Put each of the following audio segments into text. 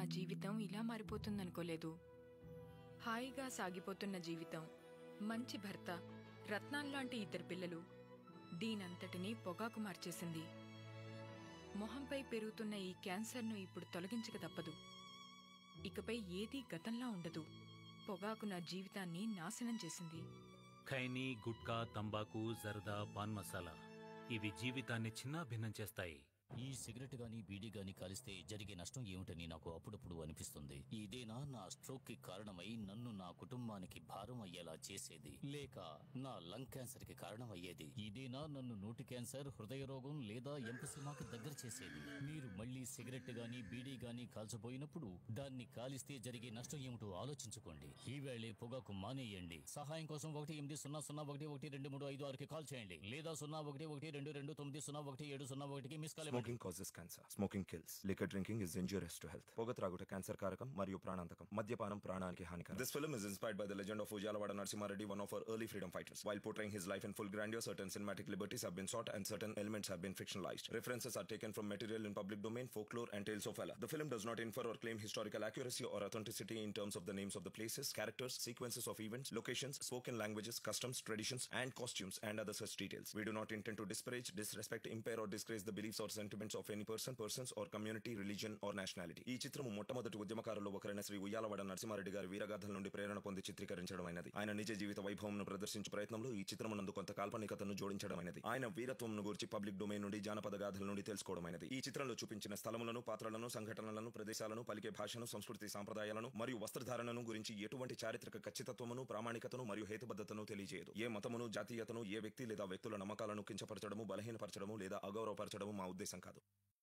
జీవితం ఇలా మారిపోతుందనుకోలేదు హాయిగా సాగిపోతున్న జీవితం మంచి భర్త రత్నాల్లాంటి ఇద్దరు పిల్లలు దీనంతటినీ పొగాకు మార్చేసింది మొహంపై పెరుగుతున్న ఈ క్యాన్సర్ను ఇప్పుడు తొలగించక తప్పదు ఇకపై ఏదీ గతంలా ఉండదు పొగాకు నా జీవితాన్ని నాశనం చేసింది ఖైనీ గుట్కా తంబాకు జరదా పాన్ మసాలా ఇవి జీవితాన్ని చిన్నాభిన్నం చేస్తాయి ఈ సిగరెట్ గాని బీడీ గాని కాలిస్తే జరిగే నష్టం ఏమిటని నాకు అప్పుడప్పుడు అనిపిస్తుంది ఇదేనా నా స్ట్రోక్ కి కారణమై నన్ను నా కుటుంబానికి భారం అయ్యేలా చేసేది లేక నా లంగ్ క్యాన్సర్ కి కారణం అయ్యేది ఇదేనా నన్ను నోటి క్యాన్సర్ హృదయ రోగం లేదా ఎంపసిమాకి దగ్గర చేసేది మీరు మళ్ళీ సిగరెట్ గాని బీడీ గాని కాల్చబోయినప్పుడు దాన్ని కాలిస్తే జరిగే నష్టం ఏమిటో ఆలోచించుకోండి ఈవేళే పొగాకు మానేయండి సహాయం కోసం ఒకటి ఎనిమిది సున్నా సున్నా ఒకటి ఒకటి రెండు మూడు ఐదు ఆరుకి కాల్ చేయండి లేదా సున్నా ఒకటి ఒకటి రెండు రెండు తొమ్మిది సున్నా ఒకటి ఏడు సున్నా ఒకటికి మిస్ కాల్ ఇవ్వండి. Smoking causes cancer smoking kills liquor drinking is injurious to health పొగ త్రాగుట క్యాన్సర్ కారకం మరియు ప్రాణాంతకం మద్యపానం ప్రాణానికి హానికరం This film is inspired by the legend of Ujalawada Narasimhareddy, one of our early freedom fighters. While portraying his life in full grandeur, certain cinematic liberties have been sought and certain elements have been fictionalized. References are taken from material in public domain, folklore, and tales of valor. The film does not infer or claim historical accuracy or authenticity in terms of the names of the places, characters, sequences of events, locations, spoken languages, customs, traditions, and costumes, and other such details. We do not intend to disparage, disrespect, impair, or disgrace the beliefs or sentiments of any person, persons, or community, religion, or nationality. ఈ చిత్రము మొట్టమొదటి ఉద్యమకారుల్లో ఒకరైన శ్రీ ఉయ్యాలవాడ నరసింహారెడ్డి గారి వీరగాథల నుండి ప్రేరణ పొంది చిత్రీకరించడమైనది ఆయన నిజ జీవిత వైభవంను ప్రదర్శించు ప్రయత్నంలో ఈ చిత్రమునందు కొంత కాల్పనికతను జోడించడమైనది ఆయన వీరత్వంను గురించి పబ్లిక్ డొమైన్ నుండి జానపద గాథల నుండి తెలుసుకోవడమైనది ఈ చిత్రంలో చూపించిన స్థలములను పాత్రలను సంఘటనలను ప్రదేశాలను పలికే భాషను సంస్కృతి సాంప్రదాయాలను మరియు వస్త్రధారణను గురించి ఎటువంటి చారిత్రక ఖచ్చితత్వమును ప్రామాణికతను మరియు హేతుబద్ధతను తెలియజేయదు ఏ మతమును జాతీయతను ఏ వ్యక్తి లేదా వ్యక్తుల నమ్మకాలను కించపరచడము బలహీనపరచడము లేదా అగౌరవపరచడము మా ఉద్దేశం కాదు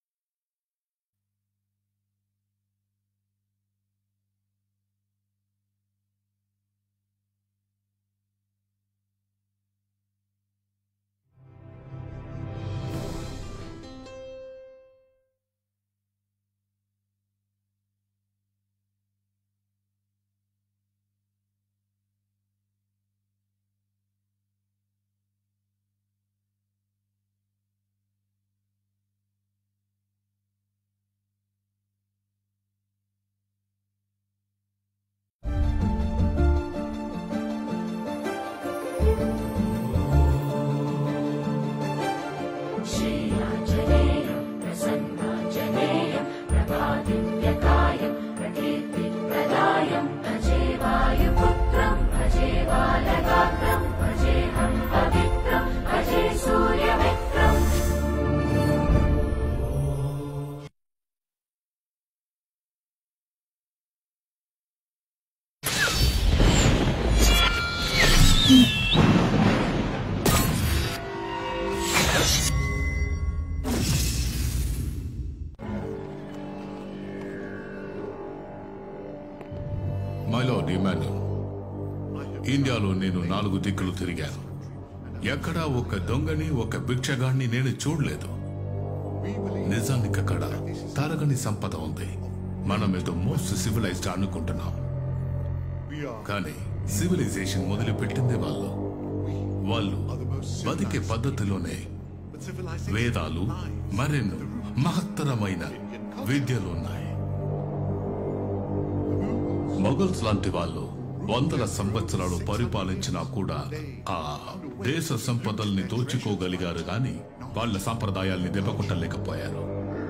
మైలో డిమాండ్ ఇండియాలో నేను నాలుగు దిక్కులు తిరిగాను ఎక్కడా ఒక దొంగని ఒక భిక్షగాన్ని నేను చూడలేదు నిజానికి అక్కడ తరగని సంపద ఉంది మనం ఏదో మోస్ట్ సివిలైజ్డ్ అనుకుంటున్నాం కానీ సివిలైజేషన్ మొదలు పెట్టింది వాళ్ళు వాళ్ళు బతికే పద్ధతిలోనే వేదాలు మరెన్నో మహత్తరమైన విద్యలు ఉన్నాయి మొఘల్స్ లాంటి వాళ్ళు వందల సంవత్సరాలు పరిపాలించినా కూడా ఆ దేశ సంపదల్ని దోచుకోగలిగారు గాని వాళ్ళ సంప్రదాయాల్ని దెబ్బకొట్టలేకపోయారు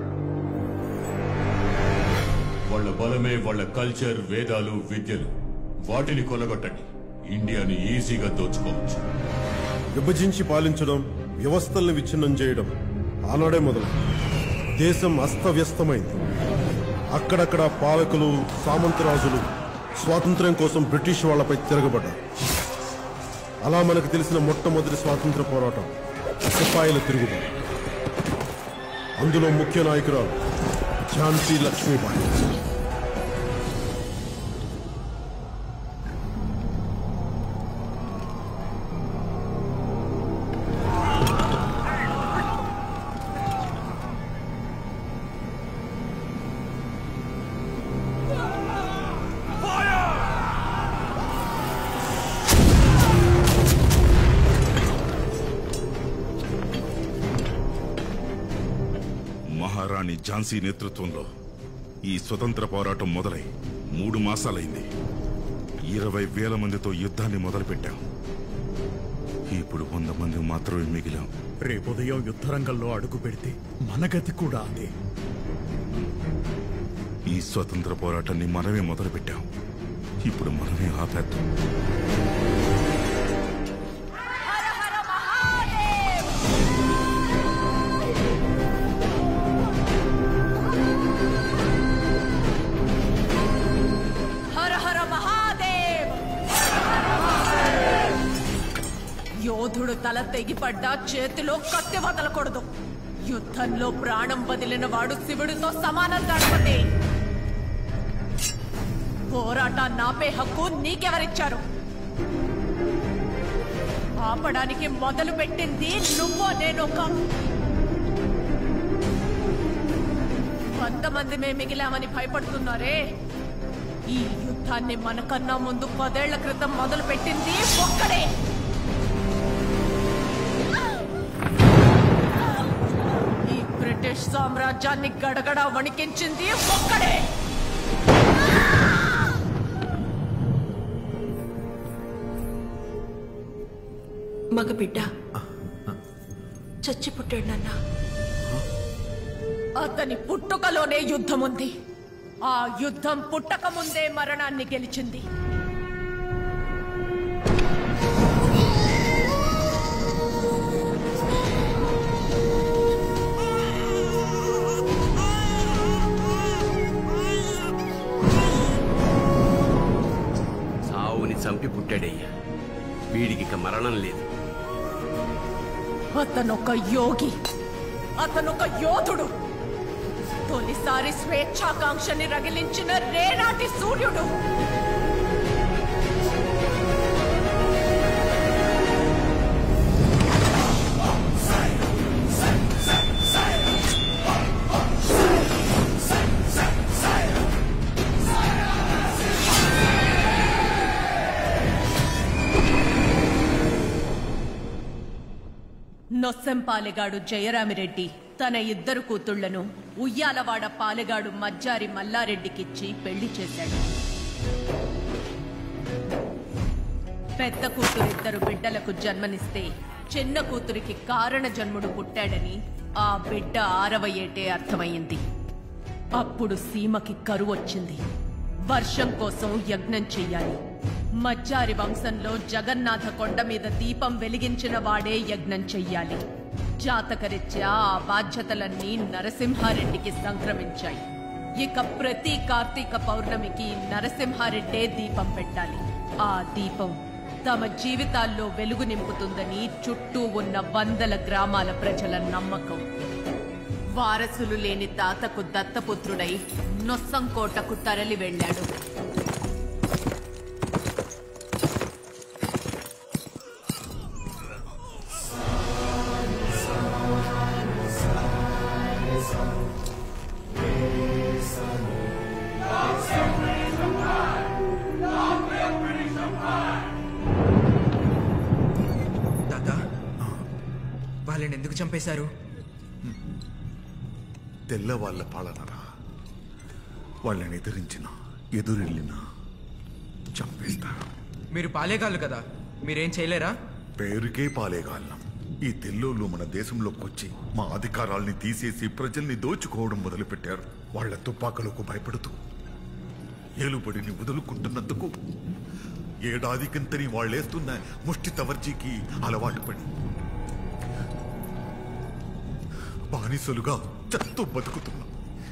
వాళ్ళ బలమే వాళ్ళ కల్చర్ వేదాలు విద్యలు వాటిని కొలగొట్టండి ఇండియాని ఈజీగా దోచుకోవచ్చు విభజించి పాలించడం వ్యవస్థల్ని విచ్ఛిన్నం చేయడం ఆనాడే మొదలు దేశం అస్తవ్యస్తమైంది అక్కడక్కడ పాలకులు సామంతరాజులు స్వాతంత్ర్యం కోసం బ్రిటిష్ వాళ్ళపై తిరగబడ్డారు అలా మనకు తెలిసిన మొట్టమొదటి స్వాతంత్ర పోరాటం సిపాయిల తిరుగుబాటు అందులో ముఖ్య నాయకురాలు ఝాన్సీ లక్ష్మీబాయి మహారాణి ఝాన్సీ నేతృత్వంలో ఈ స్వతంత్ర పోరాటం మొదలై మూడు మాసాలైంది ఇరవై వేల మందితో యుద్ధాన్ని మొదలుపెట్టాం ఇప్పుడు వంద మంది మాత్రమే మిగిలాం రేపు ఉదయం యుద్ధరంగంలో అడుగు పెడితే మన గతి కూడా అదే ఈ స్వతంత్ర పోరాటాన్ని మనమే మొదలుపెట్టాం ఇప్పుడు మనమే ఆపేద్దాం హర హర మహాదేవ్ యోధుడు తల తెగిపడ్డా చేతిలో కత్తి వదలకూడదు యుద్ధంలో ప్రాణం వదిలిన వాడు శివుడితో సమానం గణపతి పోరాటాన్ని ఆపే హక్కు నీకెవరిచ్చారు ఆపడానికి మొదలు పెట్టింది నువ్వో నేను కాదు వంద మంది మే మిగిలామని భయపడుతున్నారే ఈ యుద్ధాన్ని మనకన్నా ముందు పదేళ్ల క్రితం మొదలు పెట్టింది ఒక్కడే ఈ బ్రిటిష్ సామ్రాజ్యాన్ని గడగడ వణికించింది ఒక్కడే మగబిడ్డ చచ్చి పుట్టాడు నాన్న అతని పుట్టుకలోనే యుద్ధం ఉంది ఆ యుద్ధం పుట్టక ముందే మరణాన్ని గెలిచింది సావుని చంపి పుట్టాడయ్యా వీడికి ఇక మరణం లేదు అతనొక యోగి అతనొక యోధుడు తొలిసారి స్వేచ్ఛాకాంక్షని రగిలించిన రేనాటి సూర్యుడు నొస్సెం పాలెగాడు జయరామిరెడ్డి తన ఇద్దరు కూతుళ్లను ఉయ్యాలవాడ పాలెగాడు మజ్జారి మల్లారెడ్డికిచ్చి పెళ్లి చేశాడు పెద్ద కూతురు ఇద్దరు బిడ్డలకు జన్మనిస్తే చిన్న కూతురికి కారణ జన్ముడు పుట్టాడని ఆ బిడ్డ ఆరవ ఏటే అర్థమయ్యింది అప్పుడు సీమకి కరువు వచ్చింది వర్షం కోసం యజ్ఞం చెయ్యాలి మజ్జారి వంశంలో జగన్నాథ కొండ మీద దీపం వెలిగించిన వాడే యజ్ఞం చెయ్యాలి జాతకరీత్యా ఆ బాధ్యతలన్నీ నరసింహారెడ్డికి సంక్రమించాయి ఇక ప్రతి కార్తీక పౌర్ణమికి నరసింహారెడ్డే దీపం పెట్టాలి ఆ దీపం తమ జీవితాల్లో వెలుగు నింపుతుందని చుట్టూ ఉన్న వందల గ్రామాల ప్రజల నమ్మకం వారసులు లేని తాతకు దత్తపుత్రుడై నొస్సంకోటకు తరలి వెళ్ళాడు తాత వాళ్ళని ఎందుకు చంపేశారు తెల్లవాళ్ల పాలనరా వాళ్ళని ఎదిరించిన ఎదురెళ్ళిన చంపేస్తారు మీరు పాలేగాళ్ళు కదా మీరేం చేయలేరా పేరుకే పాలేగాళ్ళం ఈ తెల్లోళ్ళు మన దేశంలోకి వచ్చి మా అధికారాల్ని తీసేసి ప్రజల్ని దోచుకోవడం మొదలుపెట్టారు వాళ్ళ తుపాకులకు భయపడుతూ ఏలుబడిని వదులుకుంటున్నందుకు ఏడాదికింతని వాళ్ళేస్తున్న ముష్టి తవర్జీకి అలవాటు పడి బానిసలుగా చస్తూ బతుకుతున్నాం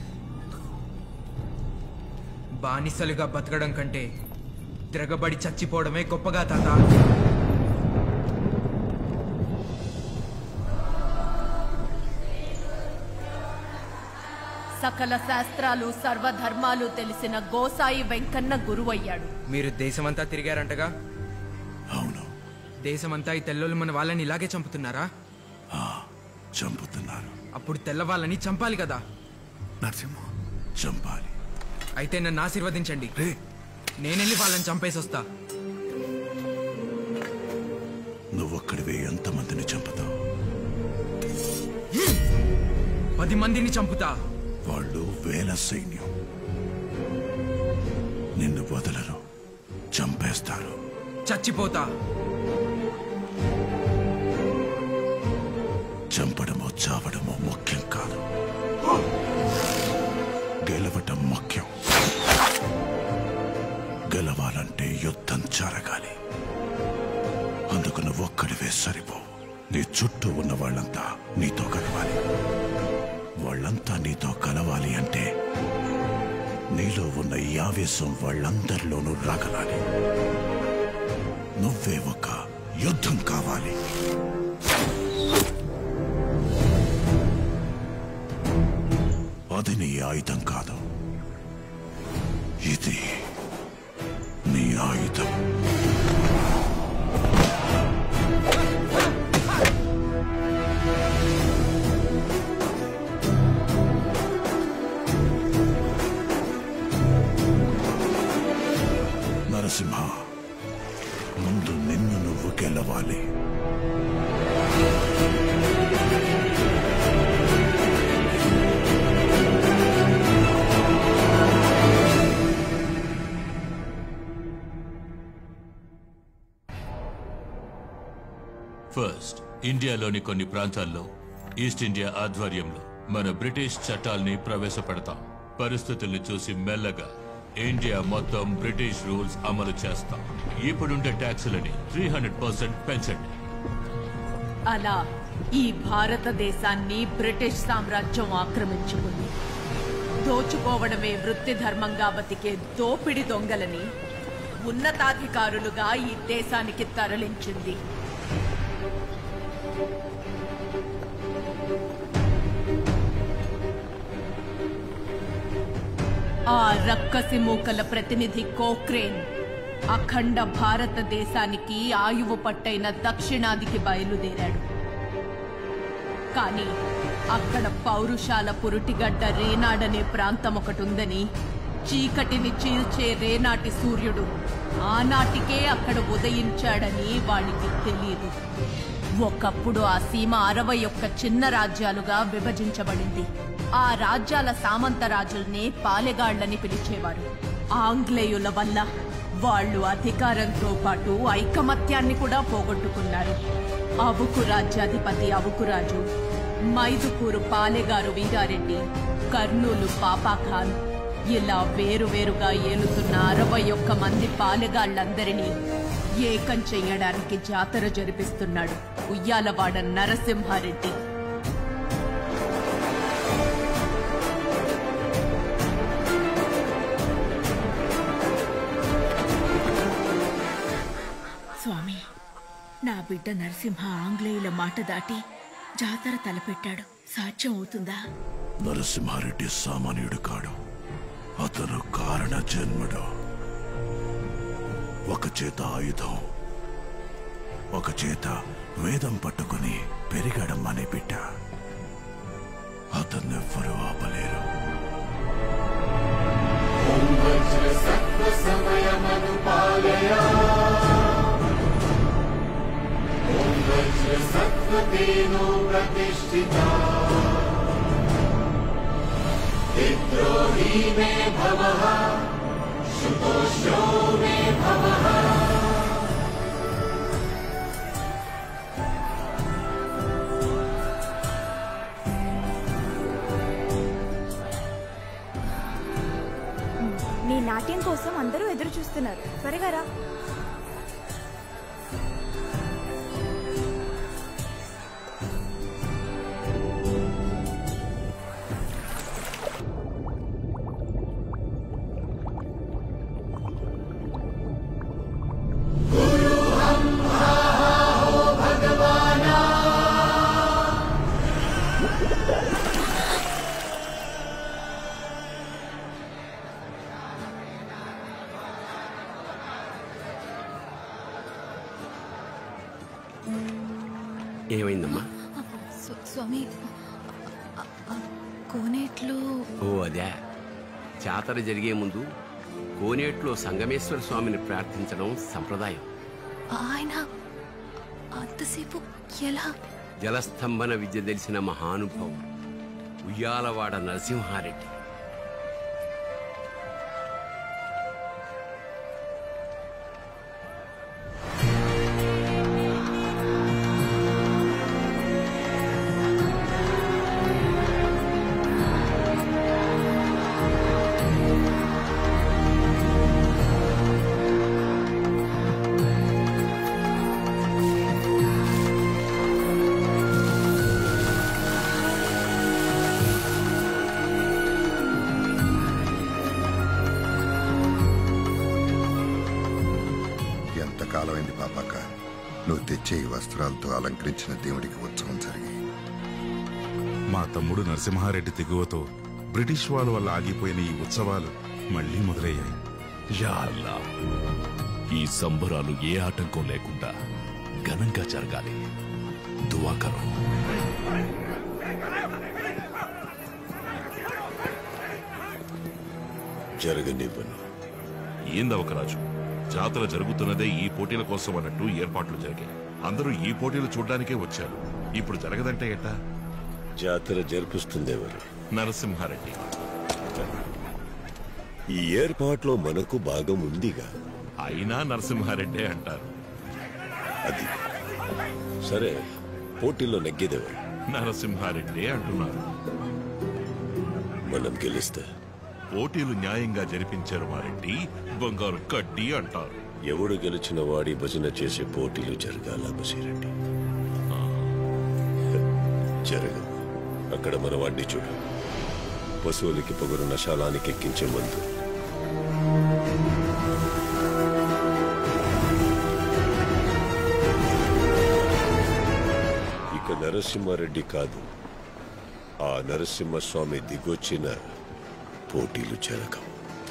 బానిసలుగా బతకడం కంటే తిరగబడి చచ్చిపోవడమే గొప్పగా తాత సకల శాస్త్రాలు సర్వధర్మాలు తెలిసిన గోసాయి వెంకన్న గురువయ్యాడు మీరు దేశమంతా తిరిగారంటగా అవును దేశమంతా ఈ తెల్లోళ్ళు మన వాళ్ళని ఇలాగే చంపుతున్నారా చంపుతున్నారు అప్పుడు తెల్ల వాళ్ళని చంపాలి కదా నరసింహ చంపాలి అయితే నన్ను ఆశీర్వదించండి నేనెళ్ళి వాళ్ళని చంపేసి వస్తా నువ్వొక్కడివే ఎంతమందిని చంపుతావు పది మందిని చంపుతా వాళ్ళు వేల సైన్యం నిన్ను వదలరు చంపేస్తారు చచ్చిపోతా చంపడమో చావడమో ముఖ్యం కాదు గెలవటం ముఖ్యం గెలవాలంటే యుద్ధం జరగాలి అందుకు నువ్వు ఒక్కడివే సరిపో నీ చుట్టూ ఉన్న వాళ్ళంతా నీతో కలవాలి వాళ్ళంతా నీతో కలవాలి అంటే నీలో ఉన్న ఈ ఆవేశం వాళ్ళందరిలోనూ రగలాలి నువ్వే ఒక యుద్ధం కావాలి అది నీ ఆయుధం కాదు ఇది నీ ఆయుధం నరసింహ ముందు నిన్ను నువ్వు గెలవాలి ఫస్ట్ ఇండియాలోని కొన్ని ప్రాంతాల్లో ఈస్ట్ ఇండియా ఆధ్వర్యంలో మన బ్రిటిష్ చట్టాల్ని ప్రవేశపెడతాం పరిస్థితుల్ని చూసి మెల్లగా ఇండియా మొత్తం బ్రిటిష్ రూల్స్ అమలు చేస్తాం ఇప్పుడుండే ట్యాక్సులని త్రీ హండ్రెడ్ పర్సెంట్ పెంచండి అలా ఈ భారతదేశాన్ని బ్రిటిష్ సామ్రాజ్యం ఆక్రమించుకుంది దోచుకోవడమే వృత్తి ధర్మంగా బతికే దోపిడి దొంగలని ఉన్నతాధికారులుగా ఈ దేశానికి తరలించింది ఆ రక్కసి మూకల ప్రతినిధి కోక్రేన్ అఖండ భారతదేశానికి ఆయువు పట్టైన దక్షిణాదికి బయలుదేరాడు కానీ అక్కడ పౌరుషాల పురుటిగడ్డ రేనాడనే ప్రాంతం ఒకటి ఉందని చీకటిని చీల్చే రేనాటి సూర్యుడు ఆనాటికే అక్కడ ఉదయించాడని వాడికి తెలియదు ఒకప్పుడు ఆ సీమ అరవై ఒక్క చిన్న రాజ్యాలుగా విభజించబడింది ఆ రాజ్యాల సామంత రాజుల్ని పాలెగాళ్లని పిలిచేవారు ఆంగ్లేయుల వల్ల వాళ్ళు అధికారంతో పాటు ఐకమత్యాన్ని కూడా పోగొట్టుకున్నారు అవుకు రాజ్యాధిపతి అవుకురాజు మైదుకూరు పాలెగారు వీరారెడ్డి కర్నూలు పాపాఖాన్ ఇలా వేరువేరుగా ఏలుతున్న అరవై ఒక్క మంది పాలెగాళ్లందరినీ ఏకం చెయ్యడానికి జాతర జరిపిస్తున్నాడు ఉయ్యాలవాడ నరసింహారెడ్డి స్వామి నా బిడ్డ నరసింహ ఆంగ్లేయుల మాట దాటి జాతర తలపెట్టాడు సాధ్యం అవుతుందా నరసింహారెడ్డి సామాన్యుడు కాడు అతను కారణ జన్ముడు ఒక చేత ఆయుధం ఒక చేత వేదం పట్టుకుని పెరిగడం అనే బిడ్డ అతన్నెవ్వరూ ఆపలేరు సత్వతేనో ప్రతిష్ఠితా విద్రోహీ మే భవః శుతోష్ణో మే భవః నీ నాట్యం కోసం అందరూ ఎదురు చూస్తున్నారు త్వరగా రా ఏమైందమ్మా స్వామి కోనేట్లో ఓ అదే జాతర జరిగే ముందు కోనేట్లో సంగమేశ్వర స్వామిని ప్రార్థించడం సంప్రదాయం ఆయన అంతసేపు ఎలా జలస్తంభన విద్య తెలిసిన మహానుభావం ఉయ్యాలవాడ నరసింహారెడ్డి పచ్చయి వస్త్రాలతో అలంకరించిన దేవుడికి ఉత్సవం జరిగి మా తమ్ముడు నరసింహారెడ్డి తెగువతో బ్రిటిష్ వాళ్ళ వల్ల ఆగిపోయిన ఈ ఉత్సవాలు మళ్ళీ మొదలయ్యాయి యా అల్లా. ఈ సంబరాలు ఏ ఆటంకం లేకుండా ఘనంగా జరగాలి దువాకరం జరగనివ్వను ఏందవకరాజు జాతర జరుగుతున్నదే ఈ పోటీల కోసం అన్నట్టు ఏర్పాట్లు జరిగాయి అందరూ ఈ పోటీలు చూడ్డానికే వచ్చారు ఇప్పుడు జరగదంటే ఎట్టా జాతర జరిపిస్తుందెవరు నరసింహారెడ్డి ఈ ఏర్పాట్లో మనకు భాగం ఉందిగా అయినా నరసింహారెడ్డే అంటారు అది సరే పోటీల్లో నెగ్గేదెవరు నరసింహారెడ్డి అంటున్నారు మనం గెలిస్తే పోటీలు న్యాయంగా జరిపించారు మారెడ్డి బంగారు కడ్డి అంటారు ఎవడు గెలిచిన వాడి భజన చేసే పోటీలు జరగాల బసిరెడ్డి జరగవు అక్కడ మన వాడిని చూడు పశువులకి పొగరు నశాలానికి ఎక్కించే మందు ఇక నరసింహారెడ్డి కాదు ఆ నరసింహస్వామి దిగొచ్చిన పోటీలు జరగవు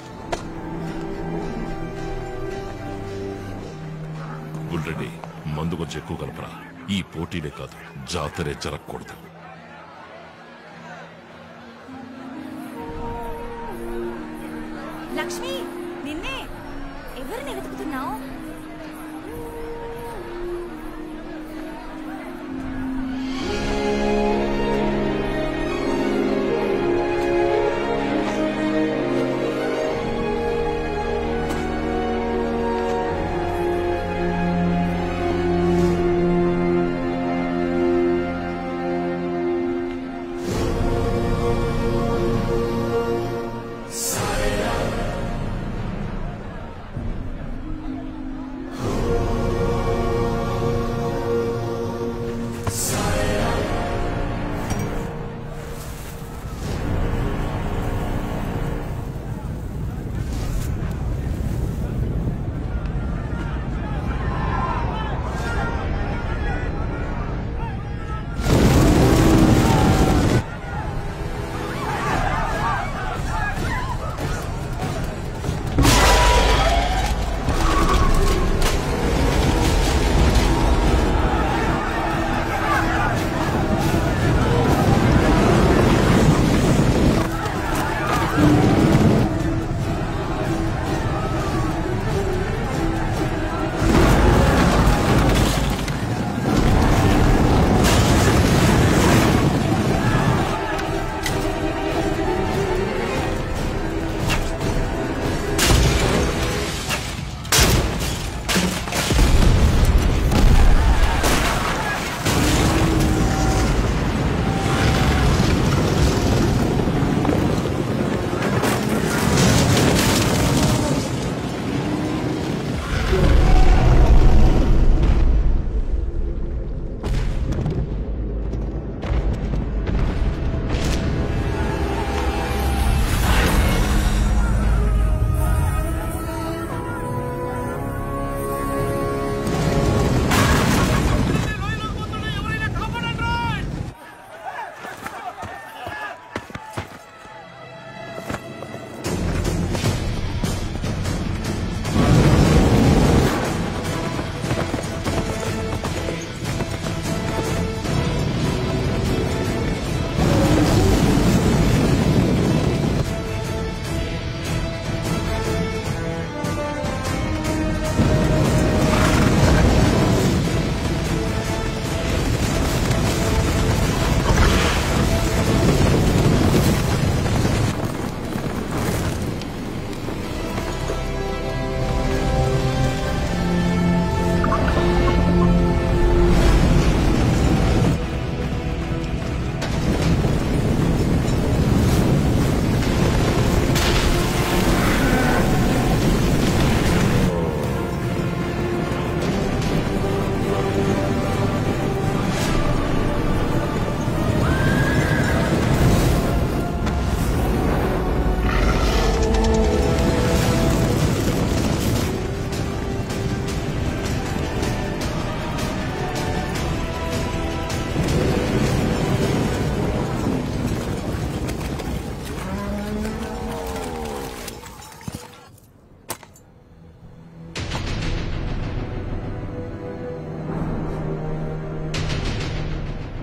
గుండ్రెడ్డి మందు కొంచెం ఎక్కువ కలపరా ఈ పోటీలే కాదు జాతరే జరగకూడదు లక్ష్మి నిన్నే ఎవరిని వెతుకుతున్నావు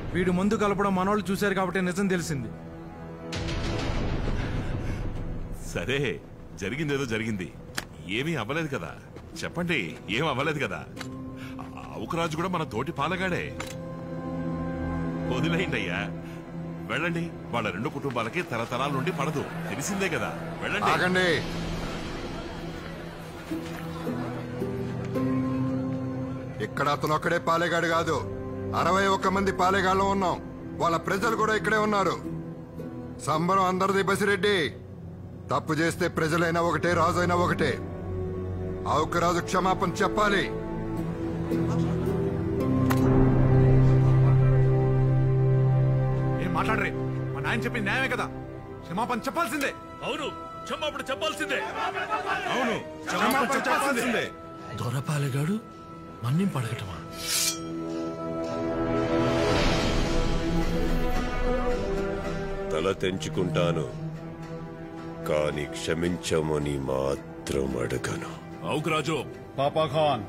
వీడు ముందు కలపడం మనోళ్ళు చూశారు కాబట్టి నిజం తెలిసింది సరే జరిగిందేదో జరిగింది ఏమీ అవ్వలేదు కదా చెప్పండి ఏం అవ్వలేదు కదా అవుకరాజు కూడా మన తోటి పాలగాడే వదిలేయండి అయ్యా వెళ్ళండి వాళ్ళ రెండు కుటుంబాలకి తరతరాల నుండి పడదు తెలిసిందే కదా వెళ్ళండి ఆగండి ఇక్కడ అతను ఒక్కడే పాలేగాడు కాదు అరవై ఒక్క మంది పాలేగాళ్ళు ఉన్నాం వాళ్ళ ప్రజలు కూడా ఇక్కడే ఉన్నారు సంబరం అందరిది బసిరెడ్డి తప్పు చేస్తే ప్రజలైనా ఒకటే రాజు అయినా ఒకటే ఆవుకు రాజు క్షమాపణ చెప్పాలి ఏం మాట్లాడరే మా నాయన చెప్పింది న్యాయమే కదా క్షమాపణ చెప్పాల్సిందే అవును క్షమాపణ చెప్పాల్సిందే అవును క్షమాపణ చెప్పాల్సిందే దొరపాలెగాడు మన్నింపు అడగటమా తల తెంచుకుంటాను కాని క్షమించమని మాత్రం అడగను అవుకరాజు పాపాఖాన్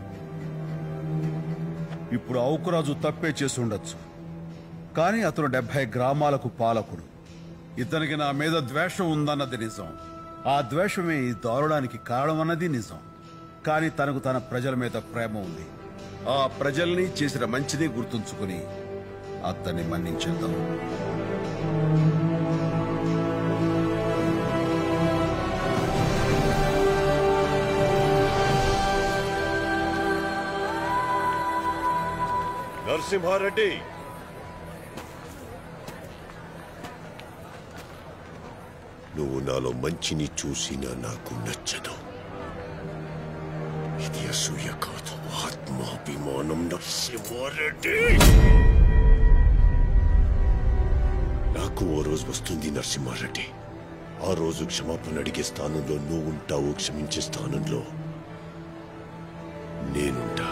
ఇప్పుడు ఔకురాజు తప్పే చేసి ఉండొచ్చు కానీ అతను డెబ్బై గ్రామాలకు పాలకుడు ఇతనికి నా మీద ద్వేషం ఉందన్నది నిజం ఆ ద్వేషమే ఈ దారుణానికి కారణమన్నది నిజం కానీ తనకు తన ప్రజల మీద ప్రేమ ఉంది ఆ ప్రజల్ని చేసిన మంచిని గుర్తుంచుకుని అతన్ని మన్నించేద్దాం నరసింహారెడ్డి నువ్వు నాలో మంచిని చూసినా నాకు నచ్చదు ఇది అసూయ కాదు ఆత్మాభిమానం నరసింహారెడ్డి నాకు ఓ రోజు వస్తుంది నరసింహారెడ్డి ఆ రోజు క్షమాపణ అడిగే స్థానంలో నువ్వు ఉంటావు క్షమించే స్థానంలో నేనుంటా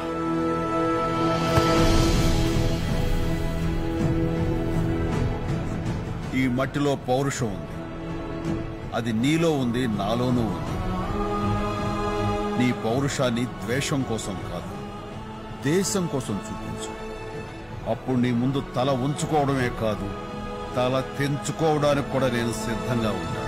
ఈ మట్టిలో పౌరుషం ఉంది అది నీలో ఉంది నాలోనూ ఉంది నీ పౌరుషాన్ని ద్వేషం కోసం కాదు దేశం కోసం చూపించు అప్పుడు నీ ముందు తల ఉంచుకోవడమే కాదు తల తెంచుకోవడానికి కూడా నేను సిద్ధంగా ఉంటాను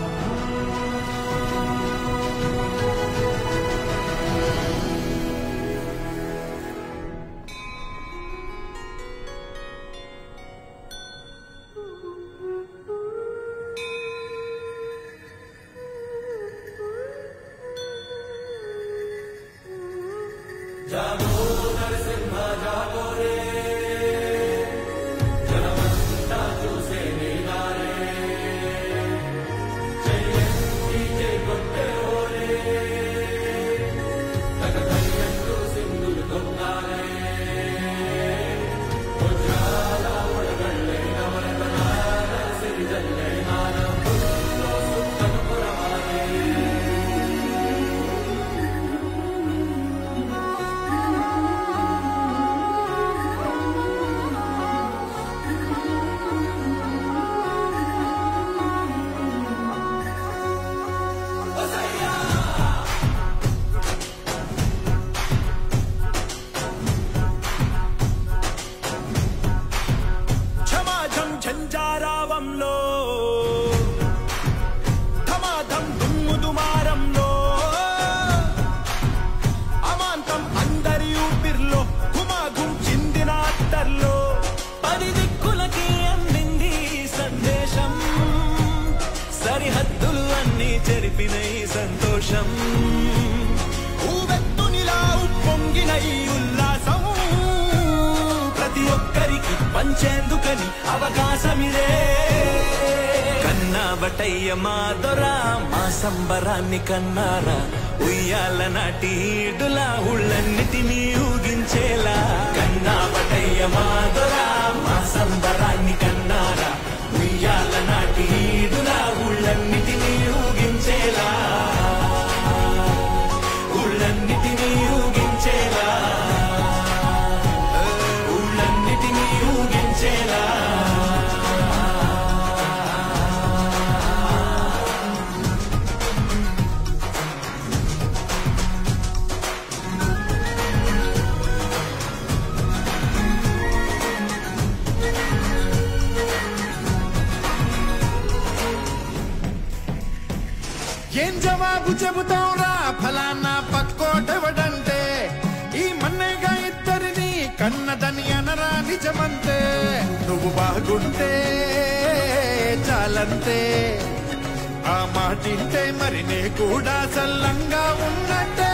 క్షమాజం ఝంజారావంలో ధమాధం దుమ్ము దుమారంలో అమాంతం అందరి ఊపిర్లో గుమాగుం చిందిన అత్తర్లో పది దిక్కులకి అందింది ఈ సందేశం సరిహద్దులు అన్ని చెరిపిన ఈ సంతోషం ఊవెత్తునిలా ఉప్పొంగిన ఈ ఉల్లాసం ప్రతి ఒక్కరికి పంచేందుకని అవకాశమిదే కన్నావటయ్య మా దొరా మా సంబరాన్ని కన్నారా ఉయ్యాల నాటి ఈడులా ఉళ్ళన్నిటినీ ఊగించేలా కన్నావటయ్య మా దొరా మా సంబరాన్ని కన్నారా ఉయ్యాల నాటి ఈడులా ఉళ్ళన్నిటినీ ఊగించేలా ఉళ్ళన్నిటినీ ఊగించేలా ఊళ్ళన్నిటినీ ఊగించేలా నీకు చెబుతావురా ఫలానా పక్కోటెవడంటే ఈ మన్నేగా ఇద్దరిని కన్నదని అనరా నిజమంతే నువ్వు బాగుంటే చాలంతే ఆ మాటింటే మరి నే కూడా సల్లంగా ఉన్నట్టే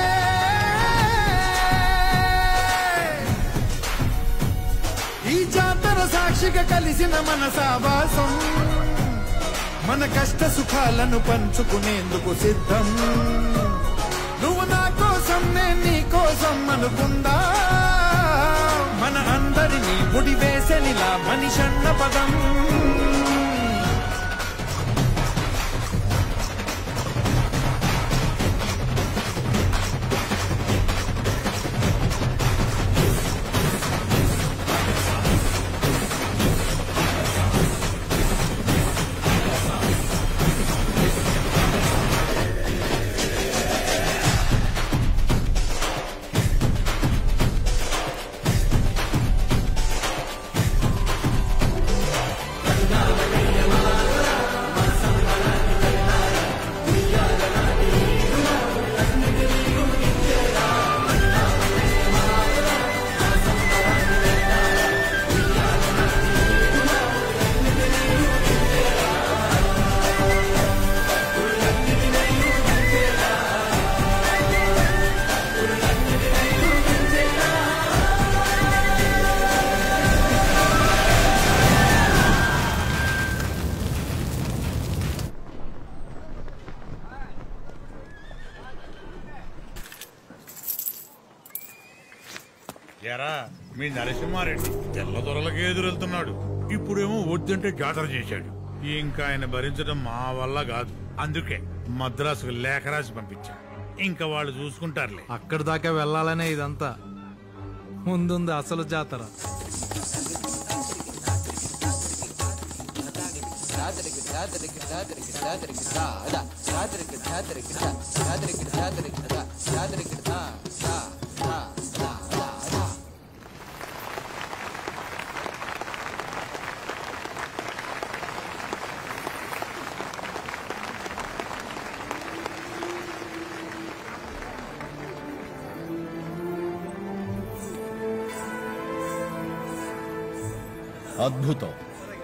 ఈ జాతర సాక్షిగా కలిసిన మన సావాసం మన కష్ట సుఖాలను పంచుకునేందుకు సిద్ధం నువ్వు నా కోసం నేను నీ కోసం అనుకుందా మన అందరినీ ముడి వేసనిలా మనిషన్న పదం ఎరా మీ నరసింహారెడ్డి తెల్ల దొరలకి ఎదురెళ్తున్నాడు ఇప్పుడేమో వద్దంటే జాతర చేశాడు ఇంకా ఆయన భరించడం మా వల్ల కాదు అందుకే మద్రాసుకు లేఖ రాసి పంపించా ఇంకా వాళ్ళు చూసుకుంటారులే అక్కడి దాకా వెళ్ళాలనే ఇదంతా ముందుంది అసలు జాతర అద్భుతం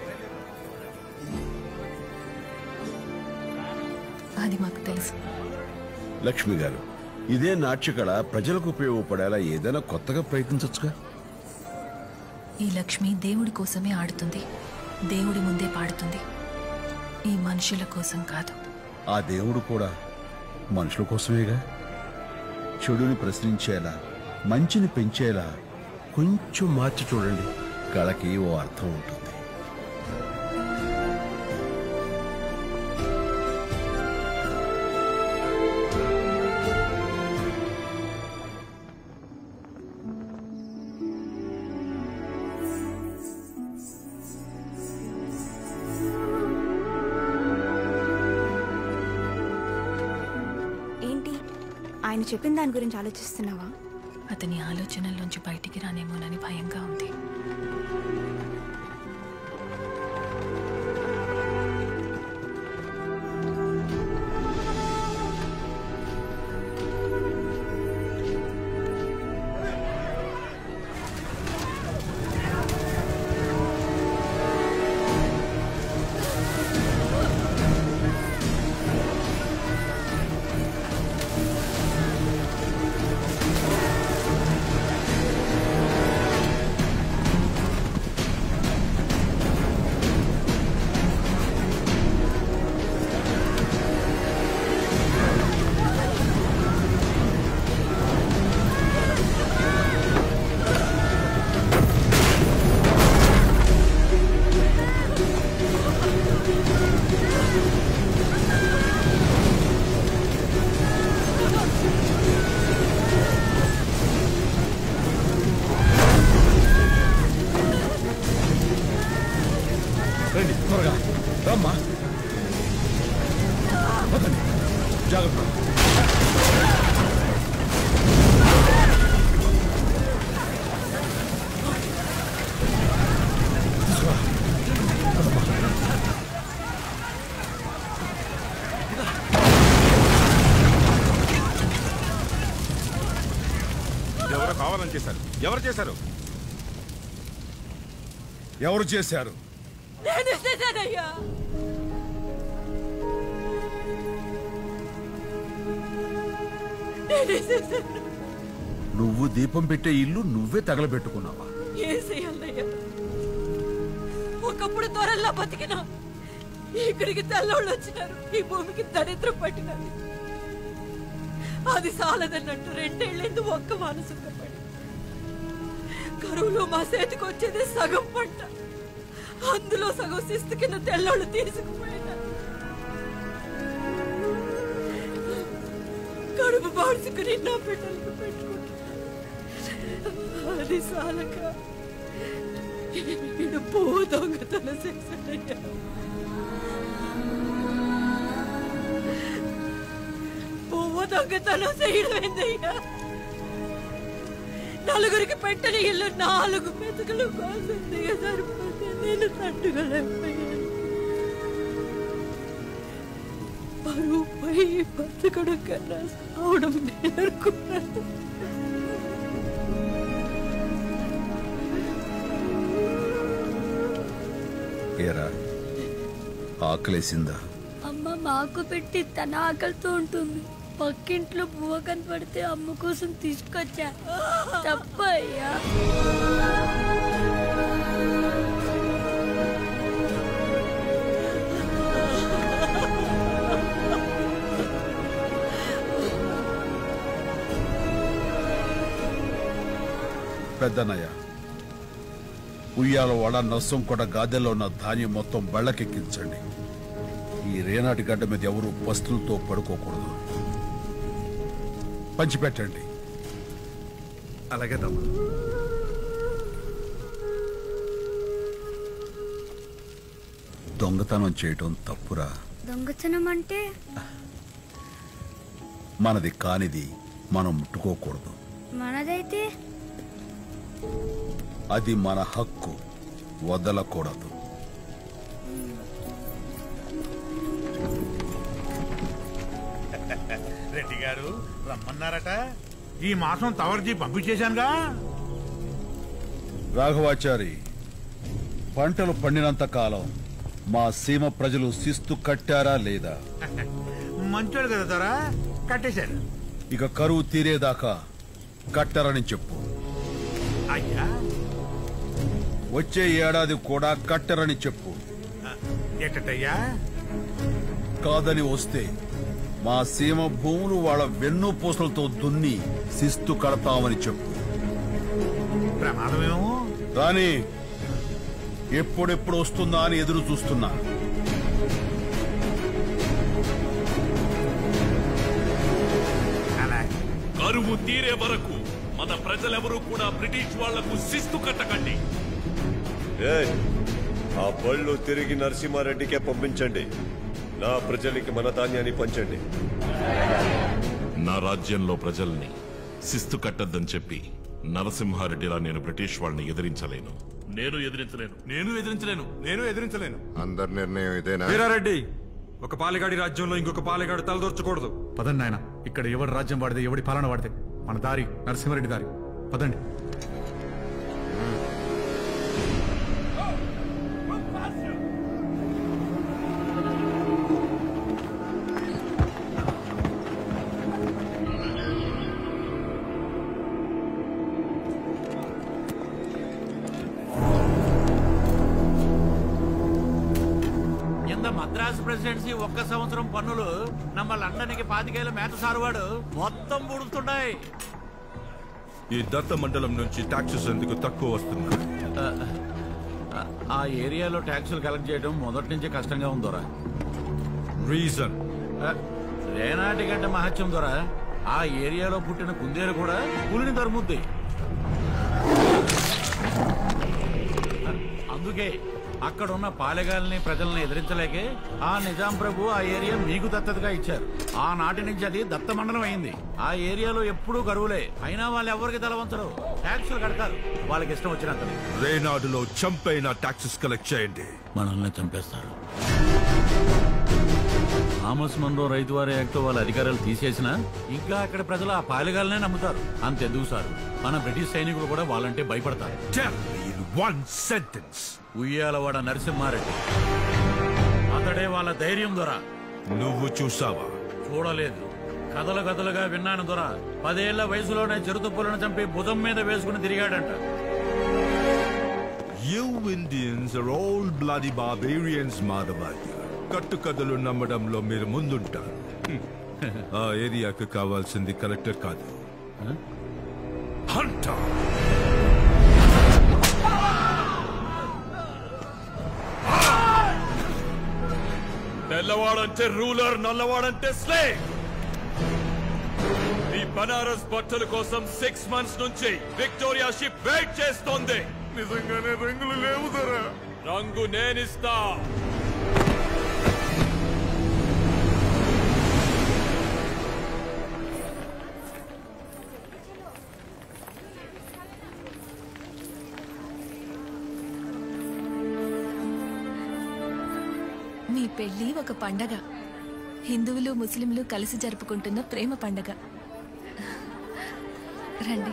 అది మాకు తెలుసు లక్ష్మి గారు ఇదే నాట్యకళ ప్రజలకు ఉపయోగపడేలా ఏదైనా కొత్తగా ప్రయత్నించవచ్చుగా ఈ లక్ష్మి దేవుడి కోసమే ఆడుతుంది దేవుడి ముందే పాడుతుంది ఈ మనుషుల కోసం కాదు ఆ దేవుడు కూడా మనుషుల కోసమేగా చెడుని ప్రశ్నించేలా మంచిని పెంచేలా కొంచెం మార్చి చూడండి కళకి ఓ అర్థం ఉంటుంది ఏంటి ఆయన చెప్పిన దాని గురించి ఆలోచిస్తున్నావా అతని ఆలోచనల్లోంచి బయటికి రానేమోనని భయంగా ఉంది రండి త్వరగా రమ్మా వదండి జాగ్రత్త తీసుకురా. పదమ్మా. ఎవరు చేశారు ఎవరు చేశారు నేను చేశానయ్యా నేనే చేశాను నువ్వు దీపం పెట్టే ఇల్లు నువ్వే తగలబెట్టుకున్నావా ఏం చేయాలయ్యా ఒకప్పుడు త్వరల్లా బతికినా ఇక్కడికి తెల్లోళ్ళు వచ్చినారు ఈ భూమికి దరిద్రం పట్టినది అది సాలదన్నట్టు రెండేళ్ళెందు ఒక్క మానసుకపడి కరువులో మా చేతికి వచ్చేది సగం పంట అందులో సగం శిస్తు కింద తెల్లోళ్ళు తీసుకుపోయినారు కడుపు పాడుచుకుని నా బిడ్డలకు పెట్టుకుంటా అది సాలక ఈడు పువ్వు దొంగతనం చేశాడయ్యా పువ్వు దొంగతనం చేయడం ఏందయ్యా నలుగురికి పెట్టిన ఇల్లు నాలుగు మెతుకులు కోసింది సరిపోతే నేను తట్టుకోలేకపోయాను పరువు పోయి బతకడం కన్నా సావడం నేర్కున్నాను ఏరా ఆకలేసిందా అమ్మ మాకు పెట్టి తన ఆకలితో ఉంటుంది పక్కింట్లో బువ్వ కనపడితే అమ్మ కోసం తీసుకొచ్చా తప్పయ్యా పెద్దనయ్య ఉయ్యాల వడ నస్సం కూడా గాదెల్లో ఉన్న ధాన్యం మొత్తం బళ్ళకెక్కించండి ఈ రేనాటి గడ్డ మీద ఎవరు పస్తులతో పడుకోకూడదు పంచిపెట్టండి అలాగే తమ్ముడు దొంగతనం చేయటం తప్పురా దొంగతనం అంటే మనది కానిది మనం ముట్టుకోకూడదు మనదైతే అది మన హక్కు వదలకూడదు రెడ్డి గారు రమ్మన్నారట ఈ మాసం తవర్జీ పంపించేశానుగా రాఘవాచారి పంటలు పండినంత కాలం మా సీమ ప్రజలు శిస్తు కట్టారా లేదా మంచోడు కదా దొరా కట్టేశారు ఇక కరువు తీరేదాకా కట్టరని చెప్పు అయ్యా వచ్చే ఏడాది కూడా కట్టరని చెప్పు ఎట్టయ్యా కాదని వస్తే మా సీమ భూములు వాళ్ళ వెన్ను పూసలతో దున్ని శిస్తు కడతామని చెప్పు ప్రమాదమేమో రాని ఎప్పుడెప్పుడు వస్తుందా అని ఎదురు చూస్తున్నా కరువు తీరే వరకు మన ప్రజలెవరూ కూడా బ్రిటిష్ వాళ్లకు శిస్తు కట్టకండి ఏయ్, ఆ బళ్ళు తిరిగి నరసింహారెడ్డికే పంపించండి నా ప్రజలకి మన ధాన్యాన్ని పంచండి నా రాజ్యంలో ప్రజల్ని శిస్తు కట్టద్దని చెప్పి నరసింహారెడ్డిలా నేను బ్రిటిష్ వాళ్ళని ఎదిరించలేను నేను ఎదిరించలేను నేను ఎదిరించలేను నేను ఎదిరించలేను అందరి నిర్ణయం ఇదేనా వీరారెడ్డి ఒక పాలెగాడి రాజ్యంలో ఇంకొక పాలెగాడు తలదొర్చకూడదు పదండి నాయన ఇక్కడ ఎవడి రాజ్యం వాడితే ఎవడి పాలన వాడితే మన దారి నరసింహారెడ్డి దారి పదండి కింద మద్రాసు ప్రెసిడెన్సీ ఒక్క సంవత్సరం పన్నులు నమ్మ లండన్కి పాతికేళ్ళ మేత సారువాడు మొత్తం పుడుతున్నాయి ఈ దత్త మండలం నుంచి టాక్సెస్ ఎందుకు తక్కువ వస్తున్నాయి ఆ ఏరియాలో ట్యాక్సులు కలెక్ట్ చేయడం మొదటి నుంచి కష్టంగా ఉందోరా రీజన్ రేనాటి గడ్డ మహత్యం దొరా ఆ ఏరియాలో పుట్టిన కుందేలు కూడా పులిని తరుముద్ది అందుకే అక్కడ ఉన్న పాలెగాల్ని ప్రజల్ని ఎదిరించలేకే ఆ నిజాం ప్రభు ఆ ఏరియా మీకు దత్తతగా ఇచ్చారు ఆ నాటి నుంచి అది దత్త మండలం అయింది ఆ ఏరియాలో ఎప్పుడూ కరువులే అయినా వాళ్ళు ఎవరికి తలవంచరు ట్యాక్సులు కడతారు వాళ్ళకి ఇష్టం వచ్చినంత రేనాడులో చంపైన టాక్సెస్ కలెక్ట్ చేయండి మనల్ని చంపేస్తారు థామస్ మన్రో రైతు వారి యాక్ట్ వాళ్ళ అధికారాలు తీసేసినా ఇంకా అక్కడ ప్రజలు ఆ పాలెగాలనే నమ్ముతారు అంతెందుకు సార్ మన బ్రిటిష్ సైనికులు కూడా వాళ్ళంటే భయపడతారు వన్ సెంటెన్స్ ఉయ్యాలవాడ నరసింహారెడ్డి అతడే వాళ్ళ ధైర్యం దొర నువ్వు చూసావా చూడలేదు కథలు కథలుగా విన్నాను దొర పదేళ్ల వయసులోనే చిరుతుప్పులను చంపి భుజం మీద వేసుకుని తిరిగాడంట You Indians are all bloody barbarians, మాధవాద్య కట్టు కథలు నమ్మడంలో మీరు ముందుంటారు ఆ ఏరియాకు కావాల్సింది కలెక్టర్ కాదు హంటర్ తెల్లవాడంటే రూలర్ నల్లవాడంటే స్లేవ్ ఈ బనారస్ బట్టల కోసం సిక్స్ మంత్స్ నుంచి విక్టోరియా షిప్ వెయిట్ చేస్తోంది నిజంగానే రంగులు లేవు ధర రంగు నేనిస్తా మీ పెళ్లి ఒక పండగ హిందువులు ముస్లింలు కలిసి జరుపుకుంటున్న ప్రేమ పండగ రండి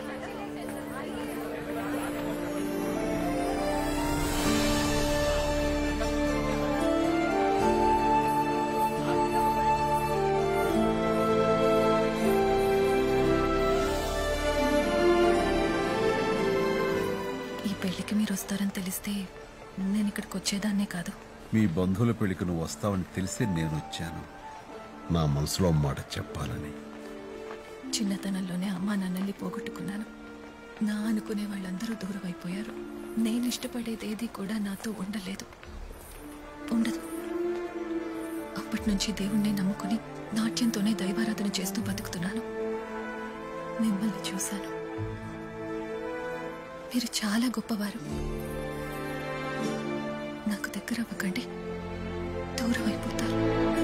ఈ పెళ్లికి మీరు వస్తారని తెలిస్తే నేను ఇక్కడికి వచ్చేదాన్నే కాదు మీ బంధువుల పెళ్లికి నువ్వు వస్తావని తెలిసే నేను వచ్చాను నా మనసులో మాట చెప్పాలని చిన్నతనంలోనే అమ్మా నాన్నల్ని పోగొట్టుకున్నాను నా అనుకునే వాళ్ళందరూ దూరం అయిపోయారు నేను ఇష్టపడేది ఏది కూడా నాతో ఉండలేదు ఉండదు అప్పటి నుంచి దేవుణ్ణి నమ్ముకుని నాట్యంతోనే దైవారాధన చేస్తూ బతుకుతున్నాను మిమ్మల్ని చూశాను మీరు చాలా గొప్పవారు నాకు దగ్గర అవ్వకండి దూరం అయిపోతారు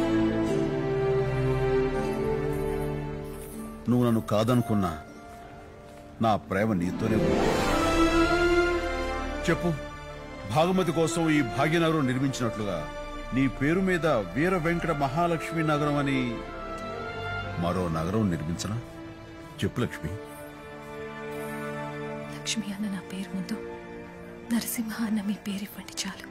నువ్వు నన్ను కాదనుకున్నా నా ప్రేమ నీతోనే ఉంది చెప్పు భాగమతి కోసం ఈ భాగ్యనగరం నిర్మించినట్లుగా నీ పేరు మీద వీర వెంకట మహాలక్ష్మి నగరం అని మరో నగరం నిర్మించనా చెప్పు లక్ష్మి లక్ష్మి అన్న నా పేరు ముందు నరసింహ అన్న మీ పేరు ఇవ్వండి చాలు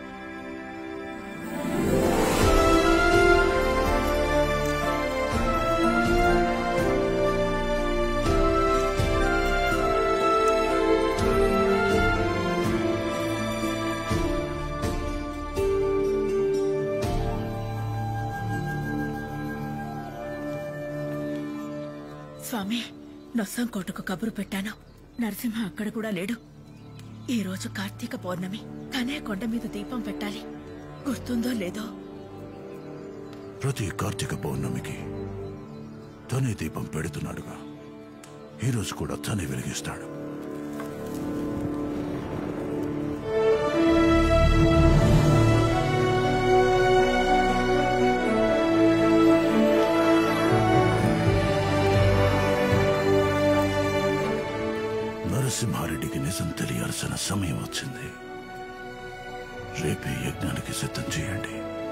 స్వామి నొస్సం కోటకు కబురు పెట్టాను నరసింహ అక్కడ కూడా లేడు ఈ రోజు కార్తీక పౌర్ణమి తనే కొండ మీద దీపం పెట్టాలి గుర్తుందో లేదో ప్రతి కార్తీక పౌర్ణమికి తనే దీపం పెడుతున్నాడుగా ఈరోజు కూడా తనే వెలిగిస్తాడు నరసింహారెడ్డికి నిజం తెలియాల్సిన సమయం వచ్చింది రేపే యజ్ఞానికి సిద్ధం చేయండి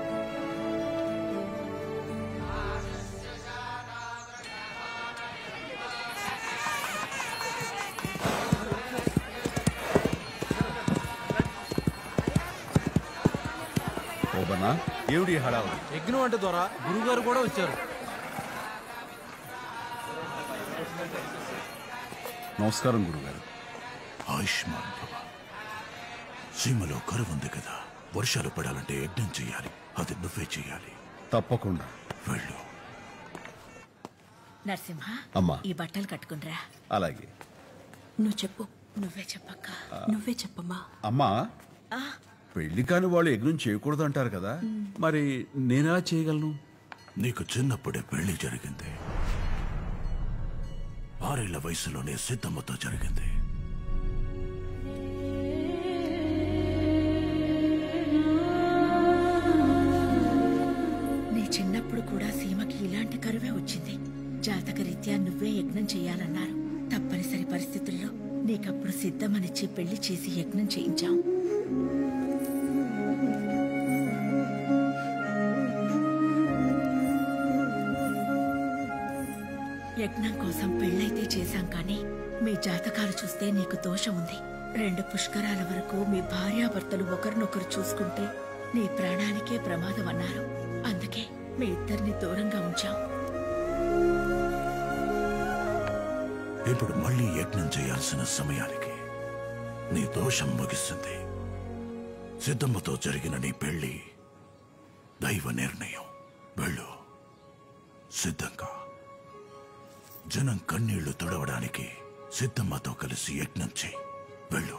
ఓబనా ఏమిటి ఈ హడావుడి యజ్ఞం అంటే ద్వారా గురుగారు కూడా వచ్చారు నమస్కారం గురుగారు ఆయుష్మాన్ భవ సీమలో కరువు ఉంది కదా వర్షాలు పడాలంటే యజ్ఞం చేయాలి అది నువ్వే చేయాలి తప్పకుండా వెళ్ళు నరసింహ అమ్మా. ఈ బట్టలు కట్టుకునిరా అలాగే నువ్వు చెప్పు నువ్వే చెప్పక్క నువ్వే చెప్పమ్మా అమ్మా ఆ, పెళ్లి కాని వాళ్ళు యజ్ఞం చేయకూడదు అంటారు కదా మరి నేనెలా చేయగలను నీకు చిన్నప్పుడే పెళ్లి జరిగింది ఆరేళ్ల వయసులోనే సిద్ధమ్మతో జరిగింది నీ చిన్నప్పుడు కూడా సీమకి ఇలాంటి కరువే వచ్చింది జాతకరీత్యా నువ్వే యజ్ఞం చేయాలన్నారు తప్పనిసరి పరిస్థితుల్లో నీకప్పుడు సిద్ధమనిచ్చి పెళ్లి చేసి యజ్ఞం చేయించాం యజ్ఞం కోసం పెళ్ళైతే చేశాం కానీ మీ జాతకాలు చూస్తే నీకు దోషం ఉంది రెండు పుష్కరాల వరకు మీ భార్యాభర్తలు ఒకరినొకరు చూసుకుంటే నీ ప్రాణానికే ప్రమాదం అన్నారు అందుకే మీ ఇద్దరిని దూరంగా ఉంచాం ఇప్పుడు మళ్ళీ యజ్ఞం చేయాల్సిన సమయానికి నీ దోషం ముగిస్తుంది సిద్ధమ్మతో జరిగిన నీ పెళ్లి దైవ నిర్ణయం వెళ్ళు సిద్ధంగా జనం కన్నీళ్లు తుడవడానికి సిద్ధమ్మతో కలిసి యజ్ఞం చేయి వెళ్ళు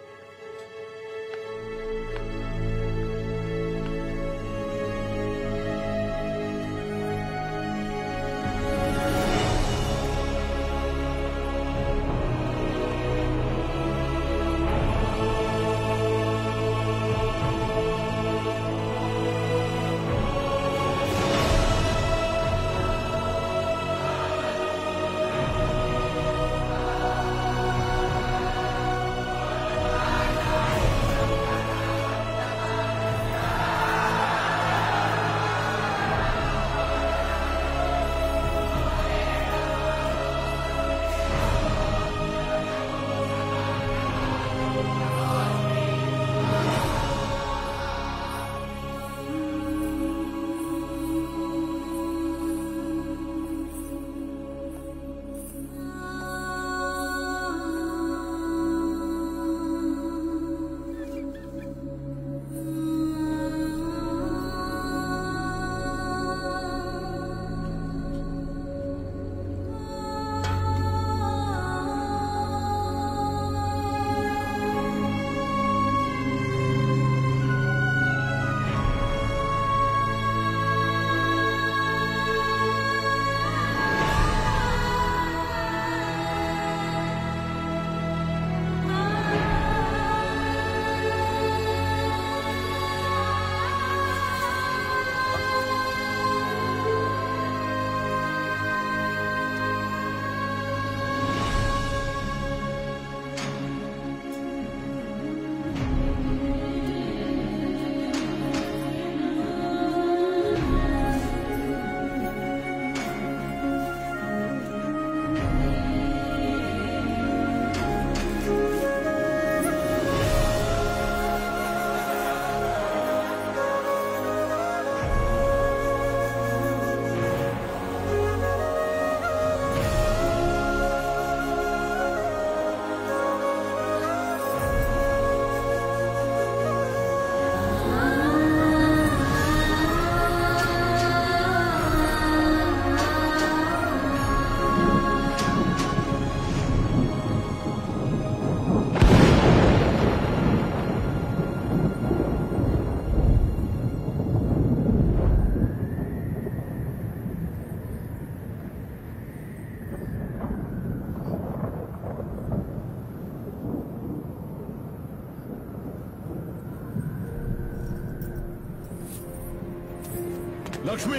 లక్ష్మి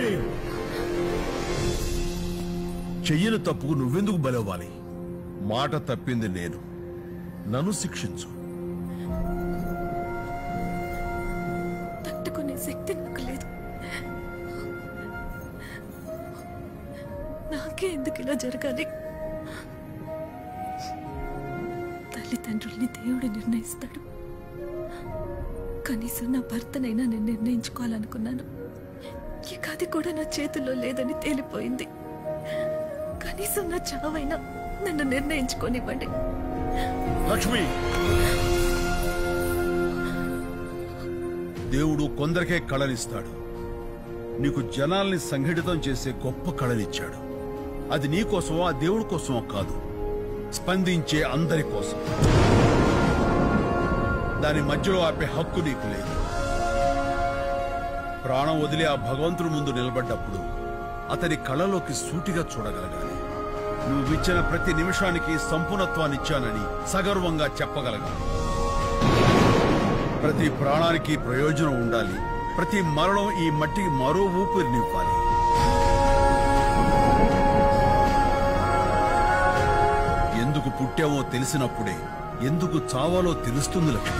చెయ్యని తప్పుకు నువ్వెందుకు బలవ్వాలి మాట తప్పింది నేను నన్ను శిక్షించు తట్టుకునే శక్తి నాకు లేదు నాకే ఎందుకు ఇలా జరగాలి తల్లిదండ్రుల్ని దేవుడు నిర్ణయిస్తాడు కనీసం నా భర్తనైనా నేను నిర్ణయించుకోవాలనుకున్నాను ఇక అది కూడా నా చేతుల్లో లేదని తేలిపోయింది కనీసం నా చావైనా నన్ను నిర్ణయించుకోనివ్వండి లక్ష్మి దేవుడు కొందరికే కళనిస్తాడు నీకు జనాల్ని సంఘటితం చేసే గొప్ప కళనిచ్చాడు అది నీ కోసమో ఆ దేవుడి కోసమో కాదు స్పందించే అందరి కోసం దాని మధ్యలో ఆపే హక్కు నీకు లేదు ప్రాణం వదిలి ఆ భగవంతుడి ముందు నిలబడ్డప్పుడు అతని కళలోకి సూటిగా చూడగలగాలి నువ్విచ్చిన ప్రతి నిమిషానికి సంపూర్ణత్వాన్నిచ్చానని సగర్వంగా చెప్పగలగాలి ప్రతి ప్రాణానికి ప్రయోజనం ఉండాలి ప్రతి మరణం ఈ మట్టికి మరో ఊపిరినివ్వాలి ఎందుకు పుట్టావో తెలిసినప్పుడే ఎందుకు చావాలో తెలుస్తుంది లక్ష్మి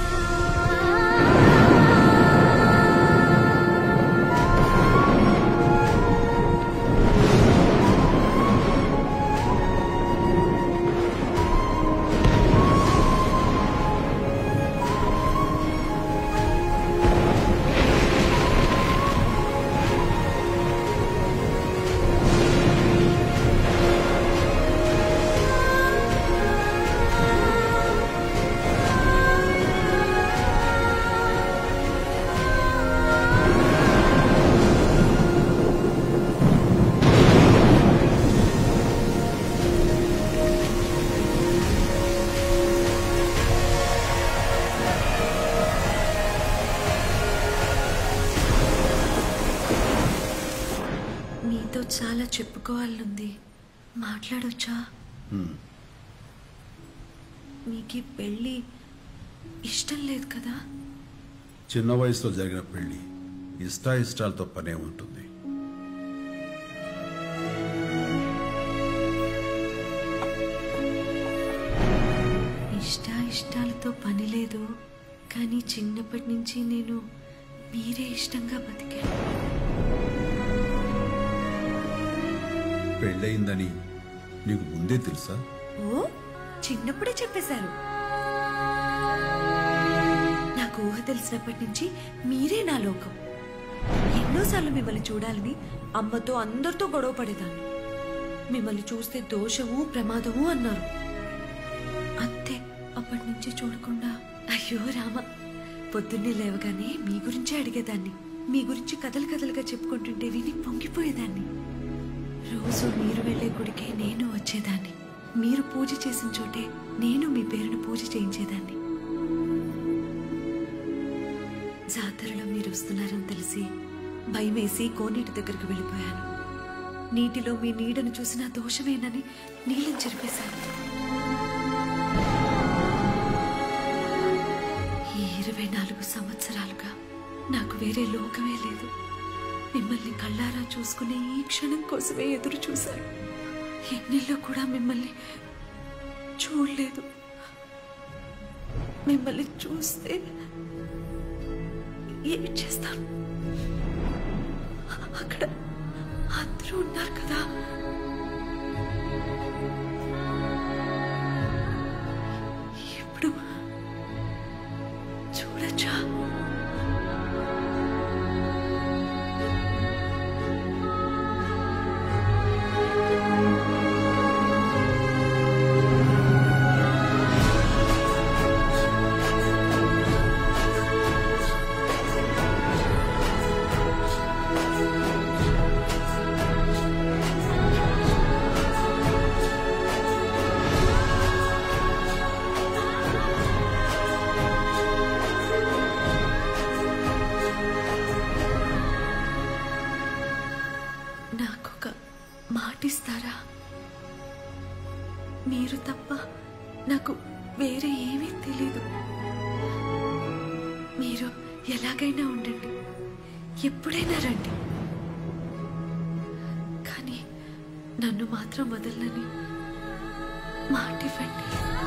మీతో చాలా చెప్పుకోవాలనుంది మాట్లాడొచ్చా హ్మ్. మీకు ఈ పెళ్ళి ఇష్టం లేదు కదా చిన్న వయసులో జరిగిన పెళ్లి ఇష్టాయిష్టాలతో పనే ఉంటుంది ఇష్ట ఇష్టాలతో పని లేదు కానీ చిన్నప్పటి నుంచి నేను మీరే ఇష్టంగా బతికాను పెళ్ళయిందని నీకు ముందే తెలుసా ఓ చిన్నప్పుడే చెప్పేశారు నాకు ఊహ తెలిసినప్పటి నుంచి మీరే నా లోకం ఎన్నోసార్లు మిమ్మల్ని చూడాలని అమ్మతో అందరితో గొడవ పడేదాన్ని మిమ్మల్ని చూస్తే దోషము ప్రమాదము అన్నారు అంతే అప్పటి నుంచి చూడకుండా అయ్యో రామ పొద్దున్నే లేవగానే మీ గురించే అడిగేదాన్ని మీ గురించి కథలు కథలుగా చెప్పుకుంటుంటే విని పొంగిపోయేదాన్ని రోజు మీరు వెళ్లే గుడికే నేను వచ్చేదాన్ని మీరు పూజ చేసిన చోటే నేను మీ పేరును పూజ చేయించేదాన్ని జాతరలో మీరు వస్తున్నారని తెలిసి భయమేసి కోనేటి దగ్గరికి వెళ్ళిపోయాను నీటిలో మీ నీడను చూసిన దోషమేనని నీళ్ళని చెరిపేశాను ఈ ఇరవై నాలుగు సంవత్సరాలుగా నాకు వేరే లోకమే లేదు మిమ్మల్ని కళ్ళారా చూసుకునే ఈ క్షణం కోసమే ఎదురు చూశాను ఎన్నెల్లో కూడా మిమ్మల్ని చూడలేదు మిమ్మల్ని చూస్తే ఏమి చేస్తాను అక్కడ అందరూ ఉన్నారు కదా ఇప్పుడు చూడచ్చా నాకొక మాటిస్తారా మీరు తప్ప నాకు వేరే ఏమీ తెలీదు మీరు ఎలాగైనా ఉండండి ఎప్పుడైనా రండి కానీ నన్ను మాత్రం వదలని మాటివ్వండి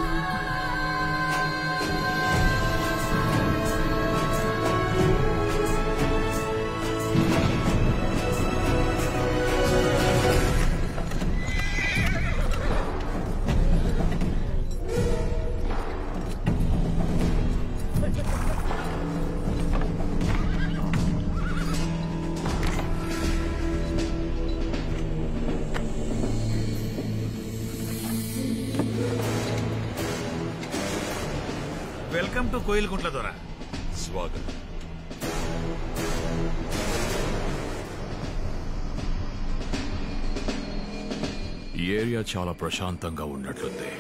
వెల్కమ్ టు కోయిల్గుంట్ల దొర స్వాగతం ఈ ఏరియా చాలా ప్రశాంతంగా ఉన్నట్లుంది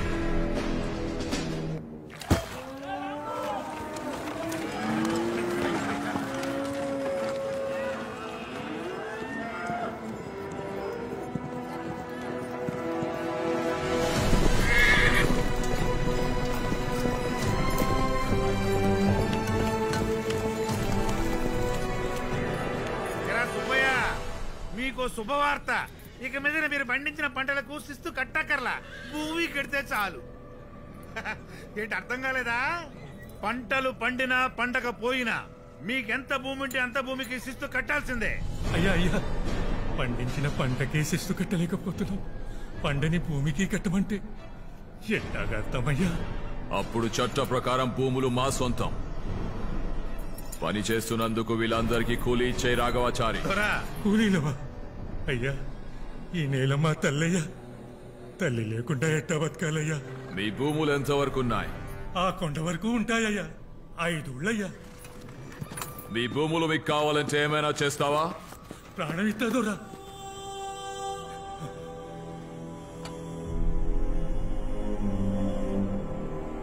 ఎరా సుబ్బయ్య మీకు శుభవార్త ఇక మీద మీరు పండించిన పంటలకు శిస్తు కట్టక్కర్లా భూమి కడితే చాలు ఏంటి అర్థం కాలేదా పంటలు పండినా పండగ పోయినా మీకెంత భూమి ఉంటే అంత భూమికి శిస్తు కట్టాల్సిందే అయ్యా అయ్యా పండించిన పంటకే శిస్తు కట్టలేకపోతున్నాం పండని భూమికి కట్టమంటే ఎట్టాగా అర్థమయ్యా అప్పుడు చట్ట ప్రకారం భూములు మా సొంతం పని చేస్తున్నందుకు వీళ్ళందరికీ కూలీ ఇచ్చే రాఘవాచారి కూలీలవా అయ్యా ఈ నేల మా తల్లయ్యా తల్లి లేకుండా ఎట్టా బతకాలయ్యా మీ భూములు ఎంతవరకు ఉన్నాయి ఆ కొండ వరకు ఉంటాయ్యా ఐదుళ్ళయ్యా మీ భూములు మీకు కావాలంటే ఏమైనా చేస్తావా ప్రాణం ఇస్తాదోరా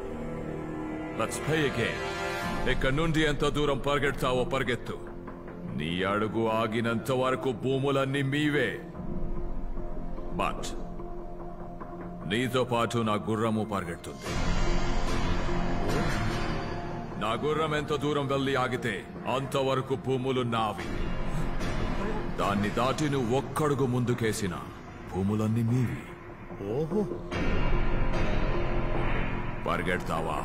లెట్స్ ప్లే అగైన్ ఇక్కడ నుండి ఎంత దూరం పరిగెడతావో పరిగెత్తు నీ అడుగు ఆగినంత వరకు భూములన్నీ మీవే బట్ నీతో పాటు నా గుర్రము పరిగెడుతుంది నా గుర్రం ఎంత దూరం వెళ్ళి ఆగితే అంతవరకు భూములు నావి దాన్ని దాటి నువ్వు ఒక్కడుగు ముందుకేసిన భూములన్నీ మీవి ఓహో పరిగెడతావా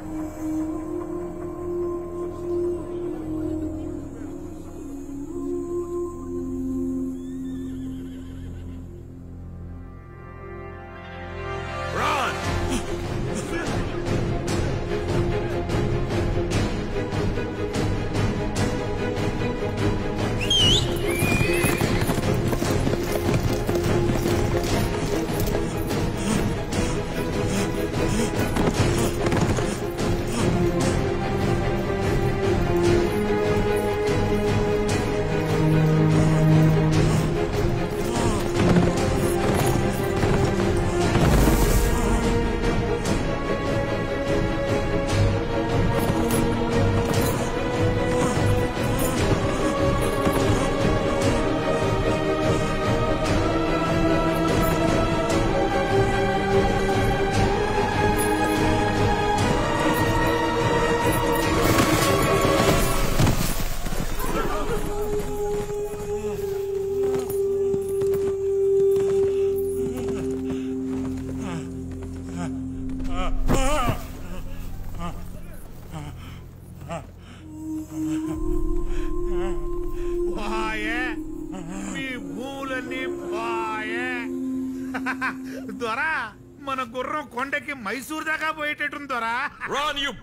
వాయే మీ భూములన్నీ వాయే దొరా మన గుర్రం కొండకి మైసూర్ దాకా పోయేటట్టుంది దొరా రాన్ యు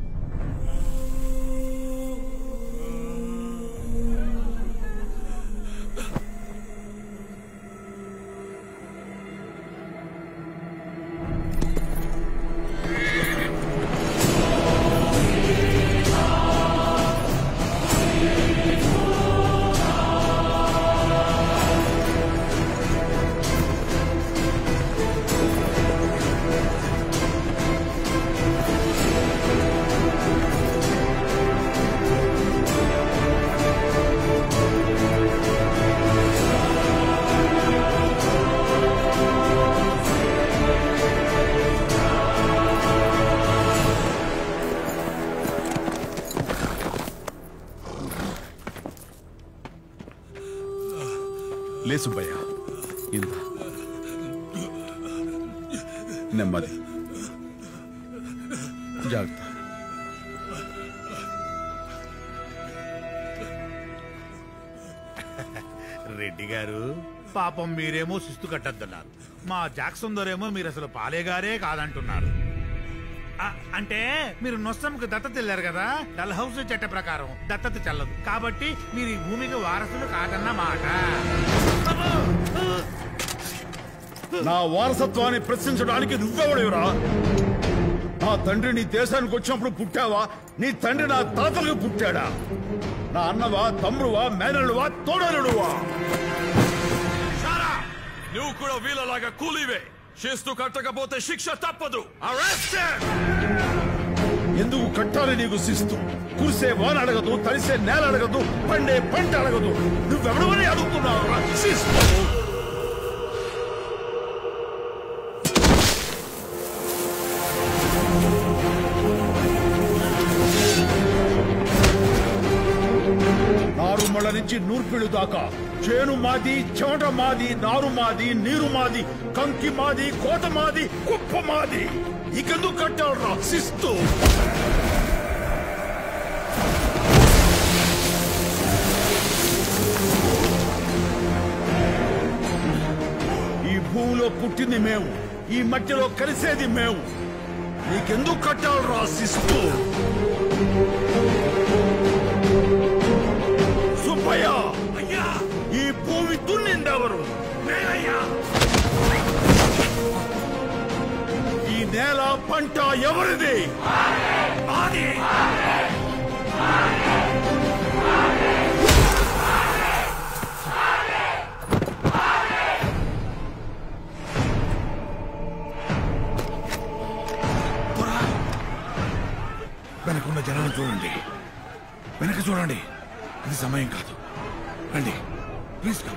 లే సుబ్బయ్య ఇంత నెమ్మది జాగ్రత్త రెడ్డి గారు పాపం మీరేమో శిస్తు కట్టద్దన్నారు మా జాక్సన్ దొరేమో మీరు అసలు పాలేగారే కాదంటున్నారు ఆ, అంటే మీరు నొస్సంకు దత్తత వెళ్ళారు కదా డల్ హౌస్ చట్ట ప్రకారం దత్తత చెల్లదు కాబట్టి మీరు ఈ భూమికి వారసులు కాదన్న మాట నా వారసత్వాన్ని ప్రశ్నించడానికి నువ్వెవడేవురా నా తండ్రి నీ దేశానికి వచ్చినప్పుడు పుట్టావా నీ తండ్రి నా తాతలకు పుట్టాడా నా అన్నవా తమ్ముడువా మేనలువా తోడలుడువా నువ్వు కూడా వీళ్ళలాగా కూలీవే చేస్తూ కట్టకపోతే శిక్ష తప్పదు అరెస్ట్ ఎందుకు కట్టాలి నీకు శిస్తు కురిసే వాన అడగదు తడిసే నేల అడగదు పండే పంట అడగదు నువ్వెవడవని అడుగుతున్నావు శిస్తు నారుమళ్ళ నుంచి నూర్పిళ్ళు దాకా చేను మాది చెమట మాది నారు మాది నీరు మాది కంకి మాది కోట మాది కుప్ప మాది ఇకెందుకు కట్టాడు రా శిస్తు ఈ భూమిలో పుట్టింది మేము ఈ మట్టిలో కలిసేది మేము నీకెందుకు కట్టాలి రా శిస్తు సుబ్బయ్య అయ్యా ఈ భూమి దున్నిందెవరు నేనయ్యా ఈ నేల పంట ఎవరిది మాది వెనకున్న జనాన్ని చూడండి వెనక చూడండి ఇది సమయం కాదు రండి ప్లీజ్ కమ్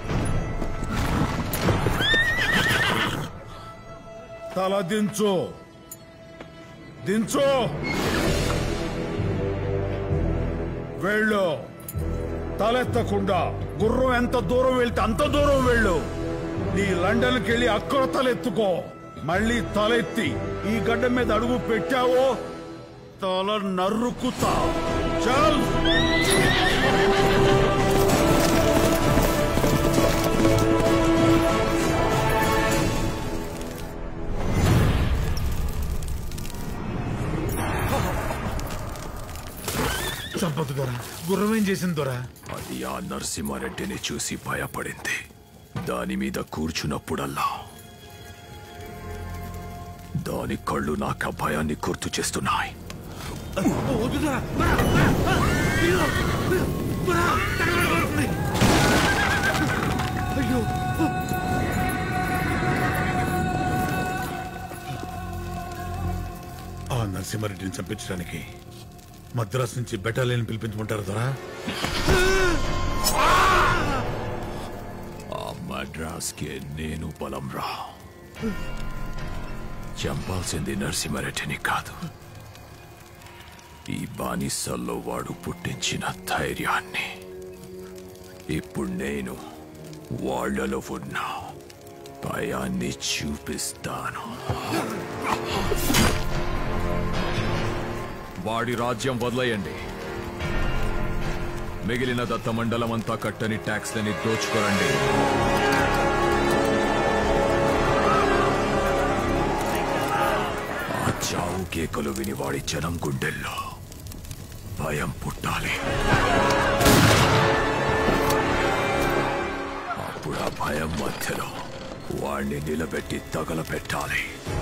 తల దించు దించు వెళ్ళు తలెత్తకుండా గుర్రం ఎంత దూరం వెళ్తే అంత దూరం వెళ్ళు నీ లండన్కి వెళ్ళి అక్కడ తలెత్తుకో మళ్ళీ తలెత్తి ఈ గడ్డ మీద అడుగు పెట్టావో తల నరుకుతా చల్ చంపదు దొరా గుర్రం ఏం చేసింది దొరా అది ఆ నరసింహారెడ్డిని చూసి భయపడింది దాని మీద కూర్చున్నప్పుడల్లా దాని కళ్ళు నాకు ఆ భయాన్ని గుర్తు చేస్తున్నాయి వద్దు దొరా దొరా, దొరా, అయ్యో, దొరా, తగలబడుతుంది. అయ్యో ఆ నరసింహారెడ్డిని చంపించడానికి మద్రాసు నుంచి బెటాలియన్ పిలిపించమంటారు దొరా ఆ మద్రాస్కి నేను బలం రా చంపాల్సింది నరసింహారెడ్డిని కాదు ఈ బానిసల్లో వాడు పుట్టించిన ధైర్యాన్ని ఇప్పుడు నేను వాళ్ళలో ఉన్న భయాన్ని చూపిస్తాను వాడి రాజ్యం వదిలేయండి మిగిలిన దత్త మండలం అంతా కట్టని ట్యాక్స్లని దోచుకోరండి ఆ చావు కేకలు విని వాడి జనం గుండెల్లో భయం పుట్టాలి అప్పుడు ఆ భయం మధ్యలో వాణ్ణి నిలబెట్టి తగలబెట్టాలి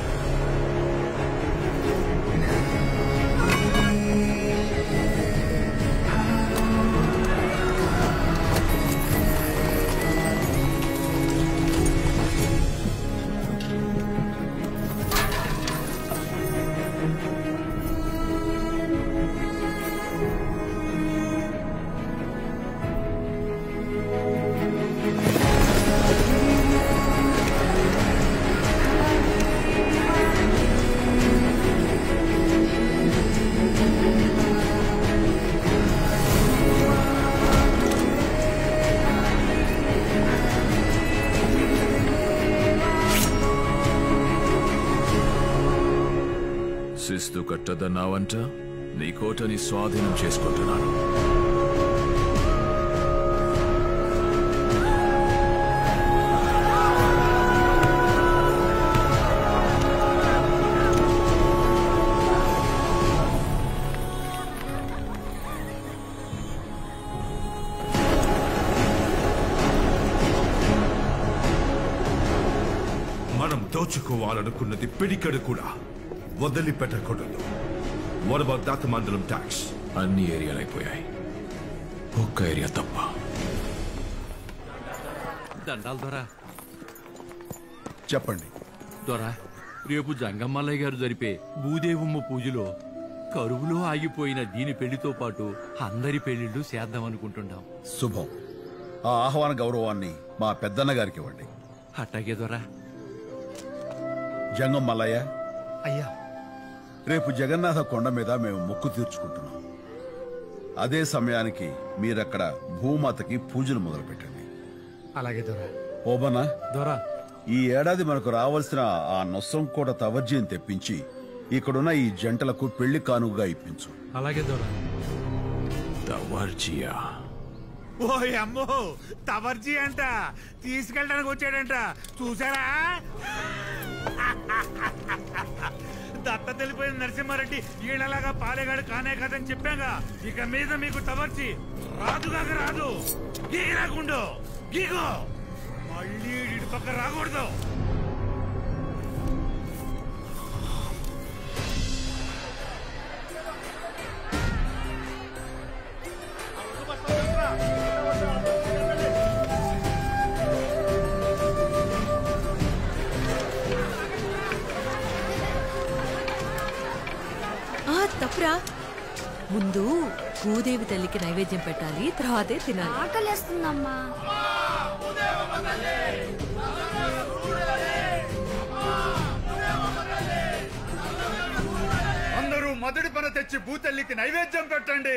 శిస్తు కట్టదన్నావంట నీ కోటని స్వాధీనం చేసుకుంటున్నాను మనం దోచుకోవాలనుకున్నది పిడికడు కూడా వదిలిపెట్టకూడదు What about that మండలం ట్యాక్స్ అన్ని ఏరియాలు అయిపోయాయి ఒక్క ఏరియా తప్ప దండాలు దొరా చెప్పండి దొరా రేపు జంగమ్మల్లయ్య గారు జరిపే భూదేవమ్మ పూజలో కరువులో ఆగిపోయిన దీని పెళ్లితో పాటు అందరి పెళ్లిళ్ళు చేద్దాం అనుకుంటున్నాం శుభం ఆ ఆహ్వాన గౌరవాన్ని మా పెద్దన్న గారికి ఇవ్వండి అట్టాగే దొరా జంగం మల్లయ్య అయ్యా రేపు జగన్నాథ కొండ మీద మేము మొక్కు తీర్చుకుంటున్నాం అదే సమయానికి మీరక్కడ భూమాతకి పూజలు మొదలు పెట్టండి అలాగే దొరా ఓబనా దొరా ఈ ఏడాది మనకు రావాల్సిన ఆ నొస్సం కూడా తవర్జీని తెప్పించి ఇక్కడున్న ఈ జంటలకు పెళ్లి కానుకగా ఇప్పించు అలాగే దొరా తవర్జియా ఓ అమ్మో తవర్జీ అంట తీసుకెళ్ళడానికి వచ్చాడంట చూసారా దత్త తెలిపోయిన నరసింహారెడ్డి ఈడలాగా పాలేగాడు కానే కదని చెప్పాగా ఇక మీద మీకు తవర్చి రాదుగాక రాదు గీరాకుండు గీగో మళ్ళీ ఇటు పక్క రాకూడదు ఆ తప్పురా ముందు భూదేవి తల్లికి నైవేద్యం పెట్టాలి తర్వాతే తినాలి ఆకలేస్తుందమ్మా అందరూ మొదటి పన తెచ్చి భూతల్లికి నైవేద్యం పెట్టండి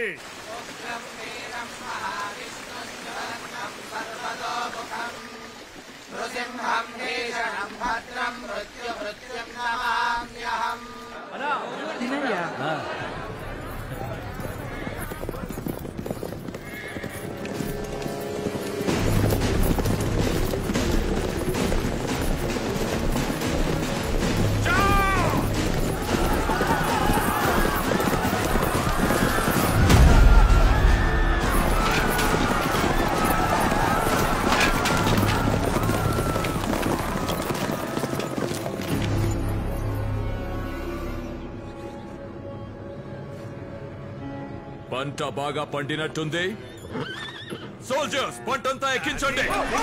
పంట బాగా పండినట్టుంది సోల్జర్స్ పంటంతా ఎక్కించండి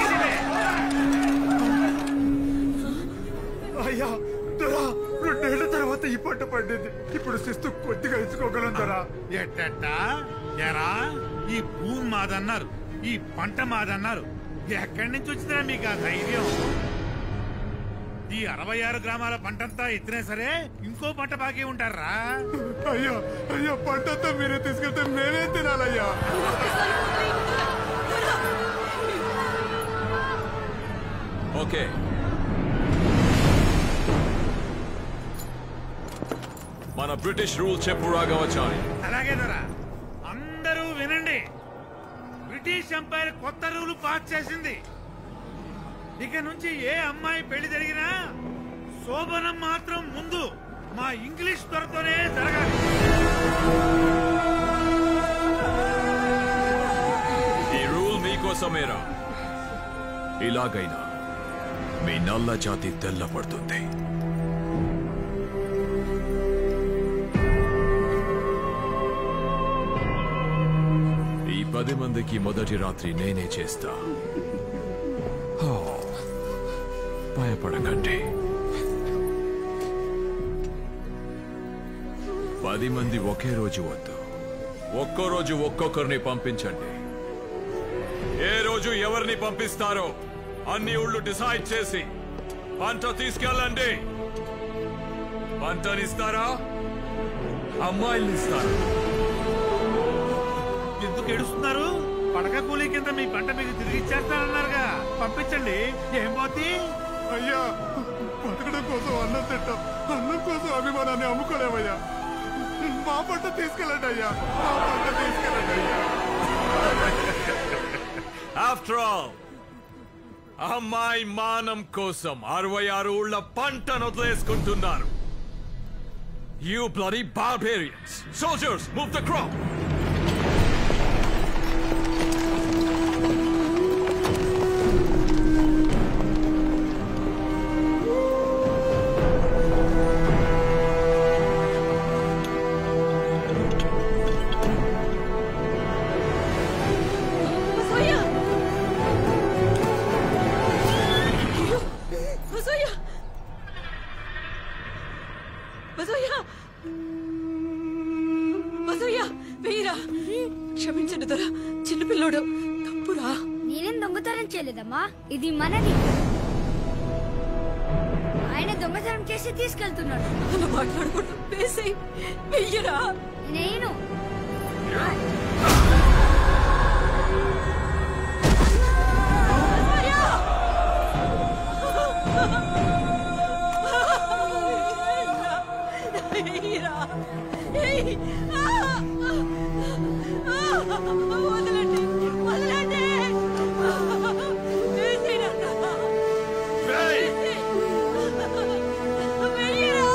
అయ్యా దొరా రెండేళ్ల తర్వాత ఈ పంట పండింది ఇప్పుడు శిస్తు కొద్దిగా ఇచ్చుకోగలం దొరా ఎట్టట ఎరా ఈ భూమి మాదన్నారు ఈ పంట మాదన్నారు ఎక్కడి నుంచి వచ్చిందా మీకు ఆ ధైర్యం ఈ అరవై ఆరు గ్రామాల పంటంతా ఎత్తినా సరే ఇంకో పంట బాకీ ఉంటారా అయ్యా అయ్యా పంటంతా మీరే తీసుకెళ్తే మేమే తినాలయ్యా ఓకే మన బ్రిటిష్ రూల్ చెప్పు రాఘవచారి అలాగే దొరా అందరూ వినండి బ్రిటిష్ ఎంపైర్ కొత్త రూల్ పాస్ చేసింది ఇక నుంచి ఏ అమ్మాయి పెళ్లి జరిగినా శోభనం మాత్రం ముందు మా ఇంగ్లీష్ త్వరతోనే జరగాలి ఈ రూల్ మీకోసమేరా ఇలాగైనా మీ నల్ల జాతి తెల్లపడుతుంది ఈ పది మందికి మొదటి రాత్రి నేనే చేస్తా హో, భయపడకండి పది మంది ఒకే రోజు వద్దు ఒక్కో రోజు ఒక్కొక్కరిని పంపించండి ఏ రోజు ఎవరిని పంపిస్తారో అన్ని ఊళ్ళు డిసైడ్ చేసి పంట తీసుకెళ్ళండి పంటనిస్తారా అమ్మాయిల్నిస్తారా ఎందుకు ఏడుస్తున్నారు పడక కూలీ కింద మీ పంట మీకు తిరిగి ఇచ్చేస్తానన్నారుగా పంపించండి ఏం పోతే అయ్యా బతకడం కోసం అన్నం తింటాం అన్నం కోసం అభిమానాన్ని అమ్ముకోలేమయ్యా మా పంట తీసుకెళ్ళండి అయ్యా మా పంట తీసుకెళ్ళండి అయ్యా ఆఫ్టర్ ఆల్ అమ్మాయి మానం కోసం అరవై ఆరు ఊళ్ళ పంటను వదిలేసుకుంటున్నారు you bloody barbarians soldiers move the crop Basoyya అయ్యో, బసోయ్య బసోయ్య బసోయ్య వెయ్యిరా క్షమించండి దొర చిన్నపిల్లోడు తప్పురా నేనేం దొంగతనం చేయలేదమ్మా ఇది మనది ఆయన దొంగతనం చేసి తీసుకెళ్తున్నాడు అలా మాట్లాడకూడదు వేసేయ్ వెయ్యరా నేను వెయ్యరా ఏయ్! ఆ! ఆ! వదలండి వదలండి వేసేయ్ నాన్న. వేసేయ్. వెయ్యరా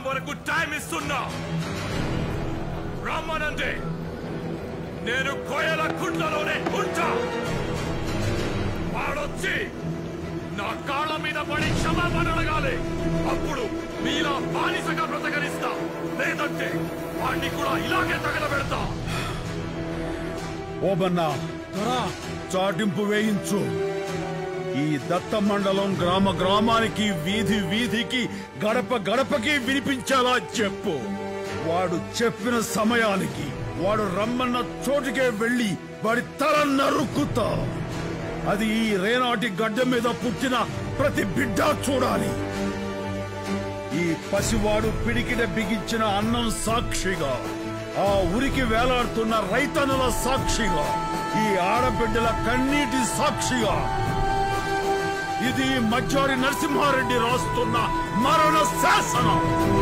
వరకు టైం ఇస్తున్నా రమ్మనండి నేను కోయల కుంటలోనే ఉంటా వాడొచ్చి నా కాళ్ళ మీద పడి క్షమాపణ అడగాలి అప్పుడు మీలా బానిసగా బ్రతకరిస్తా లేదంటే వాడిని కూడా ఇలాగే తగలబెడతా ఓబన్నా చాటింపు వేయించు ఈ దత్త మండలం గ్రామ గ్రామానికి వీధి వీధికి గడప గడపకి వినిపించేలా చెప్పు వాడు చెప్పిన సమయానికి వాడు రమ్మన్న చోటుకే వెళ్ళి వాడి తల నరుక్కుతా అది ఈ రేనాటి గడ్డ మీద పుట్టిన ప్రతి బిడ్డ చూడాలి ఈ పసివాడు పిడికిడ బిగించిన అన్నం సాక్షిగా ఆ ఉరికి వేలాడుతున్న రైతనుల సాక్షిగా ఈ ఆడబిడ్డల కన్నీటి సాక్షిగా ఇది మధ్యారి నరసింహారెడ్డి రాస్తున్న మరణ శాసనం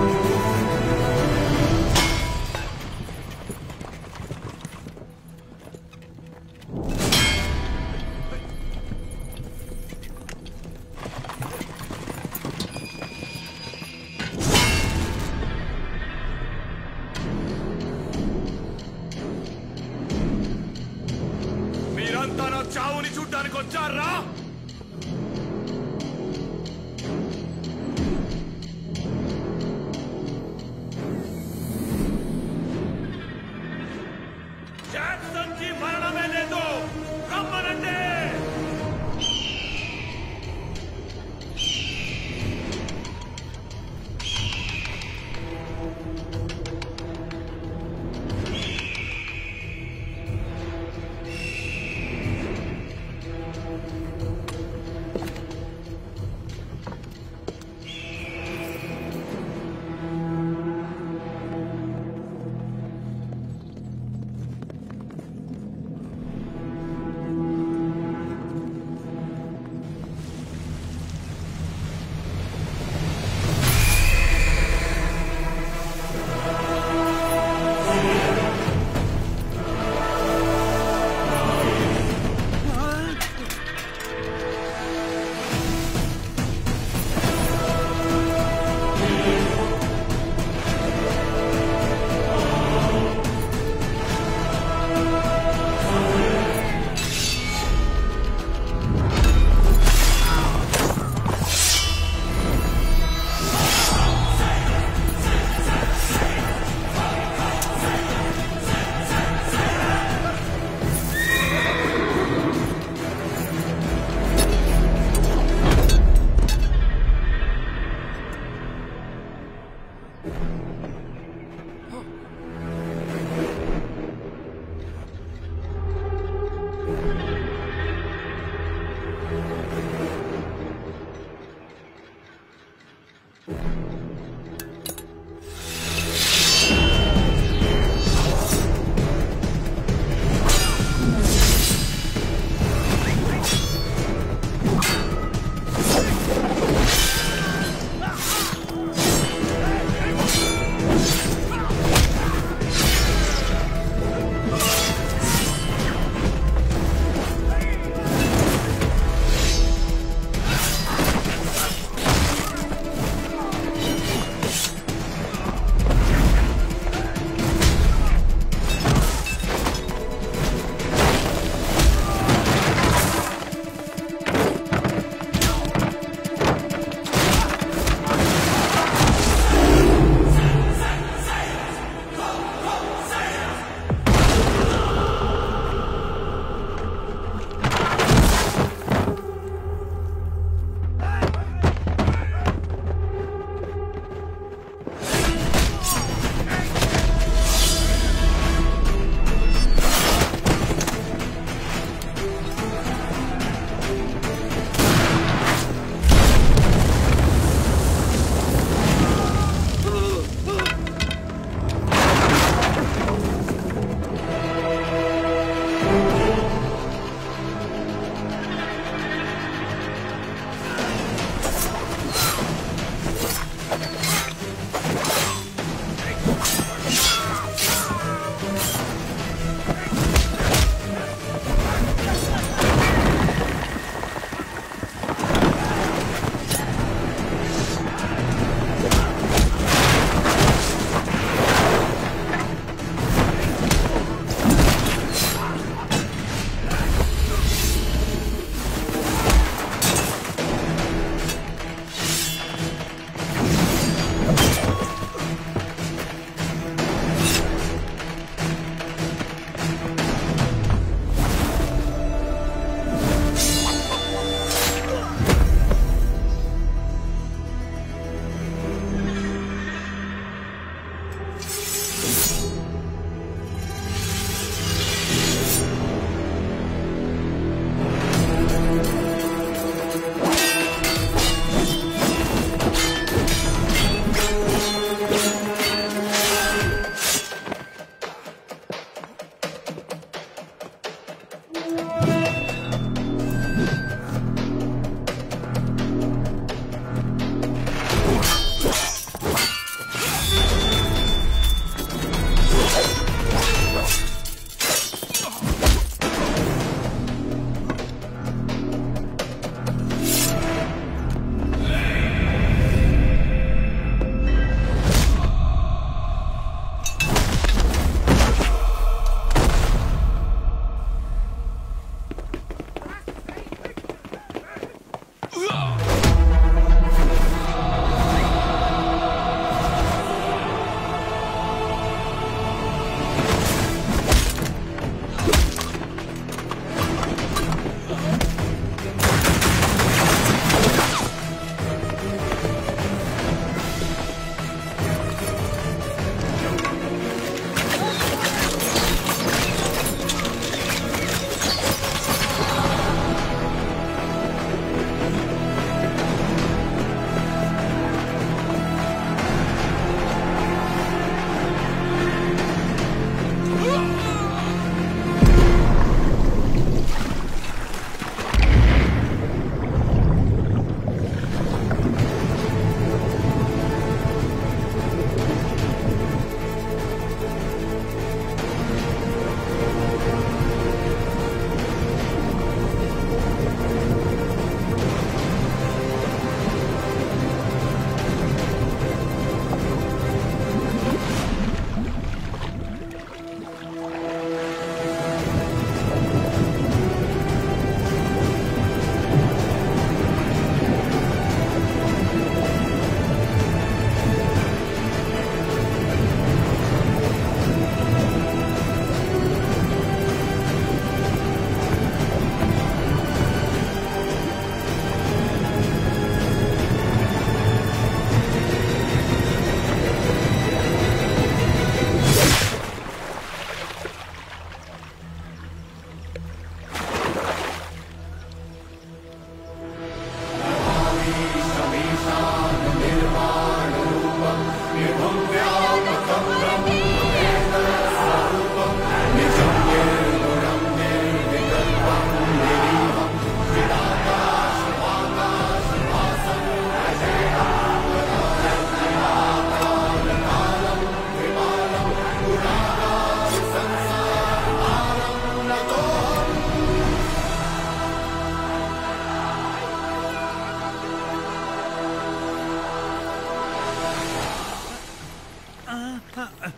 మీరంతా నా చావుని చూడ్డానికి వచ్చారా జాక్సన్ కి మరణమే లేదు రమ్మనండి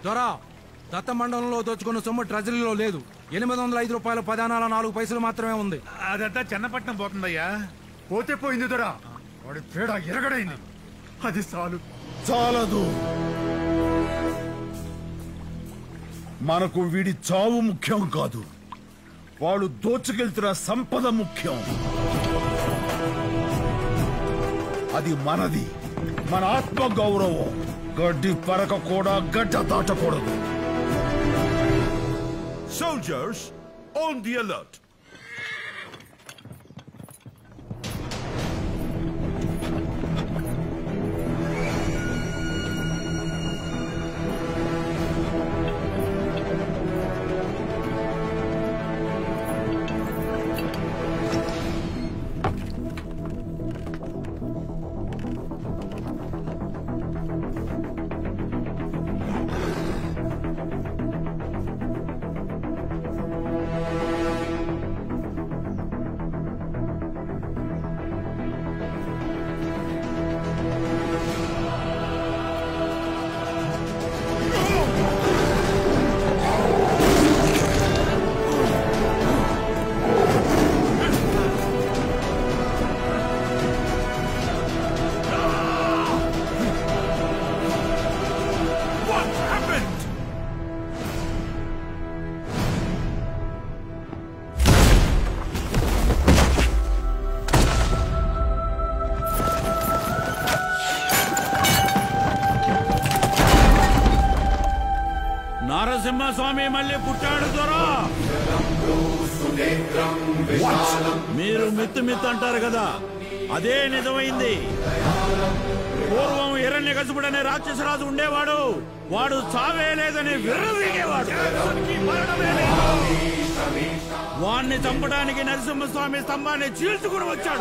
దొరా దత్త మండలంలో దోచుకున్న సొమ్ము ట్రెజరీలో లేదు ఎనిమిది వందల ఐదు రూపాయల పదానాల నాలుగు పైసలు మాత్రమే ఉంది అదంతా చెన్నపట్నం పోతుందయ్యా పోతే పోయింది దొరా వాడి పేడ ఎరగడైంది అది చాలు చాలదు మనకు వీడి చావు ముఖ్యం కాదు వాడు దోచుకెళ్తున్న సంపద ముఖ్యం అది మనది మన ఆత్మ గౌరవం గడ్డి పరక కూడా గడ్డ దాటకూడదు Soldiers, on the alert. What happened? Narasimhaswamy మళ్ళీ పుట్టాడు దొరా మీరు మిత్తు మిత్తు అంటారు కదా అదే నిజమైంది పూర్వం హిరణ్య కసుపుడనే రాక్షసరాజు ఉండేవాడు వాడు చావే లేదని విర్రవీగేవాడు వాణ్ణి చంపడానికి నరసింహస్వామి స్తంభాన్ని చీల్చుకుని వచ్చాడు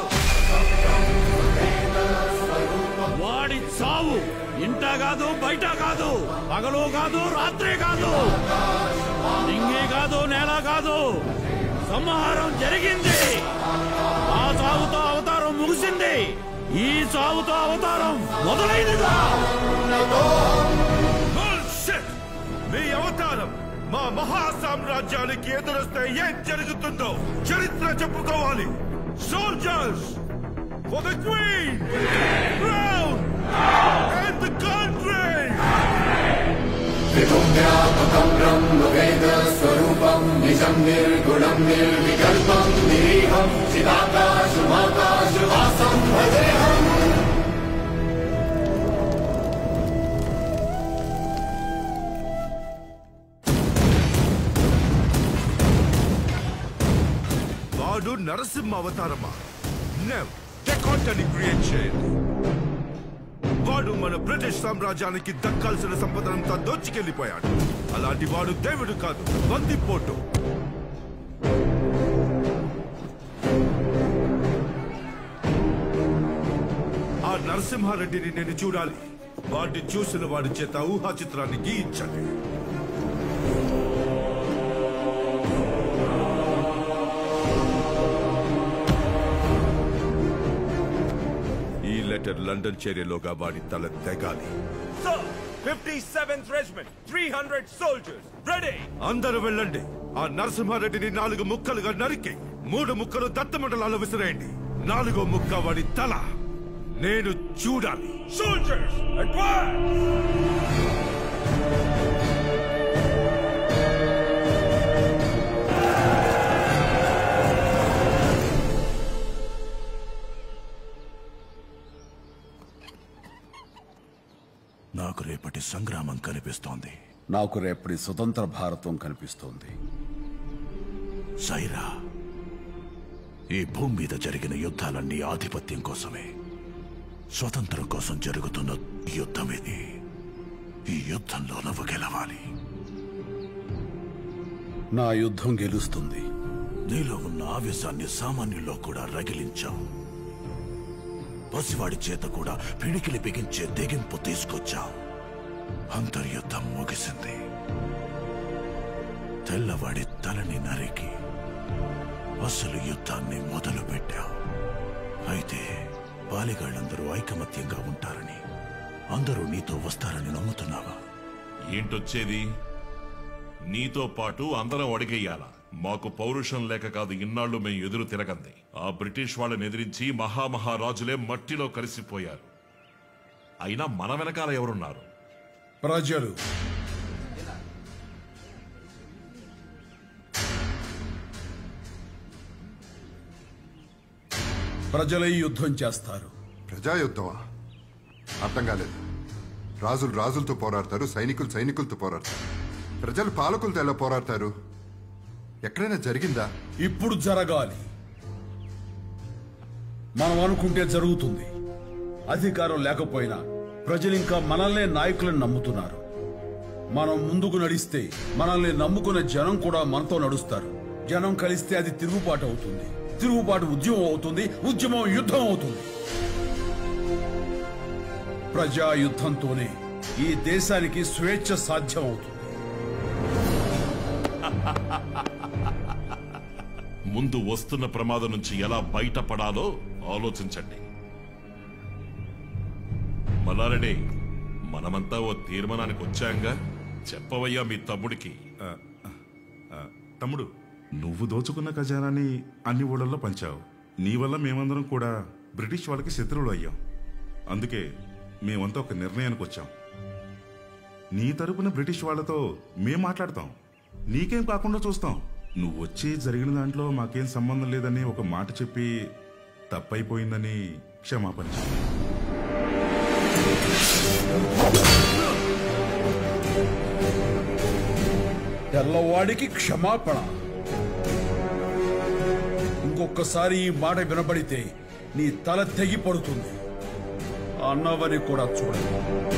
వాడి చావు ఇంట కాదు బయట కాదు పగలు కాదు రాత్రి కాదు నింగి కాదు నేల కాదు సంహారం జరిగింది ఆ చావుతో అవతారం ముగిసింది ఈ చావుతో అవతారం మొదలైనదా Bullshit! మీ అవతారం మా మహా సామ్రాజ్యానికి ఎదురొస్తే ఏం జరుగుతుందో చరిత్ర చెప్పుకోవాలి soldiers for the queen crown and the country విపుణ్యాత్మకం బ్రహ్మవేద స్వరూపం నిజం నిర్గుణం నిర్వికల్పం నిరీహం చిదాకాశుమాకాశువాసం భజేహం వాడు నరసింహ అవతారమా టెకాంటని క్రియేట్ చేయండి వాడు మన బ్రిటిష్ సామ్రాజ్యానికి దక్కాల్సిన సంపదనంతా దోచుకెళ్లిపోయాడు అలాంటి వాడు దేవుడు కాదు బందిపోటు ఆ నరసింహారెడ్డిని నేను చూడాలి వాడిని చూసిన వాడి చేత ఊహా చిత్రాన్ని గీయించాలి ఈ లెటర్ లండన్ చేరేలోగా వాడి తల తెగాలి Sir, 57th Regiment, 300 soldiers, ready! అందరూ వెళ్ళండి ఆ నరసింహారెడ్డిని నాలుగు ముక్కలుగా నరికి మూడు ముక్కలు దత్తమండలాలు విసిరేయండి నాలుగో ముక్క వాడి తల నేను చూడాలి Soldiers, advance! నాకు రేపటి సంగ్రామం కనిపిస్తోంది నాకు రేపటి స్వతంత్ర భారతం కనిపిస్తోంది సైరా ఈ భూమి మీద జరిగిన యుద్ధాలన్నీ ఆధిపత్యం కోసమే స్వతంత్రం కోసం జరుగుతున్న యుద్ధం ఇది ఈ యుద్ధంలో నువ్వు గెలవాలి నా యుద్ధం గెలుస్తుంది నీలో ఉన్న ఆవేశాన్ని సామాన్యుల్లో కూడా రగిలించావు పసివాడి చేత కూడా పిడికిలి బిగించే తెగింపు తీసుకొచ్చావు అంతర్యుద్ధం ముగిసింది తెల్లవాడి తలని నరికి అసలు యుద్ధాన్ని మొదలు పెట్టావు అయితే బాలిగాళ్ళందరూ ఐకమత్యంగా ఉంటారని అందరూ నీతో వస్తారని నమ్ముతున్నావా ఏంటొచ్చేది నీతో పాటు అందరం అడిగేయాల మాకు పౌరుషం లేక కాదు ఇన్నాళ్ళు మేము ఎదురు తిరగంది ఆ బ్రిటిష్ వాళ్ళని ఎదిరించి మహామహారాజులే మట్టిలో కలిసిపోయారు అయినా మన వెనకాల ఎవరున్నారు ప్రజలు ప్రజలై యుద్ధం చేస్తారు ప్రజాయుద్ధమా అర్థం కాలేదు రాజులు రాజులతో పోరాడతారు సైనికులు సైనికులతో పోరాడతారు ప్రజలు పాలకులతో ఎలా పోరాడతారు ఎక్కడైనా జరిగిందా ఇప్పుడు జరగాలి మనం అనుకుంటే జరుగుతుంది అధికారం లేకపోయినా ప్రజలు ఇంకా మనల్నే నాయకులను నమ్ముతున్నారు మనం ముందుకు నడిస్తే మనల్ని నమ్ముకున్న జనం కూడా మనతో నడుస్తారు జనం కలిస్తే అది తిరుగుబాటు అవుతుంది తిరుగుబాటు ఉద్యమం అవుతుంది ఉద్యమం యుద్ధం అవుతుంది ప్రజా యుద్ధంతోనే ఈ దేశానికి స్వేచ్ఛ సాధ్యం అవుతుంది ముందు వస్తున్న ప్రమాదం నుంచి ఎలా బయటపడాలో ఆలోచించండి మల్లారెడ్డి మనమంతా ఓ తీర్మానానికి వచ్చాంగా చెప్పవయ్యా మీ తమ్ముడికి తమ్ముడు నువ్వు దోచుకున్న ఖజానాన్ని అన్ని ఊళ్ళల్లో పంచావు నీ వల్ల మేమందరం కూడా బ్రిటిష్ వాళ్ళకి శత్రువులు అయ్యాం అందుకే మేమంతా ఒక నిర్ణయానికి వచ్చాం నీ తరపున బ్రిటిష్ వాళ్ళతో మేం మాట్లాడతాం నీకేం కాకుండా చూస్తాం నువ్వు వచ్చి జరిగిన దాంట్లో మాకేం సంబంధం లేదని ఒక మాట చెప్పి తప్పైపోయిందని క్షమాపణ చెప్పు. తెల్లవాడికి క్షమాపణ ఇంకొకసారి ఈ మాట వినబడితే నీ తల తెగి పడుతుంది అన్నవని కూడా చూడండి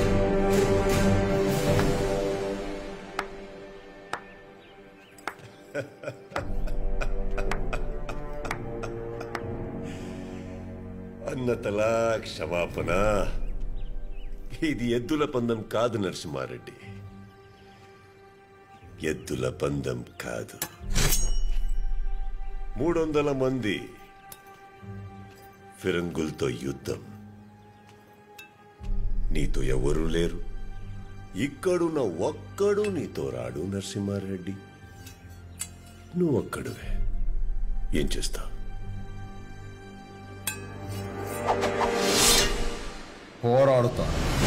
అన్నతలా క్షమాపణ ఇది ఎద్దుల పందెం కాదు నరసింహారెడ్డి ఎద్దుల పందెం కాదు మూడు వందల మంది ఫిరంగులతో యుద్ధం నీతో ఎవరూ లేరు ఇక్కడున్న ఒక్కడు నీతో రాడు నరసింహారెడ్డి నువ్వు ఒక్కడువే ఏం చేస్తావు పోరాడుతా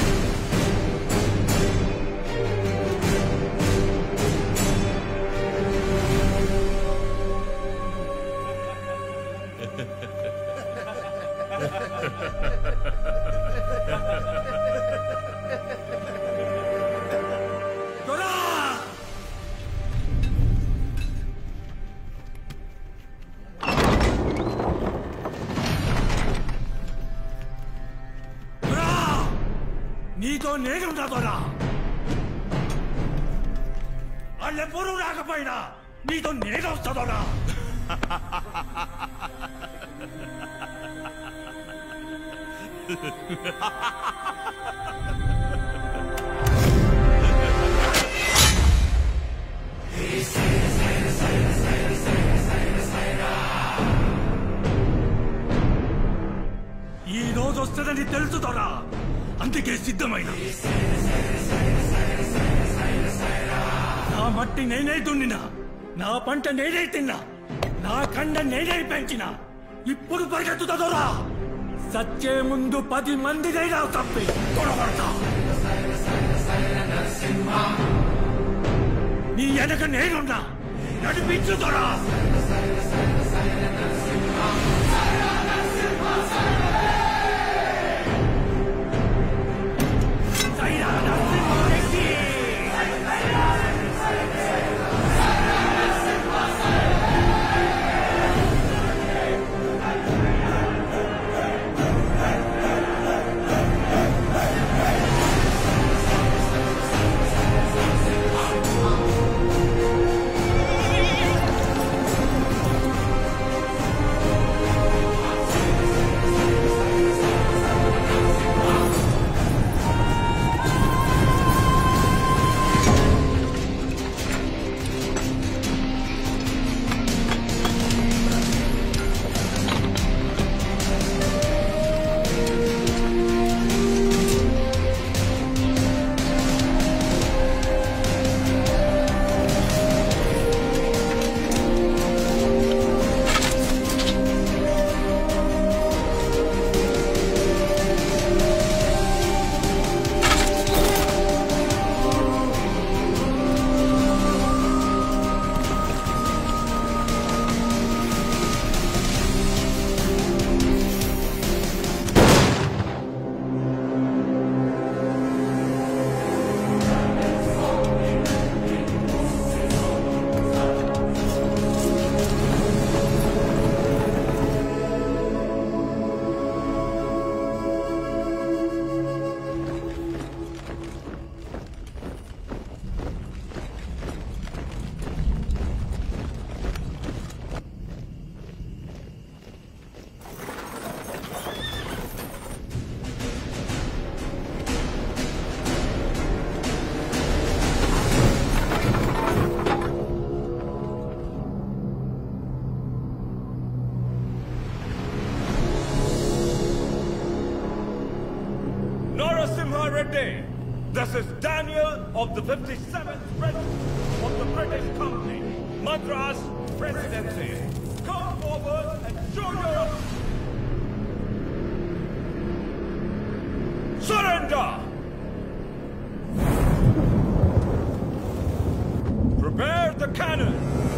నీతో నేనున్నా దొరా వాళ్ళెవ్వరూ రాకపోయినా నీతో నేను వస్తుందోరా ఈ రోజు వస్తుందని తెలుసుదోరా అందుకే సిద్ధమైన నా మట్టి నేనే దున్నినా నా పంట నేనే తిన్నా నా కండ నేనే పెంచినా ఇప్పుడు పరిగెత్తుతుందోరా సచ్చే ముందు పది మందినైనా తప్పి కొడబడతా నీ వెనక నేనున్నా నడిపించుదోరా ఆ Reddy. This is Daniel of the 57th Regiment of the British Company, Madras Presidency. Come forward and show your... Surrender! Prepare the cannon!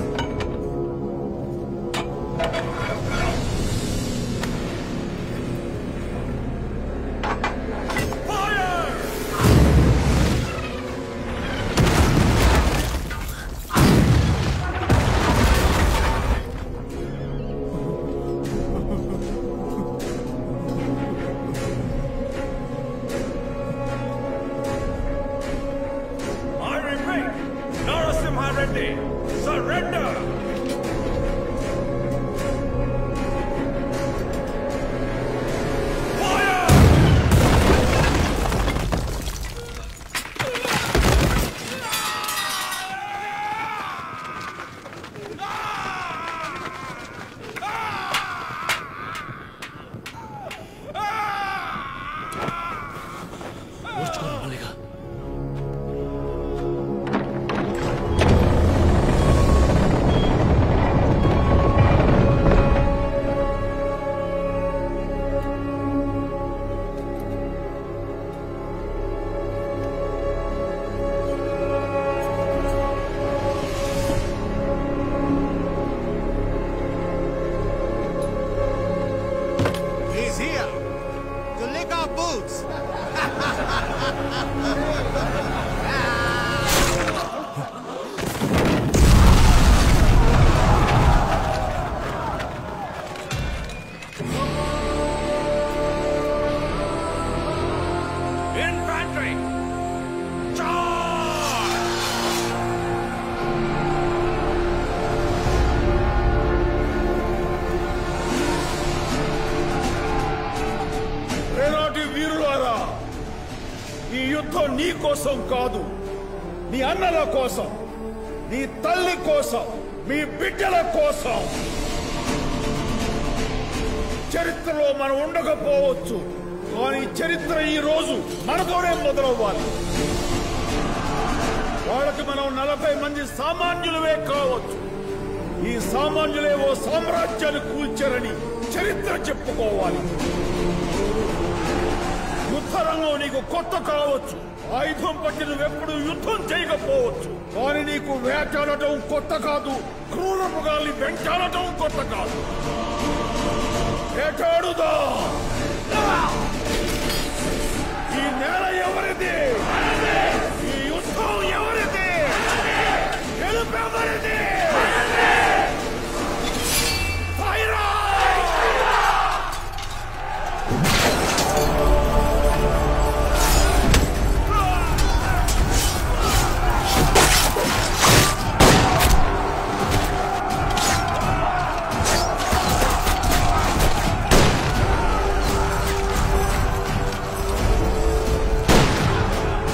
I repeat, Narasimha Reddy, surrender! ఓర్చుకోరా మల్లిగా He's here to lick our boots. Infantry! ఏనాటి వీరులారా ఈ యుద్ధం నీ కోసం కాదు నీ అన్నల కోసం నీ తల్లి కోసం మీ బిడ్డల కోసం చరిత్రలో మనం ఉండకపోవచ్చు కానీ చరిత్ర ఈ రోజు మనతోనే మొదలవ్వాలి వాళ్ళకి మనం నలభై మంది సామాన్యులవే కావచ్చు ఈ సామాన్యులే ఓ సామ్రాజ్యాన్ని కూల్చారని చరిత్ర చెప్పుకోవాలి యుద్ధరంగం నీకు కొత్త కావచ్చు ఆయుధం పట్టి నువ్వెప్పుడు యుద్ధం చేయకపోవచ్చు కానీ నీకు వేటాడటం కొత్త కాదు క్రూర మృగాల్ని వెంటాడటం కొత్త కాదు వేటాడుదా ఈ నేల ఎవరిది ఈ యుద్ధం ఎవరిది గెలుపెవరిది ఫైరా Fire!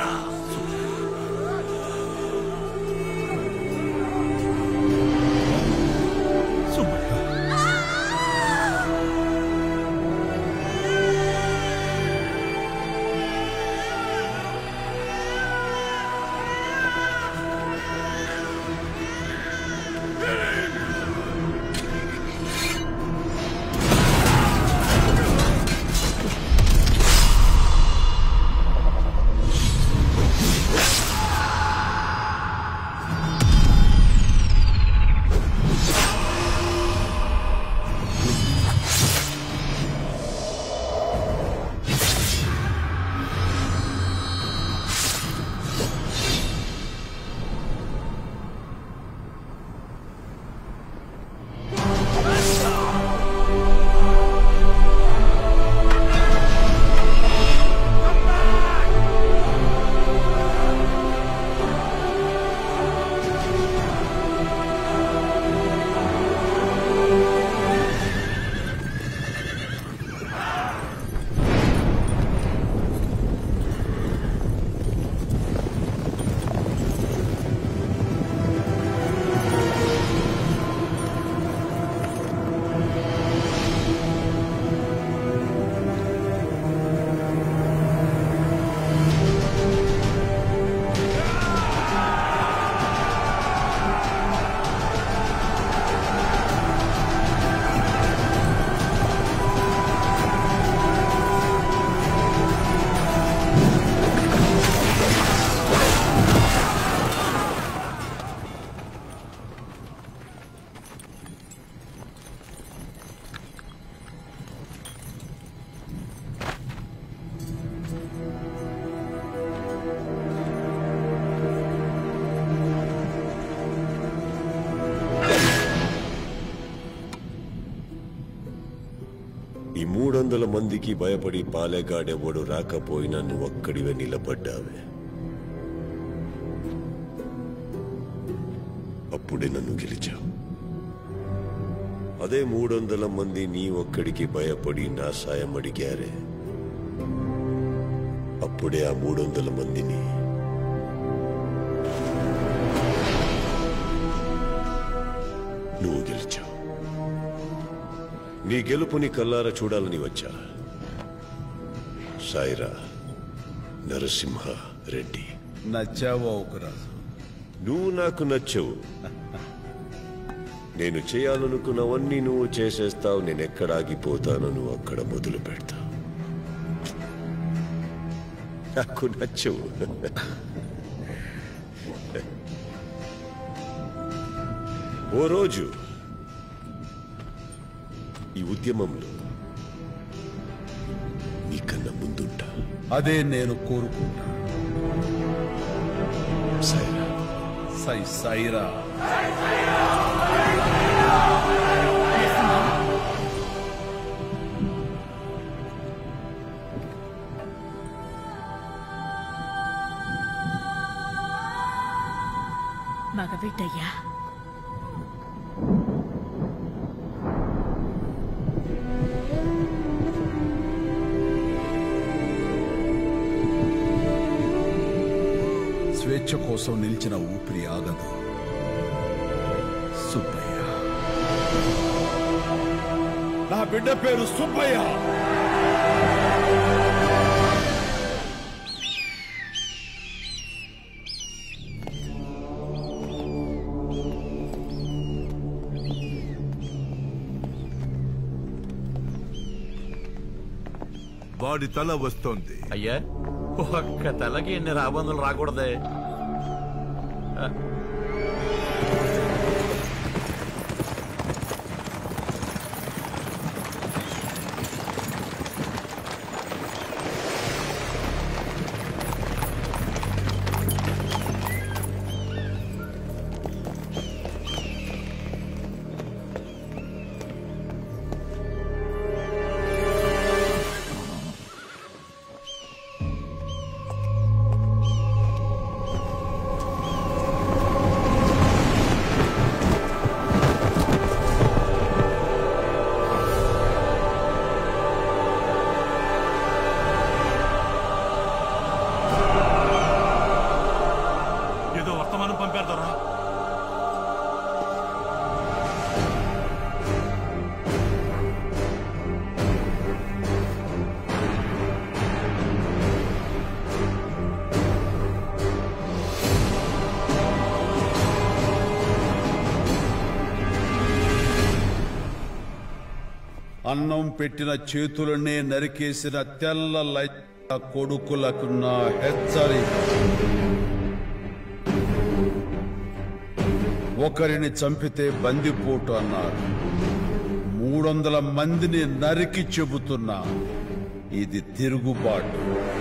దొరా ఈ మూడొందల మందికి భయపడి పాలెగాడెవడు రాకపోయినా నువ్వు ఒక్కడివే నిలబడ్డావే అప్పుడే నన్ను గెలిచావు అదే మూడొందల మంది నీ ఒక్కడికి భయపడి నా సాయం అడిగారే అప్పుడే ఆ మూడొందల మందిని నువ్వు గెలిచావు నీ గెలుపుని కల్లారా చూడాలని వచ్చా సాయిరా నరసింహ రెడ్డి నచ్చావో ఒకరాజు నువ్వు నాకు నచ్చవు నేను చేయాలనుకున్నవన్నీ నువ్వు చేసేస్తావు నేను ఎక్కడ ఆగిపోతానో నువ్వు అక్కడ మొదలు పెడతావు నాకు నచ్చవు ఓ రోజు ఈ ఉద్యమంలో నీకన్నా ముందుంటా అదే నేను కోరుకుంటా సైరా సై సైరా మగబిడ్డయ్యా స్వేచ్ఛ కోసం నిలిచిన ఊపిరి ఆగదు సుబ్బయ్య నా బిడ్డ పేరు సుబ్బయ్య వాడి తల వస్తోంది అయ్యా ఒక్క తలకి ఎన్ని రాబందులు రాకూడదే ఆ, ఆ అన్నం పెట్టిన చేతులనే నరికేసిన తెల్ల లై కొడుకులకు నా హెచ్చరిక ఒకరిని చంపితే బందిపోటు అన్నారు మూడొందల మందిని నరికి చెబుతున్నా ఇది తిరుగుబాటు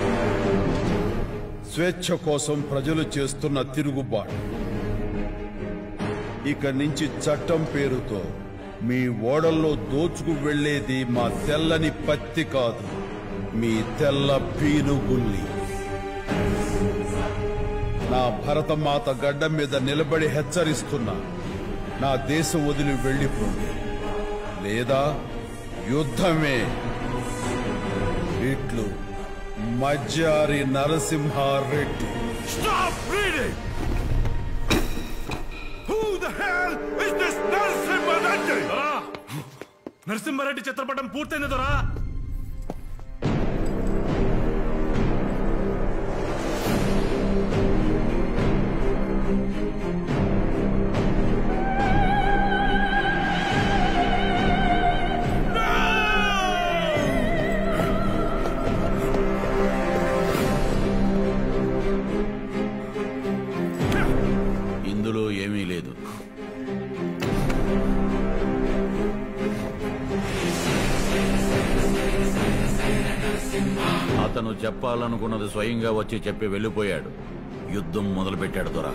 స్వేచ్ఛ కోసం ప్రజలు చేస్తున్న తిరుగుబాటు ఇక నుంచి చట్టం పేరుతో మీ ఓడల్లో దోచుకు వెళ్లేది మా తెల్లని పత్తి కాదు మీ తెల్ల పీనుగుల్ని నా భరతమాత గడ్డ మీద నిలబడి హెచ్చరిస్తున్నా నా దేశం వదిలి వెళ్ళిపోండి లేదా యుద్ధమే ఇట్లు మజ్జారి Narasimha Reddy Stop reading! Who the hell is this Narasimha Reddy? Narasimha Reddy చిత్రపటం పూర్తయింది దొరా ఇందులో ఏమీ లేదు అతను చెప్పాలనుకున్నది స్వయంగా వచ్చి చెప్పి వెళ్ళిపోయాడు యుద్ధం మొదలుపెట్టాడు దొర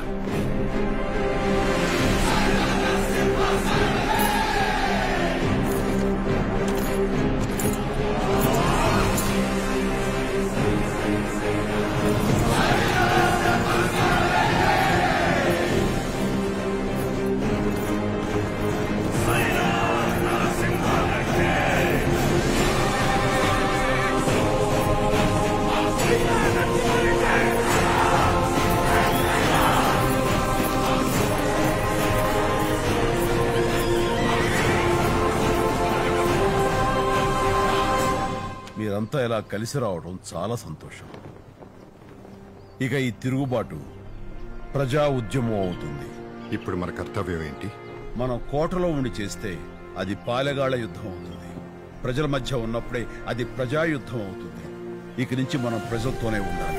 మీరంతా ఇలా కలిసి రావడం చాలా సంతోషం ఇక ఈ తిరుగుబాటు ప్రజా ఉద్యమం అవుతుంది ఇప్పుడు మన కర్తవ్యం ఏంటి మనం కోటలో ఉండి చేస్తే అది పాలెగాళ్ల యుద్ధం అవుతుంది ప్రజల మధ్య ఉన్నప్పుడే అది ప్రజా యుద్ధం అవుతుంది ఇక నుంచి మనం ప్రజలతోనే ఉండాలి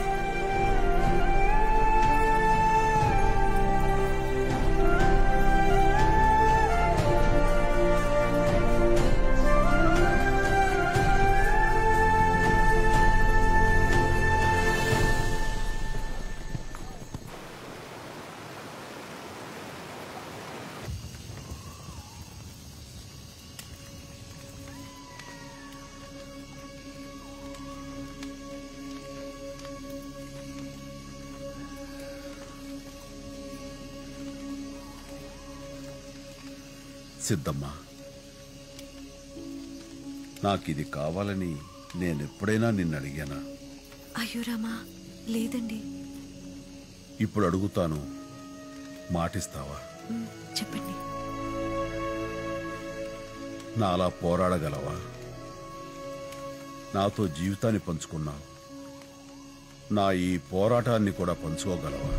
సిద్ధమ్మా నాకిది కావాలని నేనెప్పుడైనా నిన్ను అడిగానా అయ్యో రామా లేదండి ఇప్పుడు అడుగుతాను మాటిస్తావా మ్, చెప్పండి నాలా పోరాడగలవా నాతో జీవితాన్ని పంచుకున్నావు నా ఈ పోరాటాన్ని కూడా పంచుకోగలవా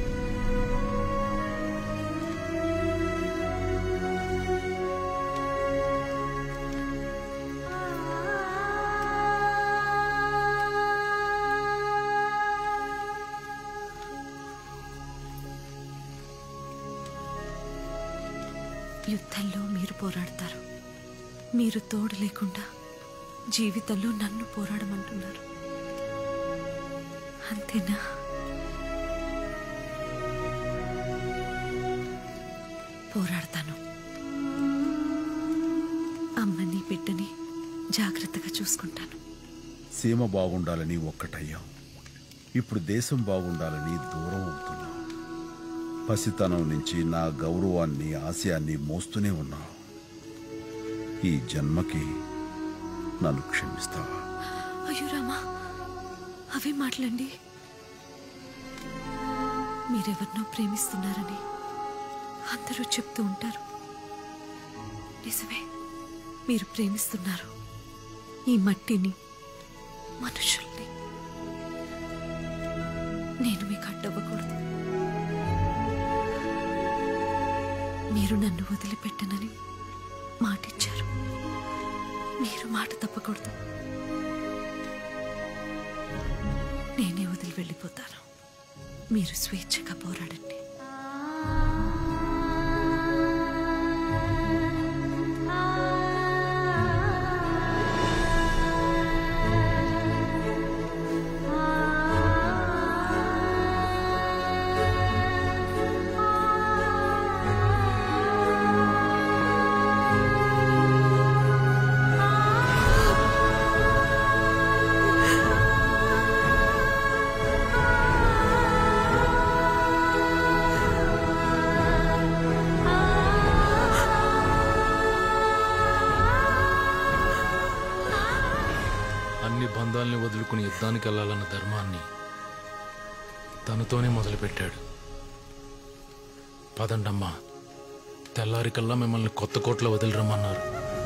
యుద్ధంలో మీరు పోరాడతారు మీరు తోడు లేకుండా జీవితంలో నన్ను పోరాడమంటున్నారు అంతేనా పోరాడతాను అమ్మని బిడ్డని జాగ్రత్తగా చూసుకుంటాను సీమ బాగుండాలని ఒక్కటయ్యాం ఇప్పుడు దేశం బాగుండాలని దూరం అవుతున్నాం పసితనం నుంచి నా గౌరవాన్ని ఆశయాన్ని మోస్తూనే ఉన్నావు ఈ జన్మకి నన్ను క్షమిస్తావా అయ్యో రామా అవి మాటలండి మీరెవరినో ప్రేమిస్తున్నారని అందరూ చెప్తూ ఉంటారు నిజమే మీరు ప్రేమిస్తున్నారు ఈ మట్టిని మనుషుల్ని నేను మీకు అడ్డవ్వకూడదు మీరు నన్ను వదిలిపెట్టనని మాటిచ్చారు మీ మాట తప్పకూడదు నేనే వదిలి వెళ్ళిపోతాను మీరు స్వేచ్ఛగా పోరాడండి అన్ని బంధాల్ని వదులుకుని యుద్ధానికి వెళ్ళాలన్న ధర్మాన్ని తనతోనే మొదలుపెట్టాడు పదండమ్మా తెల్లారికల్లా మిమ్మల్ని కొత్త కోట్లో వదిలిరమ్మన్నారు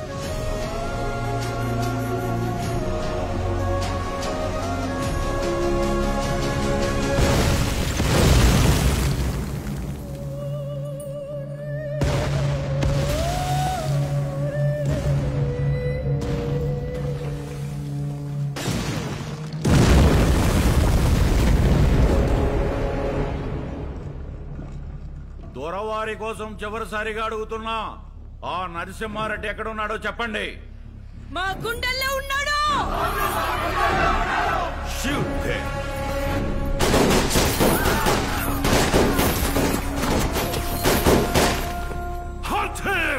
దొరవారి కోసం చివరిసారిగా అడుగుతున్నా ఆ నరసింహారెడ్డి ఎక్కడున్నాడో చెప్పండి మా గుండెల్లో ఉన్నాడు Shoot them! Hunt him!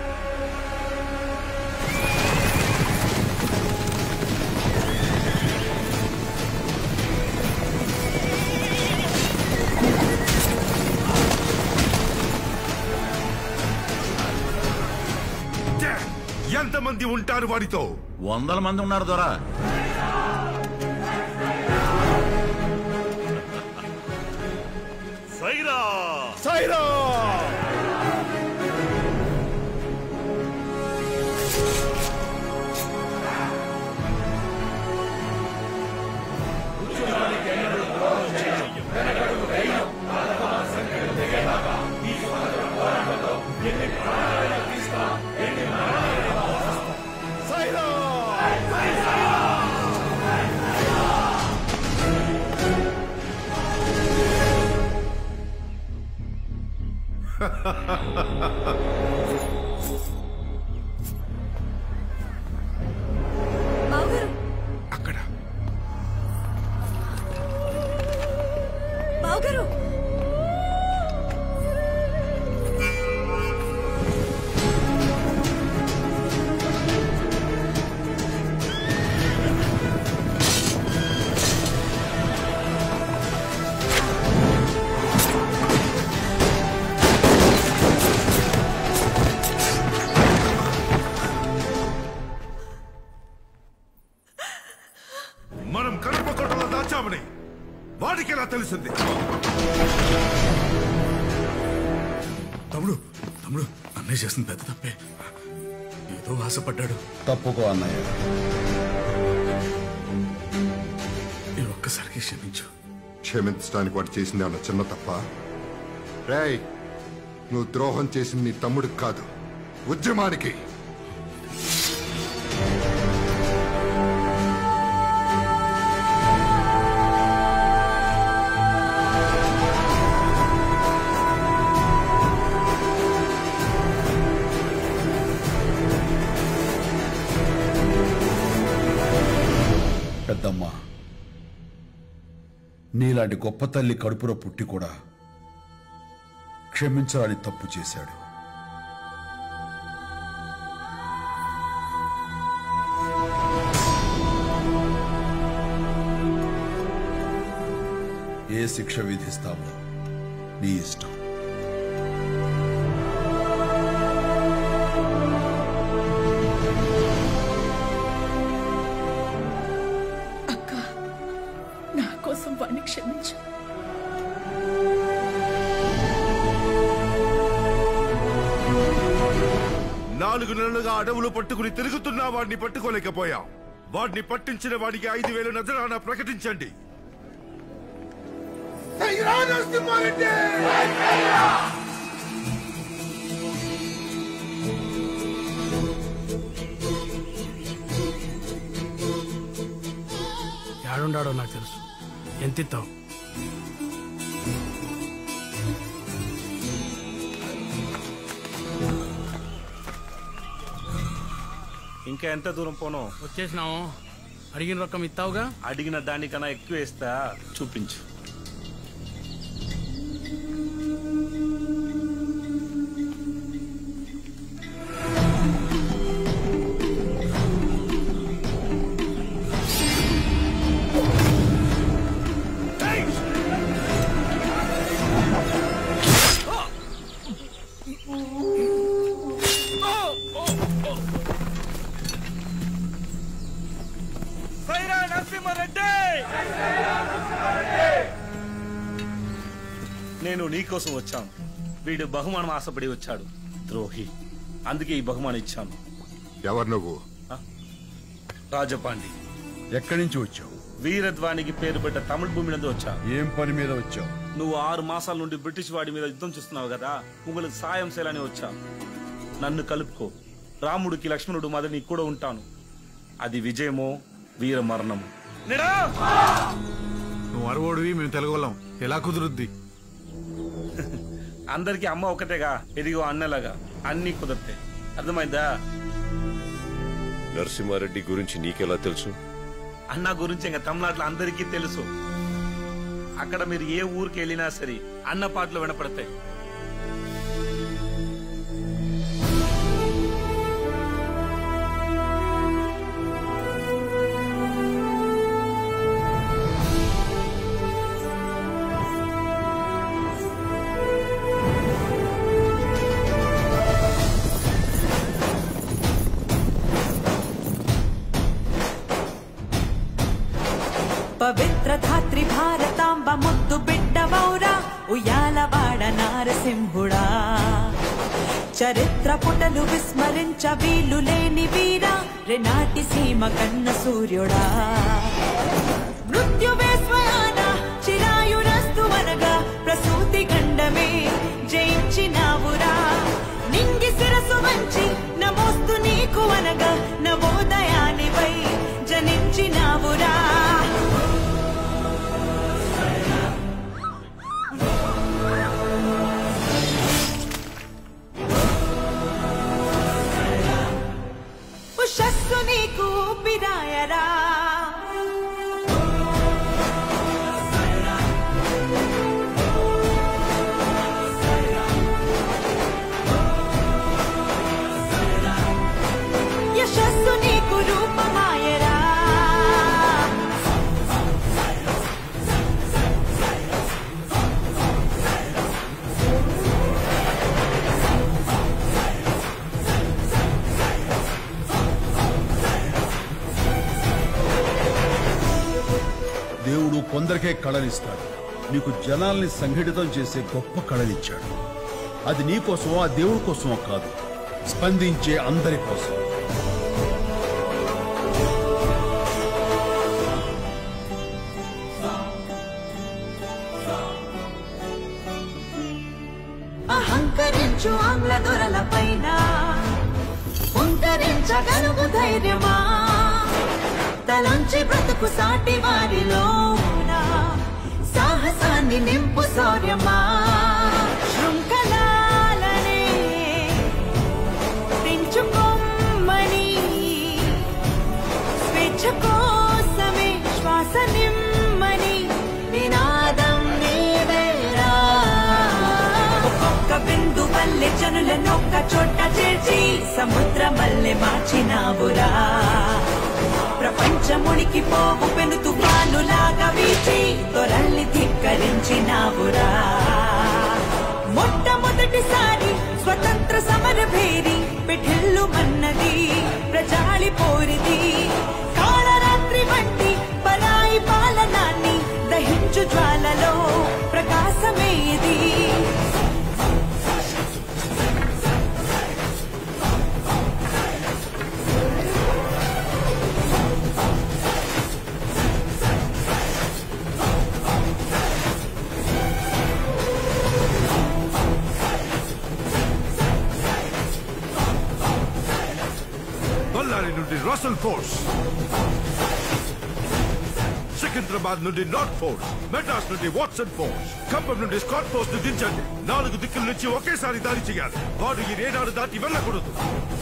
ఎంతమంది ఉంటారు వాడితో వందల మంది ఉన్నారు దొరా సైరా సైరా సైరా బావగారు అక్కడ బావగారు మనం కడప కోటలో దాచామని వాడికి ఎలా తెలిసింది తమ్ముడు తమ్ముడు అన్నయ్య చేసిన పెద్ద తప్పే ఏదో ఆశపడ్డాడు తప్పుకో అన్నయ్య ఈ ఒక్కసారికి క్షమించు క్షమించడానికి వాడు చేసింది అన్న చిన్న తప్ప రేయ్ నువ్వు ద్రోహం చేసింది నీ తమ్ముడికి కాదు ఉద్యమానికి పెద్దమ్మ నీలాంటి గొప్ప తల్లి కడుపులో పుట్టి కూడా క్షమించాలని తప్పు చేశాడు ఏ శిక్ష విధిస్తావో నీ ఇష్టం అక్క నా కోసం వాణ్ణి క్షమించు నాలుగు నెలలుగా అడవులు పట్టుకుని తిరుగుతున్నా వాడిని పట్టుకోలేకపోయాం వాడిని పట్టించిన వాడికి ఐదు వేలు నజరానా ప్రకటించండి ఎక్కడుండాడో నాకు తెలుసు ఎంత ఇస్తావు ఇంకా ఎంత దూరం పోను వచ్చేసినాము అడిగిన రకం ఇస్తావుగా అడిగిన దానికన్నా ఎక్కువ వేస్తా చూపించు సైరా నరసింహారెడ్డి నేను నీకోసం వచ్చాను వీడు బహుమానం ఆశపడి వచ్చాడు ద్రోహి అందుకే ఈ బహుమానం ఇచ్చాను ఎవరు నువ్వు రాజపాండి ఎక్కడి నుంచి వచ్చావు వీరధ్వానికి పేరు పెట్ట తమిళ భూమి నుండి వచ్చా ఏం పని మీద వచ్చావు నువ్వు ఆరు మాసాల నుండి బ్రిటిష్ వాడి మీద యుద్ధం చేస్తున్నావు కదా உங்களுக்கு సాయం చేయాలని వచ్చా నన్ను కలుపుకో రాముడికి లక్ష్మణుడు మద నీకు కూడా ఉంటాను అది విజయమో వీర మరణము నువ్వు అరవోడివి మేము తెలుగులం ఎలా కుదురుద్ది అందరికి అమ్మ ఒకటేగా ఎదిగో అన్నలాగా అన్ని కుదిరితే అర్థమైందా నరసింహారెడ్డి గురించి నీకెలా తెలుసు అన్న గురించి ఇంకా తమిళనాడులో అందరికీ తెలుసు అక్కడ మీరు ఏ ఊరికి వెళ్ళినా సరే అన్న పాటలు వినపడతాయి పవిత్ర ధాత్రి భారతాంబ ముద్దు బిడ్డవౌరా ఉయ్యాలవాడ నారసింహుడా చరిత్ర పుటలు విస్మరించ వీలు లేని వీరా రెనాటి సీమ కన్న సూర్యుడా మృత్యువే స్వయాన చిరాయురస్తు అనగా ప్రసూతి గండమే జయించినావురా నింగి శిరసు వంచి నమోస్తు నీకు అనగా నవోదయానివై జనించినావురా ఉషస్సు నీకు ఊపిరాయరా యశస్సు నీకు రూపమాయరా దేవుడు కొందరికే కళనిస్తాడు నీకు జనాల్ని సంఘటితం చేసే గొప్ప కళనిచ్చాడు అది నీ కోసమో ఆ దేవుడి కోసమో కాదు స్పందించే అందరి కోసం అహంకరించు ఆంగ్ల దొరల పైన ఉంకరించగలుగు ధైర్యమా తలంచి బ్రతుకు సాటి వారిలోన సాహసాన్ని నింపు శౌర్యమా శృంఖలాలనే తెంచుకోమని స్వేచ్ఛ కోసమే శ్వాస నిమ్మని నినాదం నీవేరా ఒక్కొక్క బిందు వల్లే జనులనొక్క చోట చేర్చి సముద్ర మల్లె మార్చినావురా ప్రపంచమునికి పోవు పెను తుఫానులాగా వీచి తొరల్ని ధిక్కరించినావురా మొట్టమొదటిసారి స్వతంత్ర సమర భేరి పిఠిల్లు మన్నది ప్రజాళి పోరిది కాళరాత్రి వంటి పరాయి పాలనాన్ని దహించు జ్వాలలో ప్రకాశమే ఇది బళ్ళారి నుండి రసల్ ఫోర్స్ సికింద్రాబాద్ నుండి నార్త్ ఫోర్స్ మెడ్రాస్ నుండి వాట్సన్ ఫోర్స్ ఖమ్మం నుండి స్కాట్ ఫోర్స్ ను దించండి నాలుగు దిక్కుల నుంచి ఒకేసారి దాడి చేయాలి వాడు ఈ రేనాడు దాటి వెళ్ళకూడదు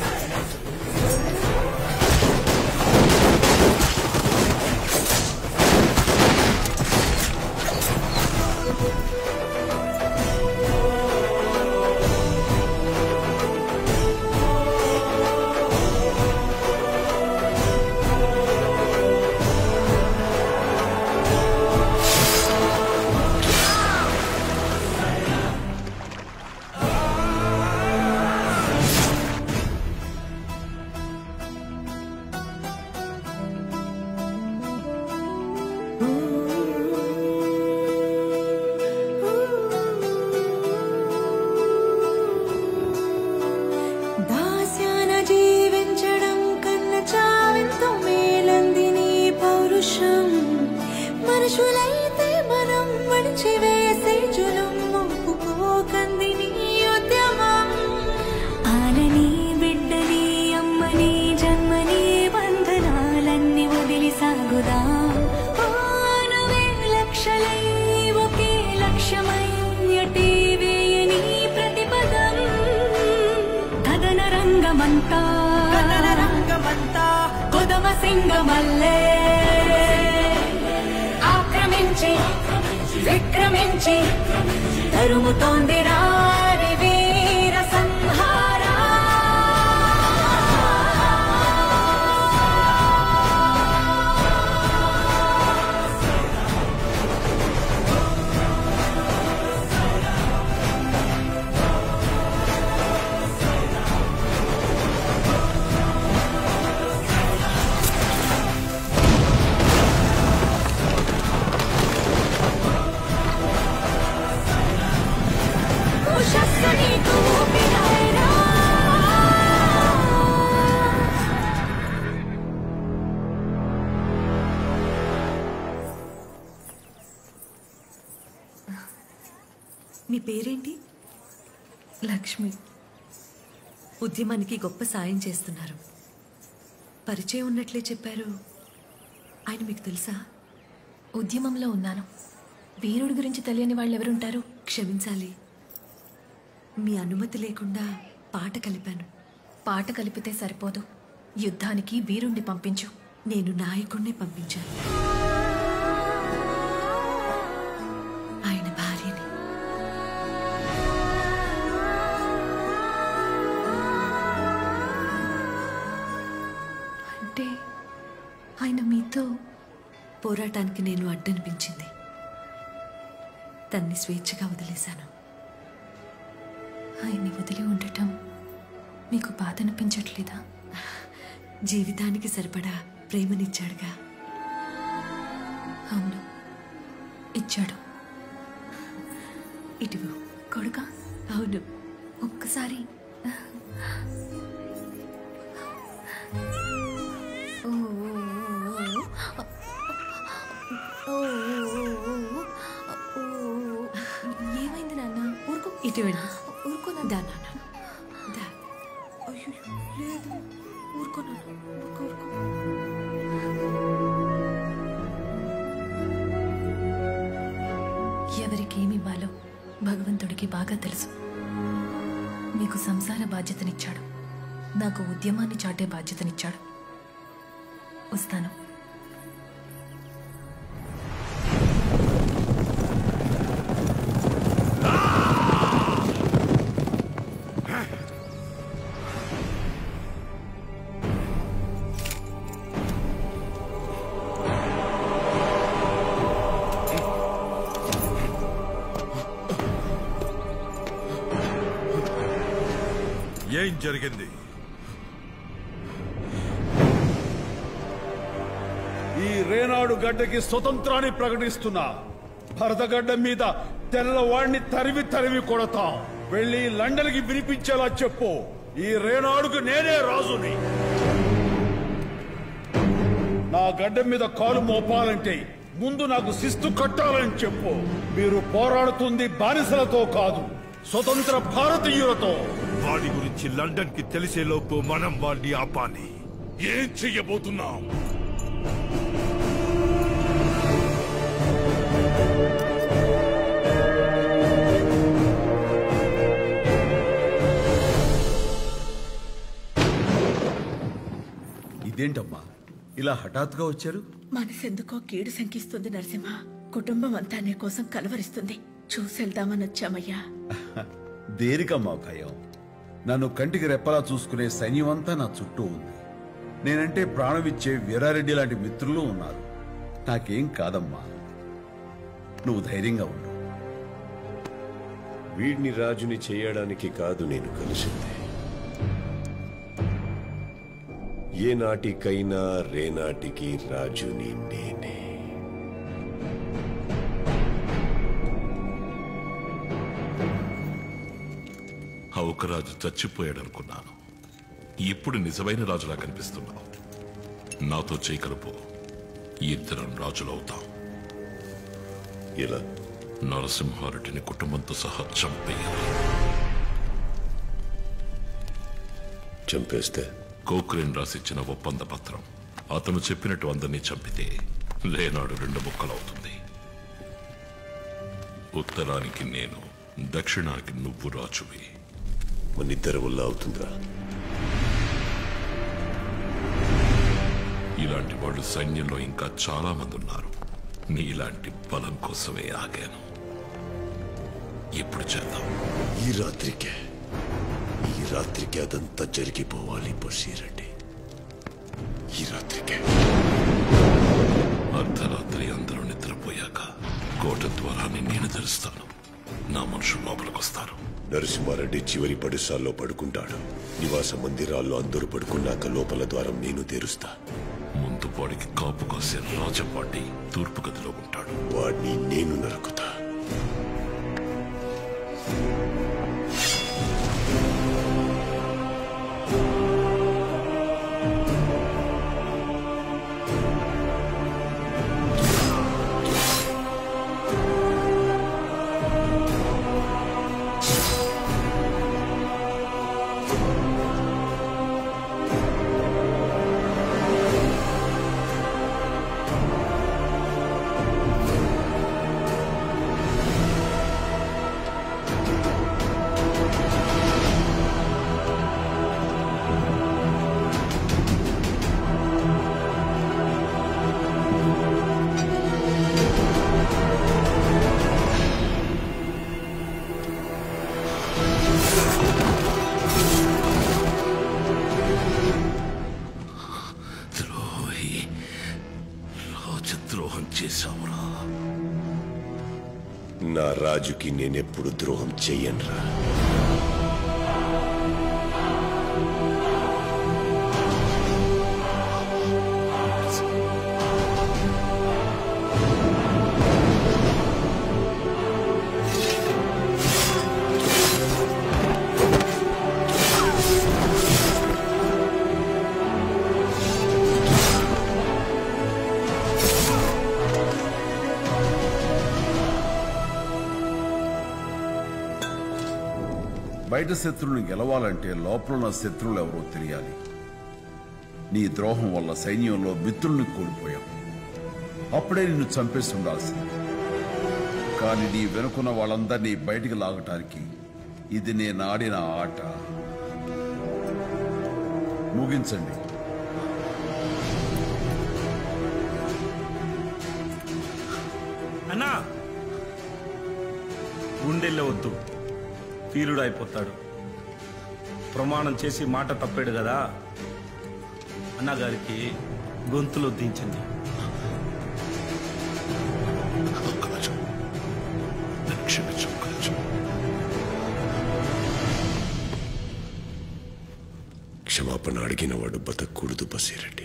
దాస్యాన జీవించడం కన్న చావెంతో మేలంది నీ పౌరుషం మనుషులైతే మనం మడిచి వేసే జులం ఒప్పుకోకంది నీ ఉద్యమం ఆనని బిడ్డని అమ్మని జన్మని బంధనాలన్నీ వదిలి సాగుదా ఆనవే లక్షలై ఒకే లక్ష్యమై ఎటి వేయని ప్రతిపదం కథన రంగమంతా కథన రంగమంతా కొదమ సింగమల్లే ఆక్రమించి విక్రమించి తరుముతోంది రారి వీర సంహారా ఉషస్సు నీకు ఊపిరాయరా. మీ పేరేంటి లక్ష్మి ఉద్యమానికి గొప్ప సాయం చేస్తున్నారు పరిచయం ఉన్నట్లే చెప్పారు ఆయన మీకు తెలుసా ఉద్యమంలో ఉన్నాను వీరుడి గురించి తెలియని వాళ్ళు ఎవరుంటారు క్షమించాలి మీ అనుమతి లేకుండా పాట కలిపాను పాట కలిపితే సరిపోదు యుద్ధానికి వీరుణ్ణి పంపించు నేను నాయకుణ్ణి పంపించాను ఆయన భార్యని అంటే ఆయన మీతో పోరాటానికి నేను అడ్డనిపించింది తన్ని స్వేచ్ఛగా వదిలేశాను ఆయన్ని వదిలి ఉండటం మీకు బాధ అనిపించట్లేదా జీవితానికి సరిపడా ప్రేమనిచ్చాడుగా అవును ఇచ్చాడు ఇటువు కొడుక అవును ఒక్కసారి ఓ, ఓ, ఓ, ఓ, ఏమైంది నాన్న ఊరుకో ఇటు వెళ్ళు ఊరుకో దా నాన్న దా అయ్యో లేదు ఊరుకో నాన్న ఊరుకో ఊరుకో ఎవరికేమివ్వాలో భగవంతుడికి బాగా తెలుసు మీకు సంసార బాధ్యతనిచ్చాడు నాకు ఉద్యమాన్ని చాటే బాధ్యతనిచ్చాడు వస్తాను ఏం జరిగింది ఈ రేనాడు గడ్డకి స్వతంత్రాన్ని ప్రకటిస్తున్నా భరతగడ్డ మీద తెల్లవాడిని తరివి తరివి కొడతాం వెళ్ళి లండన్కి వినిపించేలా చెప్పు ఈ రేనాడుకు నేనే రాజుని నా గడ్డ మీద కాలు మోపాలంటే ముందు నాకు శిస్తు కట్టాలని చెప్పు మీరు పోరాడుతుంది బానిసలతో కాదు స్వతంత్ర భారతీయులతో వాడి గురించి లండన్ కి తెలిసేలోపు మనం వాడిని ఆపాలి ఏం చెయ్యబోతున్నాం అదేంటమ్మా ఇలా హఠాత్తుగా వచ్చారు మనసెందుకో కీడు శంకిస్తుంది నరసింహ కుటుంబం అంతా నీ కోసం కలవరిస్తుంది చూసెళ్దామని వచ్చామయ్యా దేనికమ్మా భయం నన్ను కంటికి రెప్పలా చూసుకునే సైన్యం అంతా నా చుట్టూ ఉంది నేనంటే ప్రాణమిచ్చే వీరారెడ్డి లాంటి మిత్రులు ఉన్నారు నాకేం కాదమ్మా నువ్వు ధైర్యంగా ఉండు వీడిని రాజుని చేయడానికి కాదు నేను కలిసింది ఏ నాటికైనా రేనాటికి రాజుని నేనే హౌకరాజు చచ్చిపోయాడనుకున్నాను ఇప్పుడు నిజమైన రాజులా కనిపిస్తున్నావు నాతో చేయి కలుపు ఇద్దరం రాజులవుతాం ఇలా నరసింహారెడ్డిని కుటుంబంతో సహా చంపేయాలి చంపేస్తే కోక్రేన్ రాసిచ్చిన ఒప్పంద పత్రం అతను చెప్పినట్టు అందరినీ చంపితే లేనాడు రెండు ముక్కలవుతుంది ఉత్తరానికి నేను దక్షిణానికి నువ్వు రాజువి మనిద్దరి వల్ల అవుతుందా ఇలాంటి వాళ్ళు సైన్యంలో ఇంకా చాలా మంది ఉన్నారు నీలాంటి బలం కోసమే ఆగాను ఇప్పుడు చేద్దాం ఈ రాత్రికే ఈ రాత్రికి అదంతా జరిగిపోవాలి బషీరెడ్డి ఈ రాత్రికే అర్ధరాత్రి అందరూ నిద్రపోయాక కోట ద్వారాన్ని నేను తెరుస్తాను నా మనుషులు లోపలికొస్తారు నరసింహారెడ్డి చివరి పడుసాల్లో పడుకుంటాడు నివాస మందిరాల్లో అందరూ పడుకున్నాక లోపల ద్వారం నేను తెరుస్తా ముందు వాడికి కాపు కాసే రాజపాటి తూర్పు గదిలో ఉంటాడు వాడిని నేను నరుకుతా ద్రోహి రాజద్రోహం చేశావురా నా రాజుకి నేనెప్పుడు ద్రోహం చెయ్యనురా బయట శత్రువుని గెలవాలంటే లోపల ఉన్న శత్రువులు ఎవరో తెలియాలి నీ ద్రోహం వల్ల సైన్యంలో మిత్రుల్ని కోల్పోయాం అప్పుడే నిన్ను చంపేసి ఉండాల్సింది కానీ నీ వెనుకున్న వాళ్ళందరినీ బయటికి లాగటానికి ఇది నేను ఆడిన ఆట ముగించండి అన్నా గుండెల్లో వద్దు వీరుడు అయిపోతాడు ప్రమాణం చేసి మాట తప్పాడు కదా అన్నగారికి గొంతులో దించండి క్షమించు కాచు క్షమాపణ అడిగిన వాడు బతకూడదు బసీరెడ్డి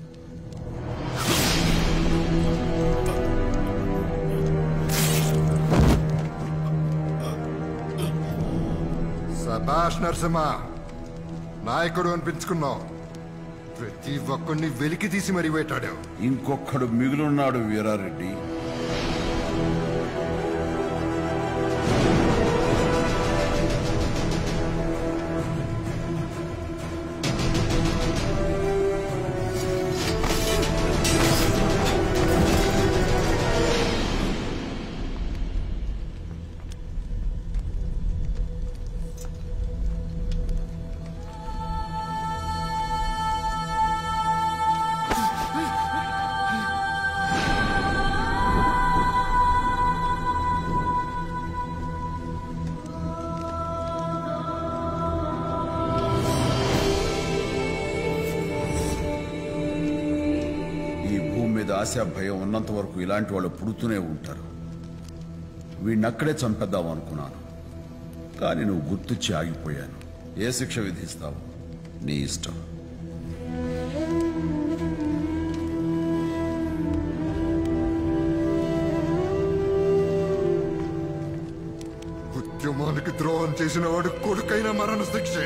సభాష్ నరసింహ నాయకుడు అనిపించుకున్నావు ప్రతి ఒక్కడిని వెలికి తీసి మరీ వేటాడావు ఇంకొక్కడు మిగులున్నాడు వీరారెడ్డి ఆశ భయం ఉన్నంత వరకు ఇలాంటి వాళ్ళు పుడుతూనే ఉంటారు వీడిని అక్కడే చంపేద్దాం అనుకున్నాను కానీ నువ్వు గుర్తొచ్చి ఆగిపోయాను ఏ శిక్ష విధిస్తావు నీ ఇష్టం ఉద్యమానికి ద్రోహం చేసిన వాడు కొడుకైన మరణ శిక్ష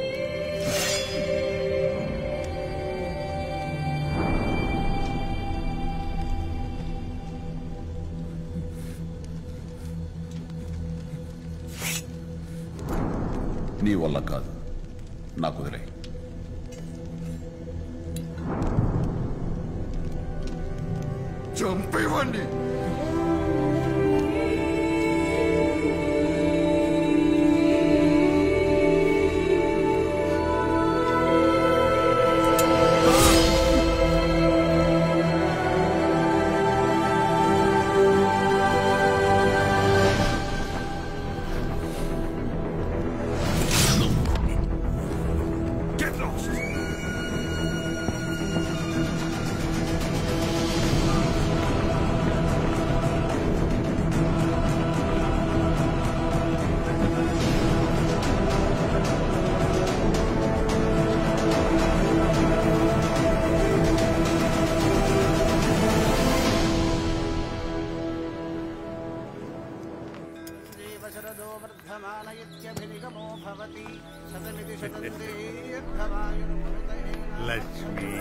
నీ వల్ల కాదు నాకు వదిలే చంపేవాణ్ణి Get lost! లక్ష్మి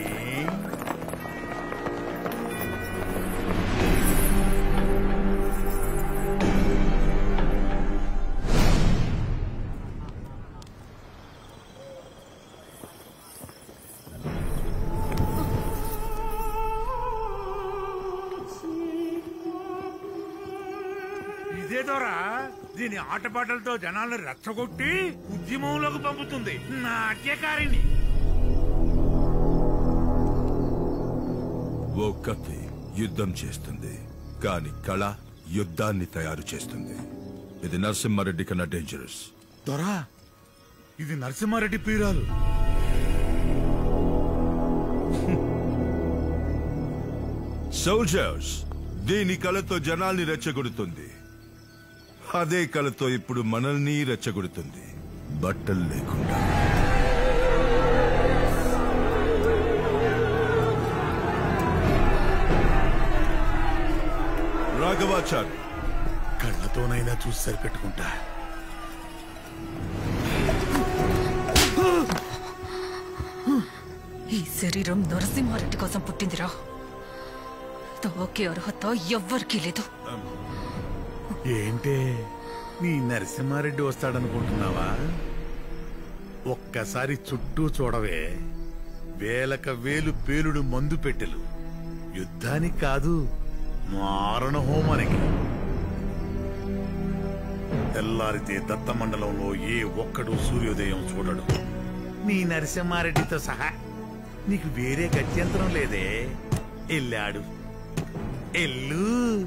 ఇదేదోరా దీని ఆటపాటలతో జనాలను రెచ్చగొట్టి ఉద్యమంలోకి పంపుతుంది నాట్యకారిణి ఓ కత్తి యుద్ధం చేస్తుంది కాని కళ యుద్ధాన్ని తయారు చేస్తుంది ఇది నరసింహారెడ్డి కన్నా డేంజరస్ దొరా ఇది నరసింహారెడ్డి పీరాలు సోల్జర్స్ దీని కళతో జనాల్ని రెచ్చగొడుతుంది అదే కళతో ఇప్పుడు మనల్ని రెచ్చగొడుతుంది బట్టలు లేకుండా రాఘవాచార్య కళ్ళతోనైనా చూసి సరిపెట్టుకుంటా ఈ శరీరం నరసింహారెడ్డి కోసం పుట్టిందిరా తోకే అర్హత ఎవ్వరికీ లేదు ఏంటే నీ నరసింహారెడ్డి వస్తాడనుకుంటున్నావా ఒక్కసారి చుట్టూ చూడవే వేలక వేలు పేలుడు మందు పెట్టెలు యుద్ధానికి కాదు మారణ హోమానికి తెల్లారితే దత్తమండలంలో ఏ ఒక్కడు సూర్యోదయం చూడడు నీ నరసింహారెడ్డితో సహా నీకు వేరే గత్యంతరం లేదే ఎల్లాడు ఎల్లు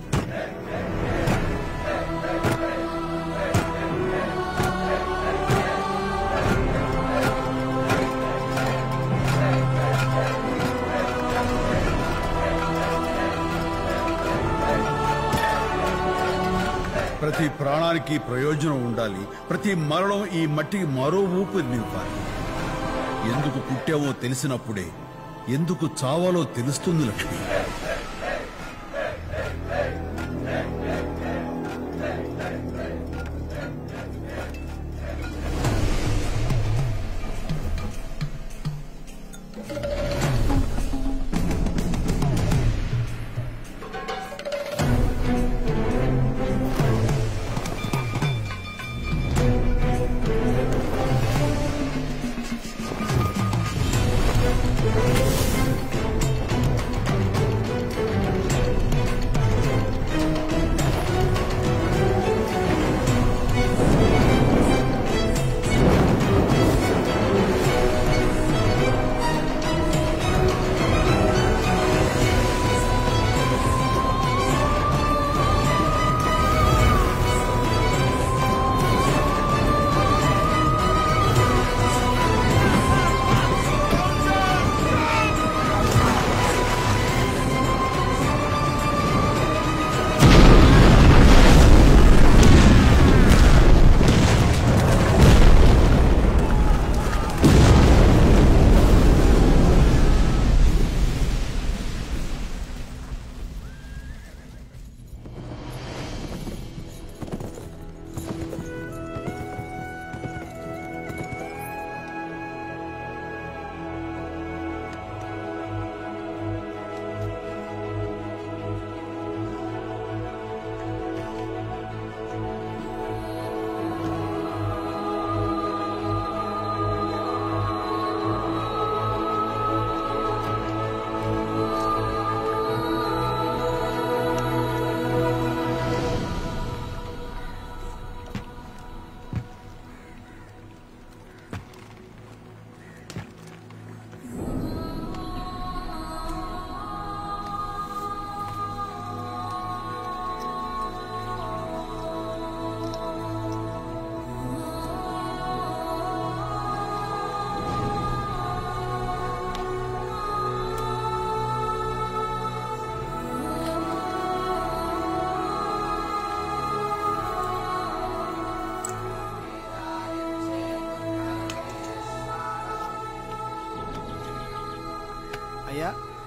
ప్రతి ప్రాణానికి ప్రయోజనం ఉండాలి ప్రతి మరణం ఈ మట్టికి మరో ఊపిరి నింపాలి ఎందుకు పుట్టామో తెలిసినప్పుడే ఎందుకు చావాలో తెలుస్తుంది లక్ష్మి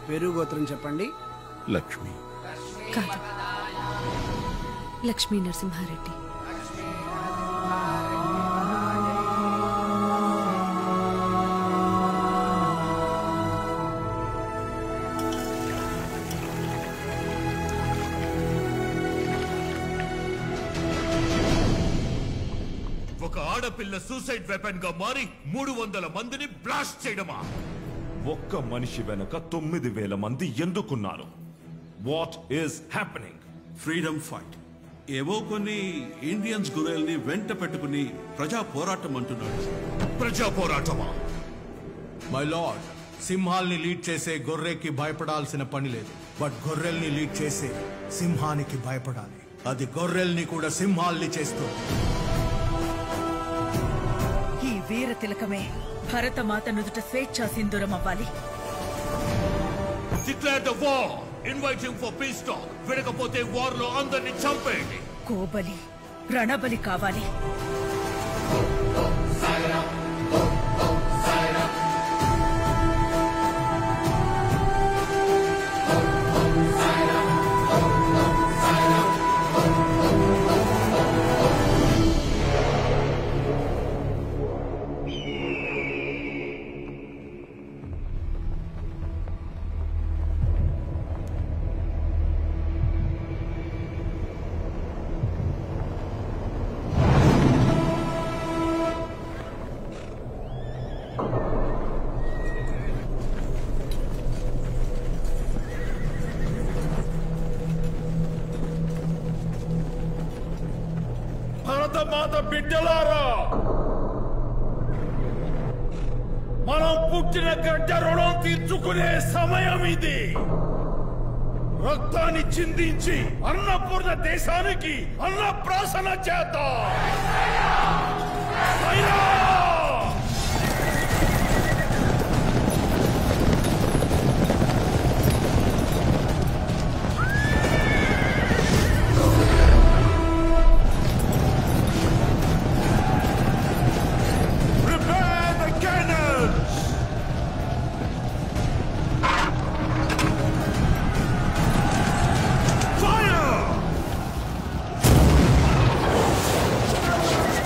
పేరు గోత్రం చెప్పండి లక్ష్మి కాదు లక్ష్మీ నరసింహారెడ్డి ఒక ఆడపిల్ల సూసైడ్ వెపన్ గా మారి మూడు వందల మందిని బ్లాస్ట్ చేయడమా ఒక్క మనిషి వెనక తొమ్మిది వేల మంది ఎందుకున్నారు what is happening freedom fight ఏవో కొన్ని ఇండియన్స్ గొర్రెల్ని వెంట పెట్టుకుని ప్రజా పోరాటం అంటున్నాడు ప్రజా పోరాటమా మై లార్డ్ సింహాల్ని లీడ్ చేసే గొర్రెకి భయపడాల్సిన పని లేదు బట్ గొర్రెల్ని లీడ్ చేసే సింహానికి భయపడాలి అది గొర్రెల్ని కూడా సింహాల్ని చేస్తుంది ఈ వీర తిలకమే భరతమాత నుదుట స్వేచ్ఛా సింధూరం అవ్వాలి declare the war inviting for peace talk వినకపోతే వార్ లో అందరిని చంపేయండి కోబలి రణబలి కావాలి భరతమాత బిడ్డలారా మనం పుట్టిన గడ్డ రుణం తీర్చుకునే సమయం ఇది రక్తాన్ని చిందించి అన్నపూర్ణ దేశానికి అన్నప్రాసన చేద్దాం అయినా! Prepare the cannons! Fire!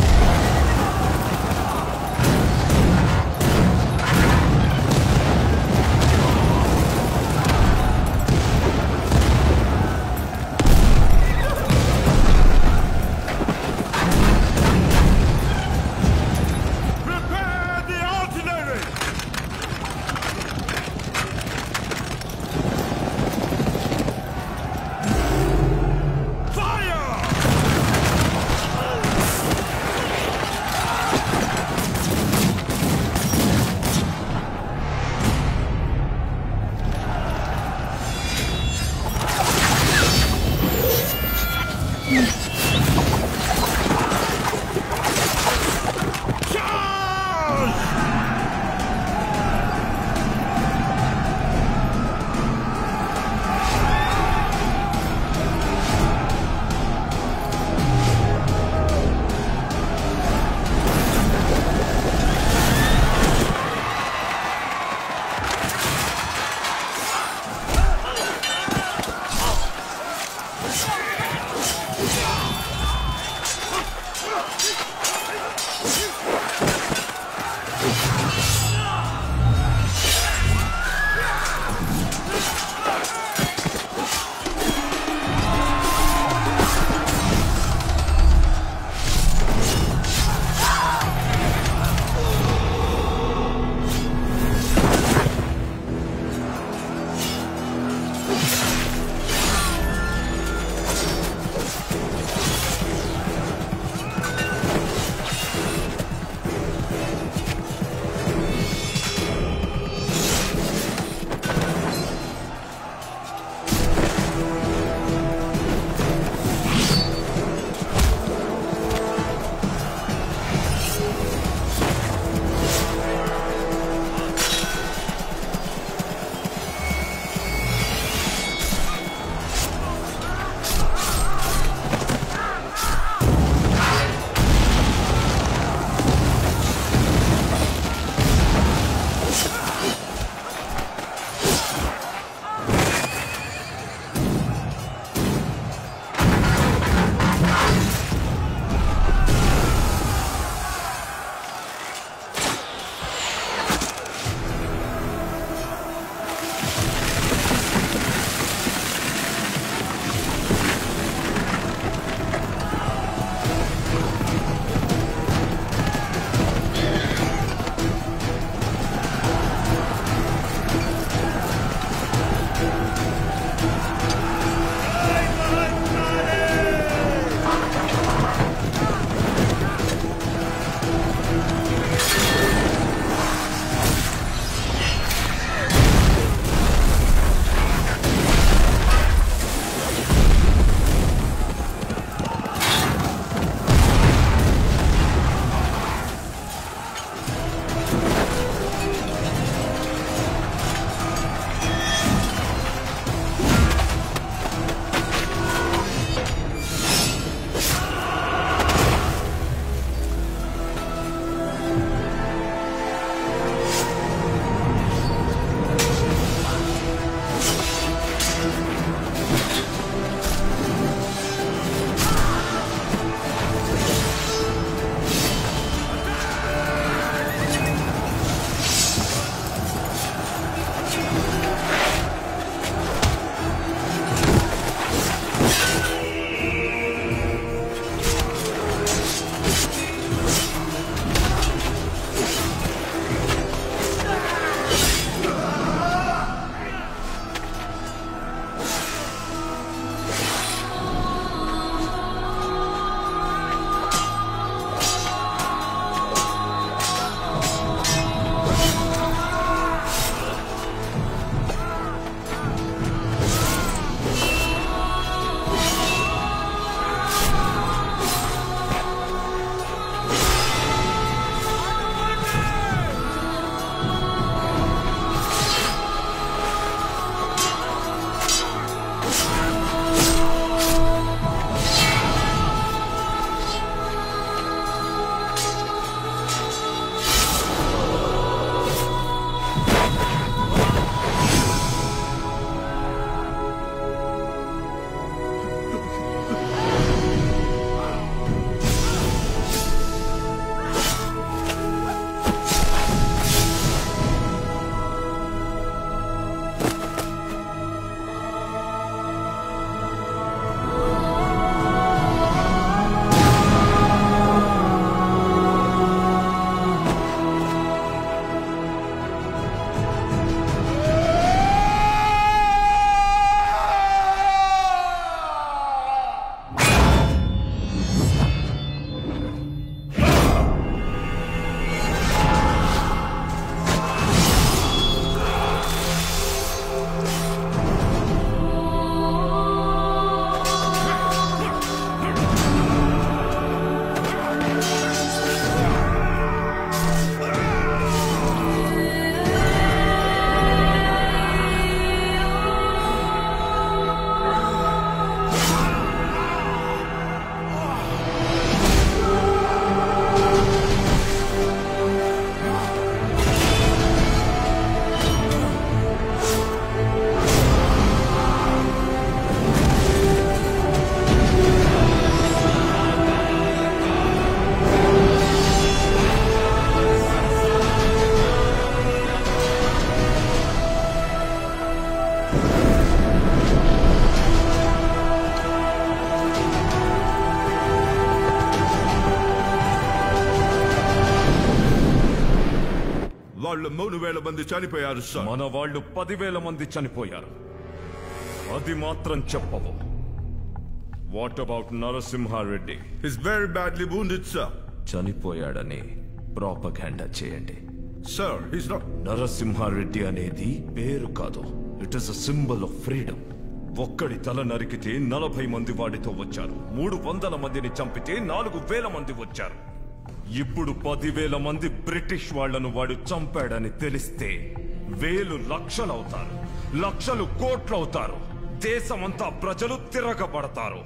వాళ్ళు మూడు వేల మంది చనిపోయారు సార్ మన వాళ్ళు పదివేల మంది చనిపోయారు అది మాత్రం చెప్పవు what about Narasimha Reddy his very badly wounded sir చనిపోయాడని ప్రాపగాండా చేయండి సార్ హిస్ నాట్ నరసింహారెడ్డి అనేది పేరు కాదు it is a symbol of freedom ఒక్కడి తల నరికితే నలభై మంది వాడితో వచ్చారు మూడు వందల మందిని చంపితే నాలుగు వేల మంది వచ్చారు ఇప్పుడు పదివేల మంది బ్రిటిష్ వాళ్లను వాడు చంపాడని తెలిస్తే వేలు లక్షలవుతారు లక్షలు కోట్లవుతారు దేశమంతా ప్రజలు తిరగబడతారు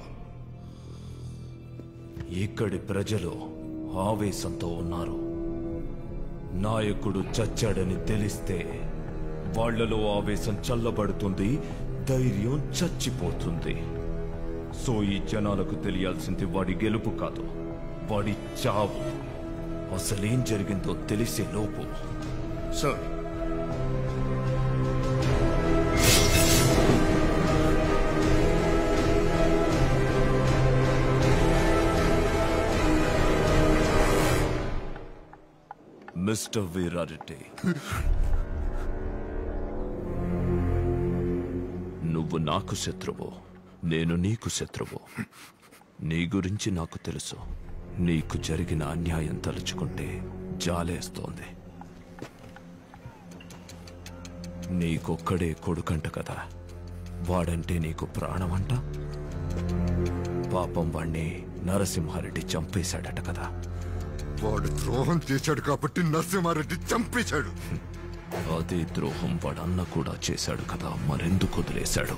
ఇక్కడి ప్రజలు ఆవేశంతో ఉన్నారు నాయకుడు చచ్చాడని తెలిస్తే వాళ్లలో ఆవేశం చల్లబడుతుంది ధైర్యం చచ్చిపోతుంది సో ఈ జనాలకు తెలియాల్సింది వాడి గెలుపు కాదు వాడి చావు అసలేం జరిగిందో తెలిసే లోపు సార్ మిస్టర్ వీరారెడ్డి నువ్వు నాకు శత్రువు నేను నీకు శత్రువు నీ గురించి నాకు తెలుసు నీకు జరిగిన అన్యాయం తలుచుకుంటే జాలేస్తోంది నీకొక్కడే కొడుకంట కదా వాడంటే నీకు ప్రాణమంట పాపం వాణ్ణి నరసింహారెడ్డి చంపేశాడట కదా వాడు ద్రోహం చేశాడు కాబట్టి నరసింహారెడ్డి చంపేశాడు అదే ద్రోహం వాడన్న కూడా చేశాడు కదా మరెందుకు వదిలేశాడు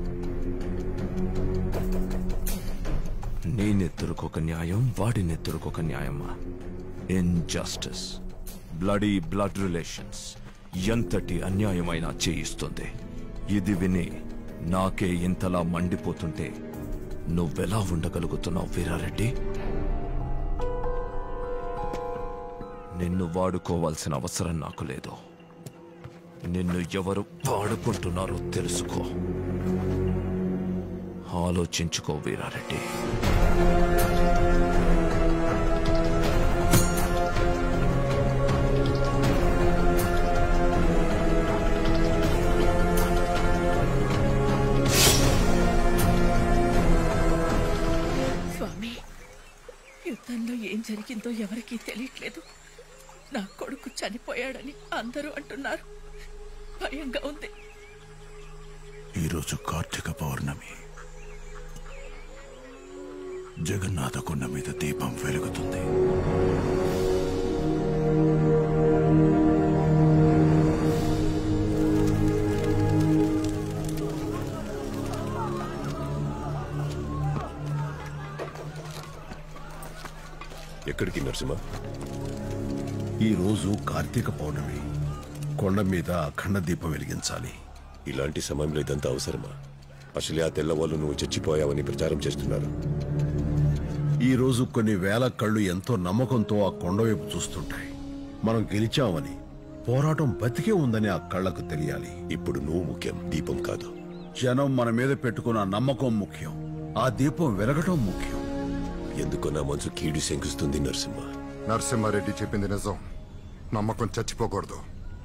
నీ నెత్తురుకొక న్యాయం వాడి నెత్తురుకొక న్యాయమా ఇన్జస్టిస్ బ్లడీ బ్లడ్ రిలేషన్స్ ఎంతటి అన్యాయమైనా చేయిస్తుంది ఇది విని నాకే ఇంతలా మండిపోతుంటే నువ్వెలా ఉండగలుగుతున్నావు వీరారెడ్డి నిన్ను వాడుకోవాల్సిన అవసరం నాకు లేదు నిన్ను ఎవరు వాడుకుంటున్నారో తెలుసుకో ఆలోచించుకో వీరారెడ్డి స్వామి యుద్ధంలో ఏం జరిగిందో ఎవరికీ తెలియట్లేదు నా కొడుకు చనిపోయాడని అందరూ అంటున్నారు భయంగా ఉంది ఈరోజు కార్తీక పౌర్ణమి జగన్నాథ కొండ మీద దీపం వెలుగుతుంది ఎక్కడికి నరసింహ ఈ రోజు కార్తీక పౌర్ణమి కొండ మీద అఖండ దీపం వెలిగించాలి ఇలాంటి సమయంలో ఇదంతా అవసరమా అసలే ఆ తెల్లవాళ్ళు నువ్వు చచ్చిపోయావని ప్రచారం చేస్తున్నారు ఈ రోజు కొన్ని వేల కళ్ళు ఎంతో నమ్మకంతో ఆ కొండ వైపు చూస్తుంటాయి మనం గెలిచామని పోరాటం బతికే ఉందని ఆ కళ్ళకు తెలియాలి ఇప్పుడు నువ్వు ముఖ్యం దీపం కాదు జనం మన మీద పెట్టుకున్న నమ్మకం ముఖ్యం ఆ దీపం వెలగటం ముఖ్యం ఎందుకో నా మనసు కీడు శంకిస్తుంది నరసింహ నరసింహారెడ్డి చెప్పింది నిజం నమ్మకం చచ్చిపోకూడదు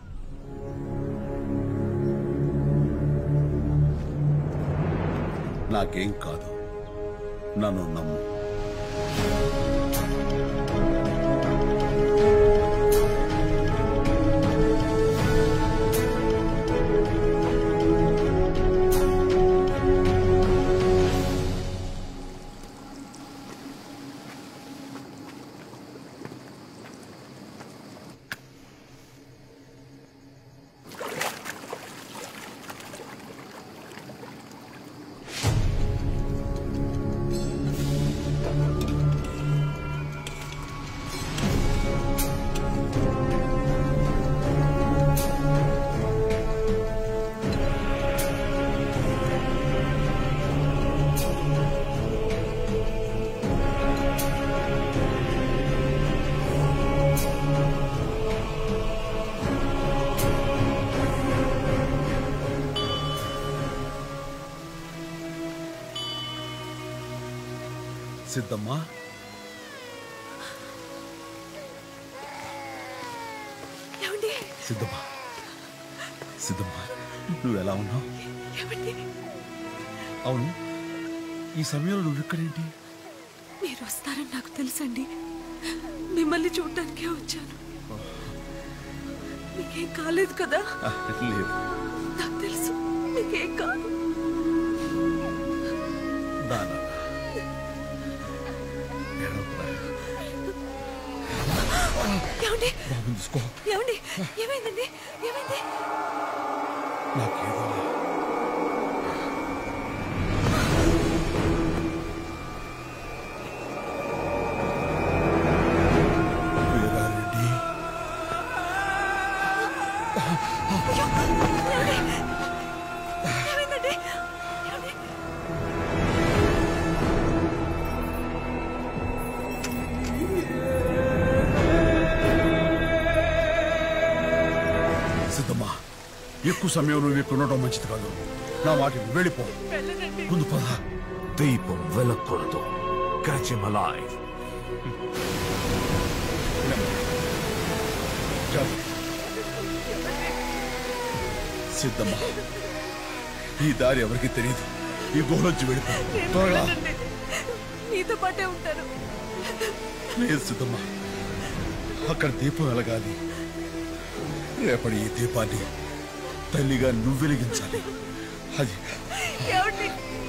నాకేం కాదు నన్ను నమ్ము సిద్ధమ్మా ఏమండి సిద్ధమ్మా సిద్ధమ్మా నువ్వు ఎలా ఉన్నావు ఏమండి అవును ఈ సమయంలో నువ్వు ఇక్కడేంటి మీరు వస్తారని నాకు తెలుసండి మిమ్మల్ని చూడటానికే వచ్చాను మీకేం కాలేదు కదా ఆ, లేదు నాకు తెలుసు మీకేం కాదు దానా ఏడవకురా. ఏమండి బాబుని చూసుకో ఏమండి ఏమైందండి ఏమైంది నాకేదో వీరారెడ్డి ఏమైందండి ఏమండి సిద్ధమ్మా ఎక్కువ సమయం నువ్వు ఇక్కడ ఉండటం మంచిది కాదు నా మాట విను, వెళ్ళిపో ముందు పద దీపం వెలకూడదు క్యాచ్ హిమ్ అలైవ్ చాలు. సిద్ధమ్మా ఈ దారి ఎవరికి తెలియదు ఈ గుహలోంచి వెళ్ళిపో త్వరగా మీతో పాటే ఉంటాను లేదు సిద్ధమ్మా అక్కడ దీపం వెలగాలి రేపటి ఈ దీపాన్ని తల్లిగా నువ్వు వెలిగించాలి అది ఏమండి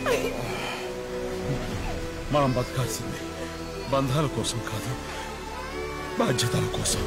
మనం బతకాల్సింది బంధాల కోసం కాదు బాధ్యతల కోసం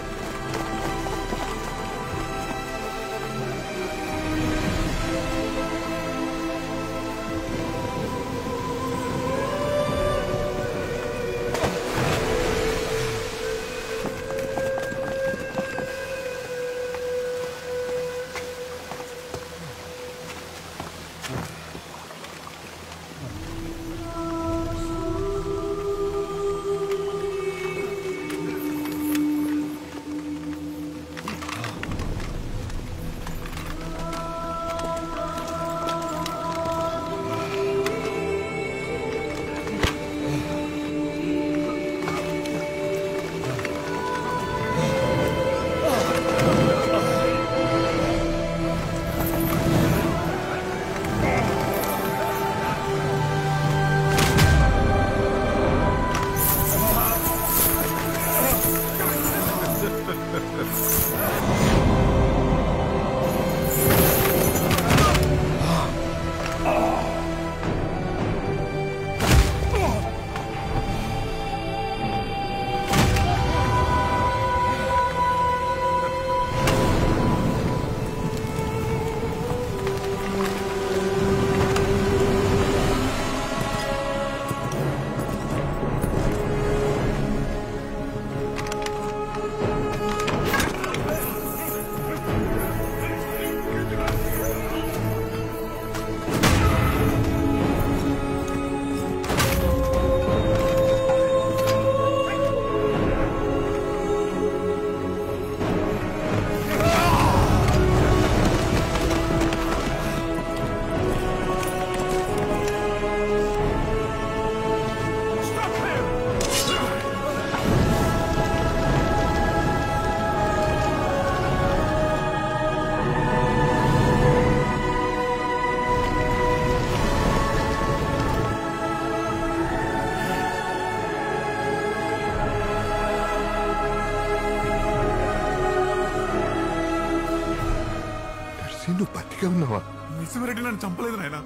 నర్సి నువ్వు బతికే ఉన్నావా నరసింహారెడ్డి నన్ను చంపలేదు నాయన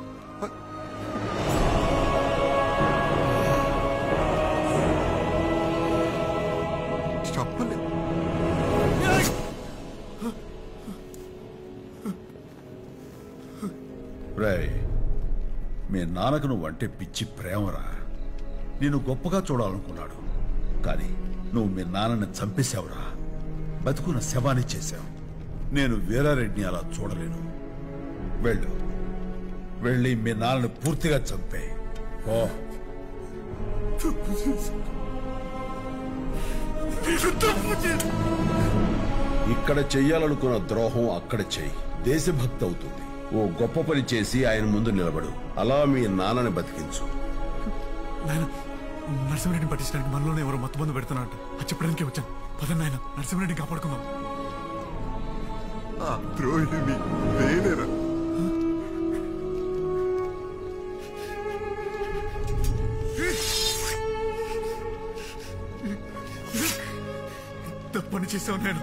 చెప్పలేదు రేయ్ మీ నాన్నకు నువ్వంటే పిచ్చి ప్రేమరా నేను గొప్పగా చూడాలనుకున్నాడు కానీ నువ్వు మీ నాన్నని చంపేశావురా బతుకున్న శవాన్ని చేశావు నేను వీరారెడ్డిని అలా చూడలేను వెళ్ళు వెళ్ళి మీ నాన్నని పూర్తిగా చంపే ఓ తప్పు చేసి నేను తప్పు చేసి ఇక్కడ చెయ్యాలనుకున్న ద్రోహం అక్కడ చెయ్యి దేశభక్తి అవుతుంది ఓ గొప్ప పని చేసి ఆయన ముందు నిలబడు అలా మీ నాన్నని బతికించు నాయన నరసింహారెడ్డిని పట్టించడానికి మనలోనే ఎవరో మత్తు మందు పెడుతున్నట్టు అది చెప్పడానికే వచ్చాను పదండి నాయన నరసింహారెడ్డిని కాపాడుకుందాం ఆ ద్రోహిని నేనేరా తప్పని చేశావు నేను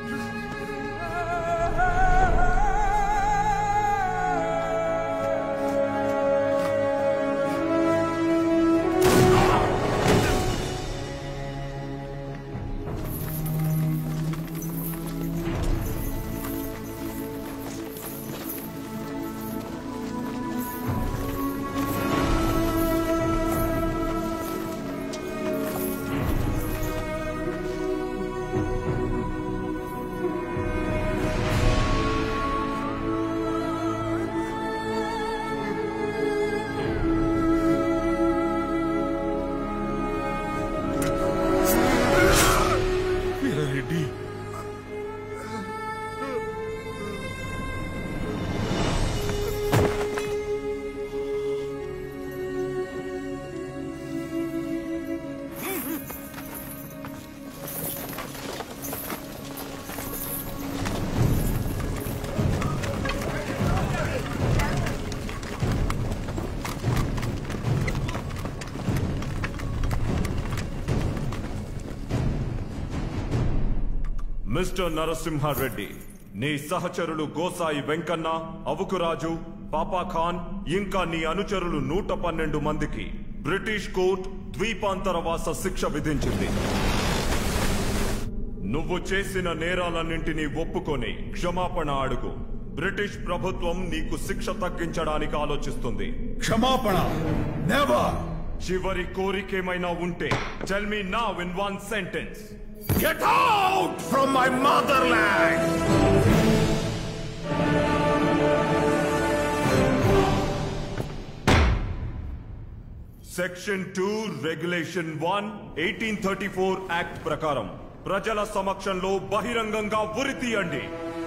వీరారెడ్డి మిస్టర్ నరసింహారెడ్డి నీ సహచరులు గోసాయి వెంకన్న అవుకురాజు పాపా ఖాన్ ఇంకా నీ అనుచరులు నూట పన్నెండు మందికి బ్రిటిష్ కోర్ట్ ద్వీపాంతరవాస శిక్ష విధించింది నువ్వు చేసిన నేరాలన్నింటినీ ఒప్పుకొని క్షమాపణ అడుగు బ్రిటిష్ ప్రభుత్వం నీకు శిక్ష తగ్గించడానికి ఆలోచిస్తుంది క్షమాపణ నెవర్ చివరి కోరికేమైనా ఉంటే tell me now in one sentence Get out from my motherland! Section two regulation one eighteen thirty four act ప్రకారం ప్రజల సమక్షంలో బహిరంగంగా ఉరి తీయండి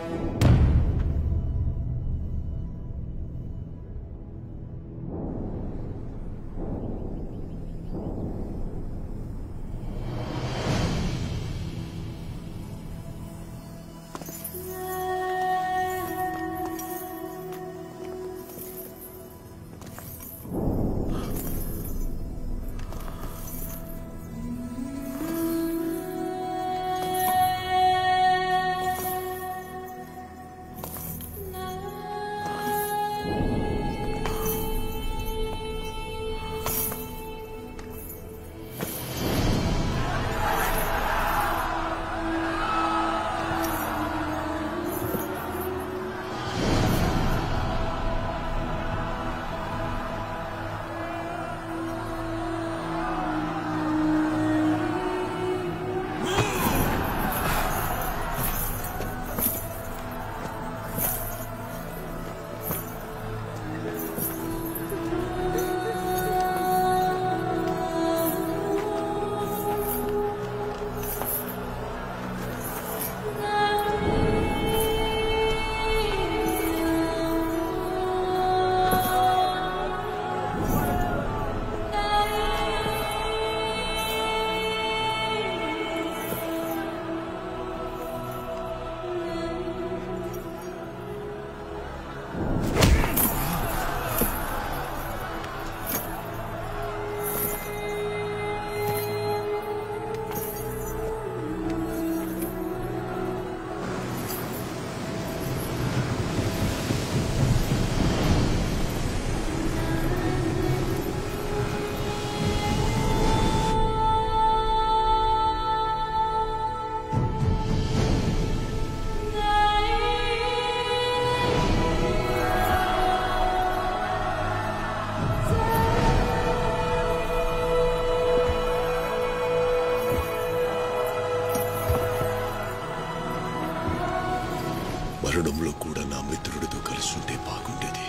మరణంలో కూడా నా మిత్రుడితో కలిసి ఉంటే బాగుండేది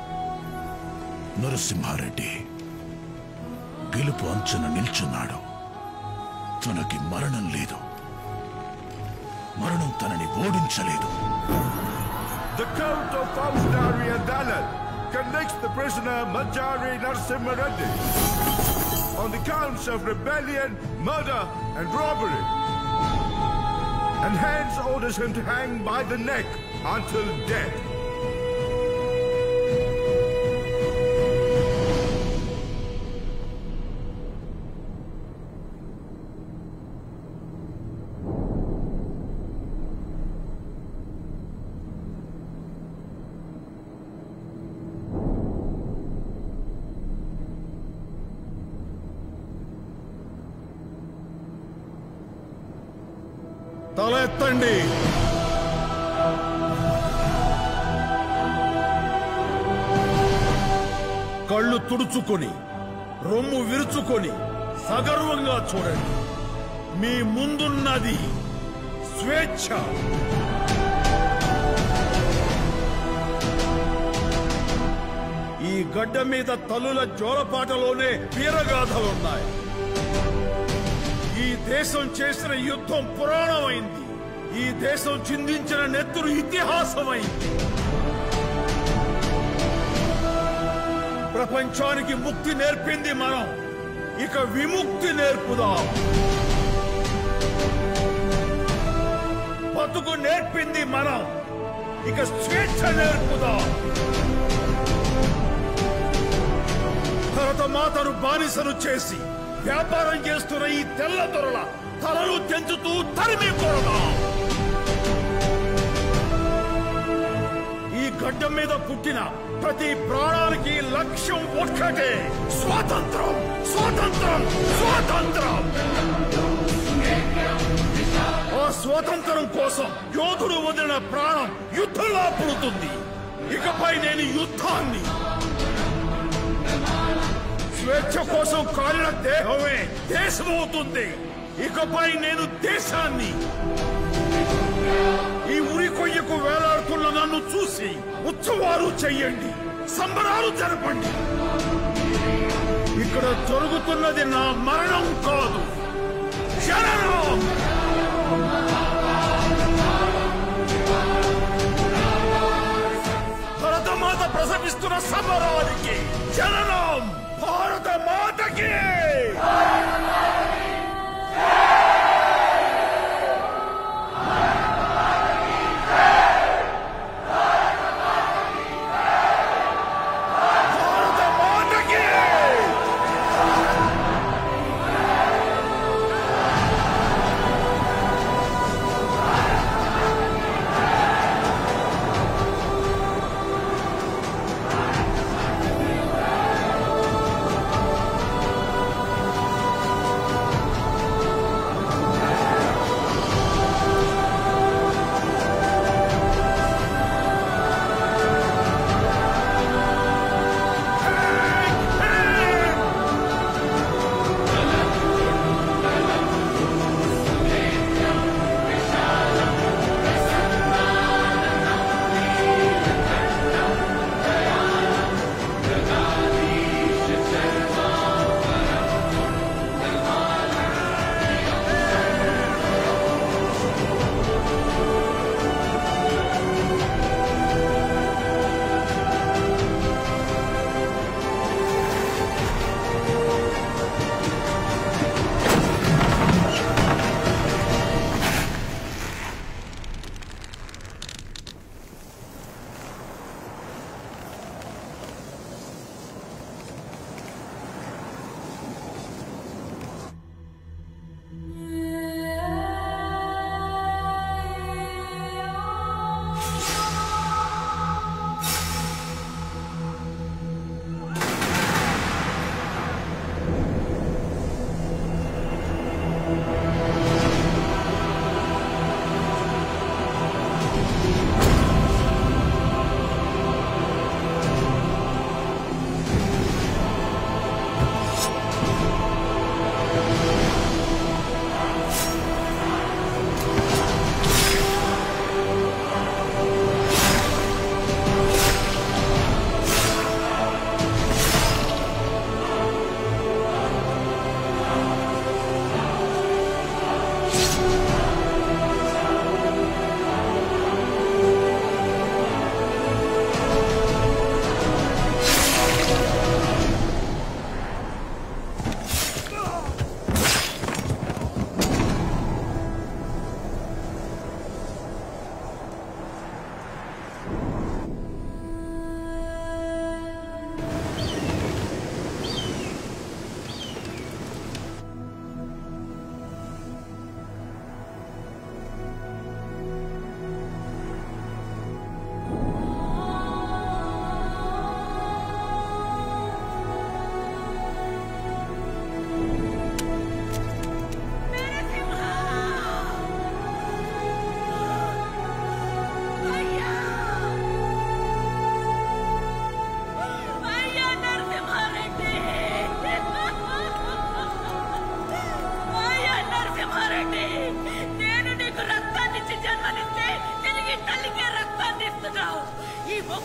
నరసింహారెడ్డి గెలుపు అంచున నిల్చున్నాడు తనకి మరణం లేదు మరణం తనని ఓడించలేదు The Count of Faustari and Dalal connects the prisoner Manjari Narsimha Reddy on the counts of rebellion, murder, and robbery. and hands orders him to hang by the neck until death. తల ఎత్తండి కళ్ళు తుడుచుకొని రొమ్ము విరుచుకొని సగర్వంగా చూడండి మీ ముందున్నది స్వేచ్ఛ ఈ గడ్డ మీద తల్లుల జోలపాటలోనే వీరగాథలున్నాయి ఈ దేశం చేసిన యుద్ధం పురాణమైంది ఈ దేశం చిందించిన నెత్తురు ఇతిహాసమైంది ప్రపంచానికి ముక్తి నేర్పింది మనం ఇక విముక్తి నేర్పుదాం బతుకు నేర్పింది మనం ఇక స్వేచ్ఛ నేర్పుదాం భరతమాతను బానిసను చేసి వ్యాపారం చేస్తున్న ఈ తెల్ల దొరల తలలు తెంచుతూ తరిమి కొడదాం ఈ గడ్డం మీద పుట్టిన ప్రతి ప్రాణానికి లక్ష్యం ఒక్కటే స్వాతంత్రం స్వాతంత్రం స్వాతంత్రం ఆ స్వాతంత్రం కోసం యోధుడు వదిలిన ప్రాణం యుద్ధంలా పుడుతుంది ఇకపై నేను యుద్ధాన్ని స్వేచ్ఛ కోసం కాలిన దేహమే దేశమవుతుంది ఇకపై నేను దేశాన్ని ఈ ఉరి కొయ్యకు వేలాడుతున్న నన్ను చూసి ఉత్సవాలు చెయ్యండి సంబరాలు జరపండి ఇక్కడ జరుగుతున్నది నా మరణం కాదు జననం భరతమాత ప్రసవిస్తున్న సమరానికి జననం భారత మాతకి భారత మాతకి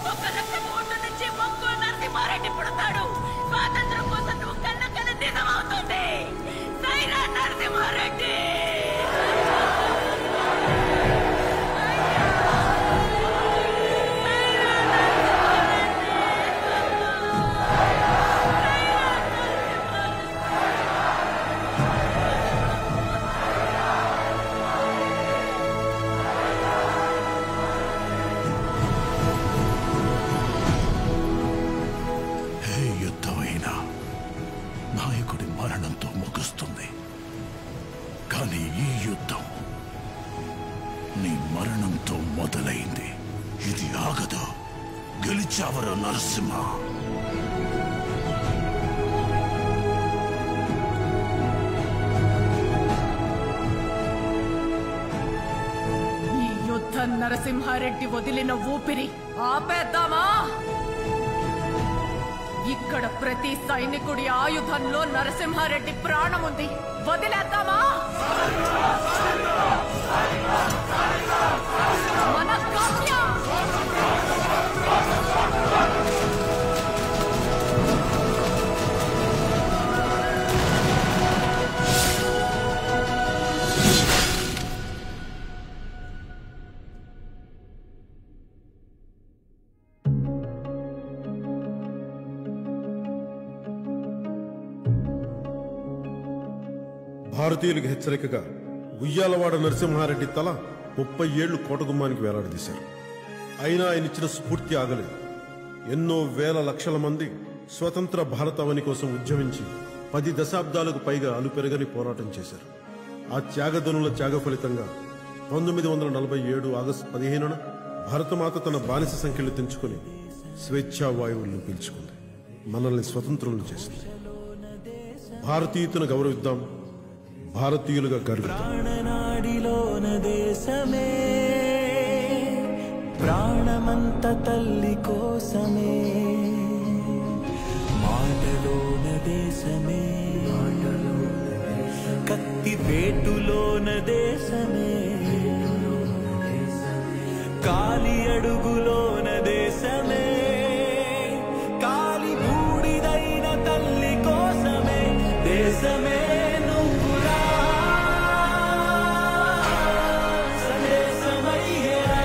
ఒక్క రక్తపు ఒట్టు నుంచి మొక్కు నరసింహారెడ్డి పుడతాడు స్వాతంత్రం కోసం నువ్వు కన్న కల నిజమవుతుంది సైరా నరసింహారెడ్డి ఏ యుద్ధమైనా నాయకుడి మరణంతో ముగుస్తుంది కానీ ఈ యుద్ధం నీ మరణంతో మొదలైంది ఇది ఆగదు గెలిచావరా నరసింహ ఈ యుద్ధం నరసింహారెడ్డి వదిలిన ఊపిరి ఆపేద్దామా ఇక్కడ ప్రతి సైనికుడి ఆయుధంలో నరసింహారెడ్డి ప్రాణం ఉంది వదిలేద్దామా మన గమ్యం భారతీయులకు హెచ్చరికగా ఉయ్యాలవాడ నరసింహారెడ్డి తల ముప్పై ఏళ్లు కోటగుమ్మానికి వేలాడదీశారు అయినా ఆయన ఇచ్చిన స్ఫూర్తి ఆగలేదు ఎన్నో వేల లక్షల మంది స్వతంత్ర భారతావని కోసం ఉద్యమించి పది దశాబ్దాలకు పైగా అలుపెరగని పోరాటం చేశారు ఆ త్యాగధనుల త్యాగ ఫలితంగా పంతొమ్మిది వందల నలభై ఏడు ఆగస్టు పదిహేనున భారతమాత తన బానిస సంఖ్యలు తెంచుకొని స్వేచ్ఛా వాయువులను పీల్చుకుంది మనల్ని స్వతంత్రులను చేసింది భారతీయతను గౌరవిద్దాం భారతీయులుగా గర్విద్దాం ప్రాణనాడిలోన దేశమే ప్రాణమంత తల్లి కోసమే మాటలోన దేశమే కత్తి వేటులోన దేశమే కాలి అడుగులోన దేశమే కాలి బూడిదైన తల్లి కోసమే దేశమే నువ్వురా సందేశమయ్యేరా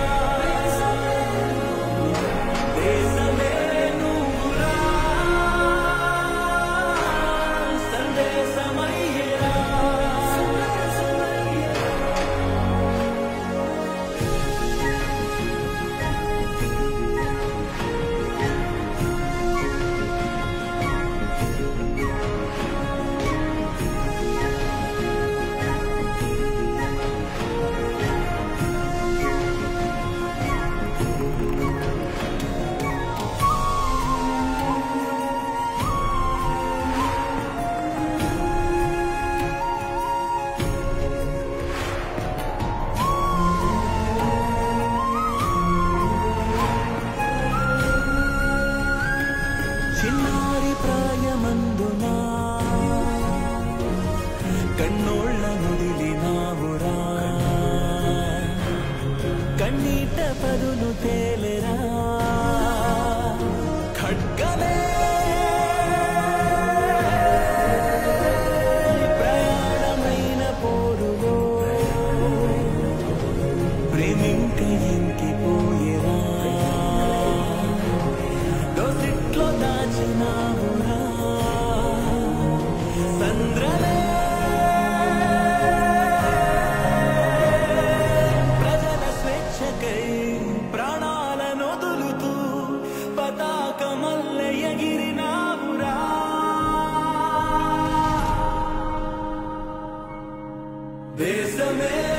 దేశమే నువ్వురా సందేశమయ్యేరా చిన్నారి ప్రాయమందునా కన్నోళ్ళ నుదిలినావురా కన్నీట పదును తేలెరా ఖడ్గలే ప్రయాణమైన పోరులో ప్రేమింక ఇంకిపోయేరా దోసిట్లో దాచినావురా సంద్రలే ప్రజల స్వేచ్ఛకై ప్రాణాలను వదులుతూ పతాకమల్ల ఎగిరినావురా దేశమే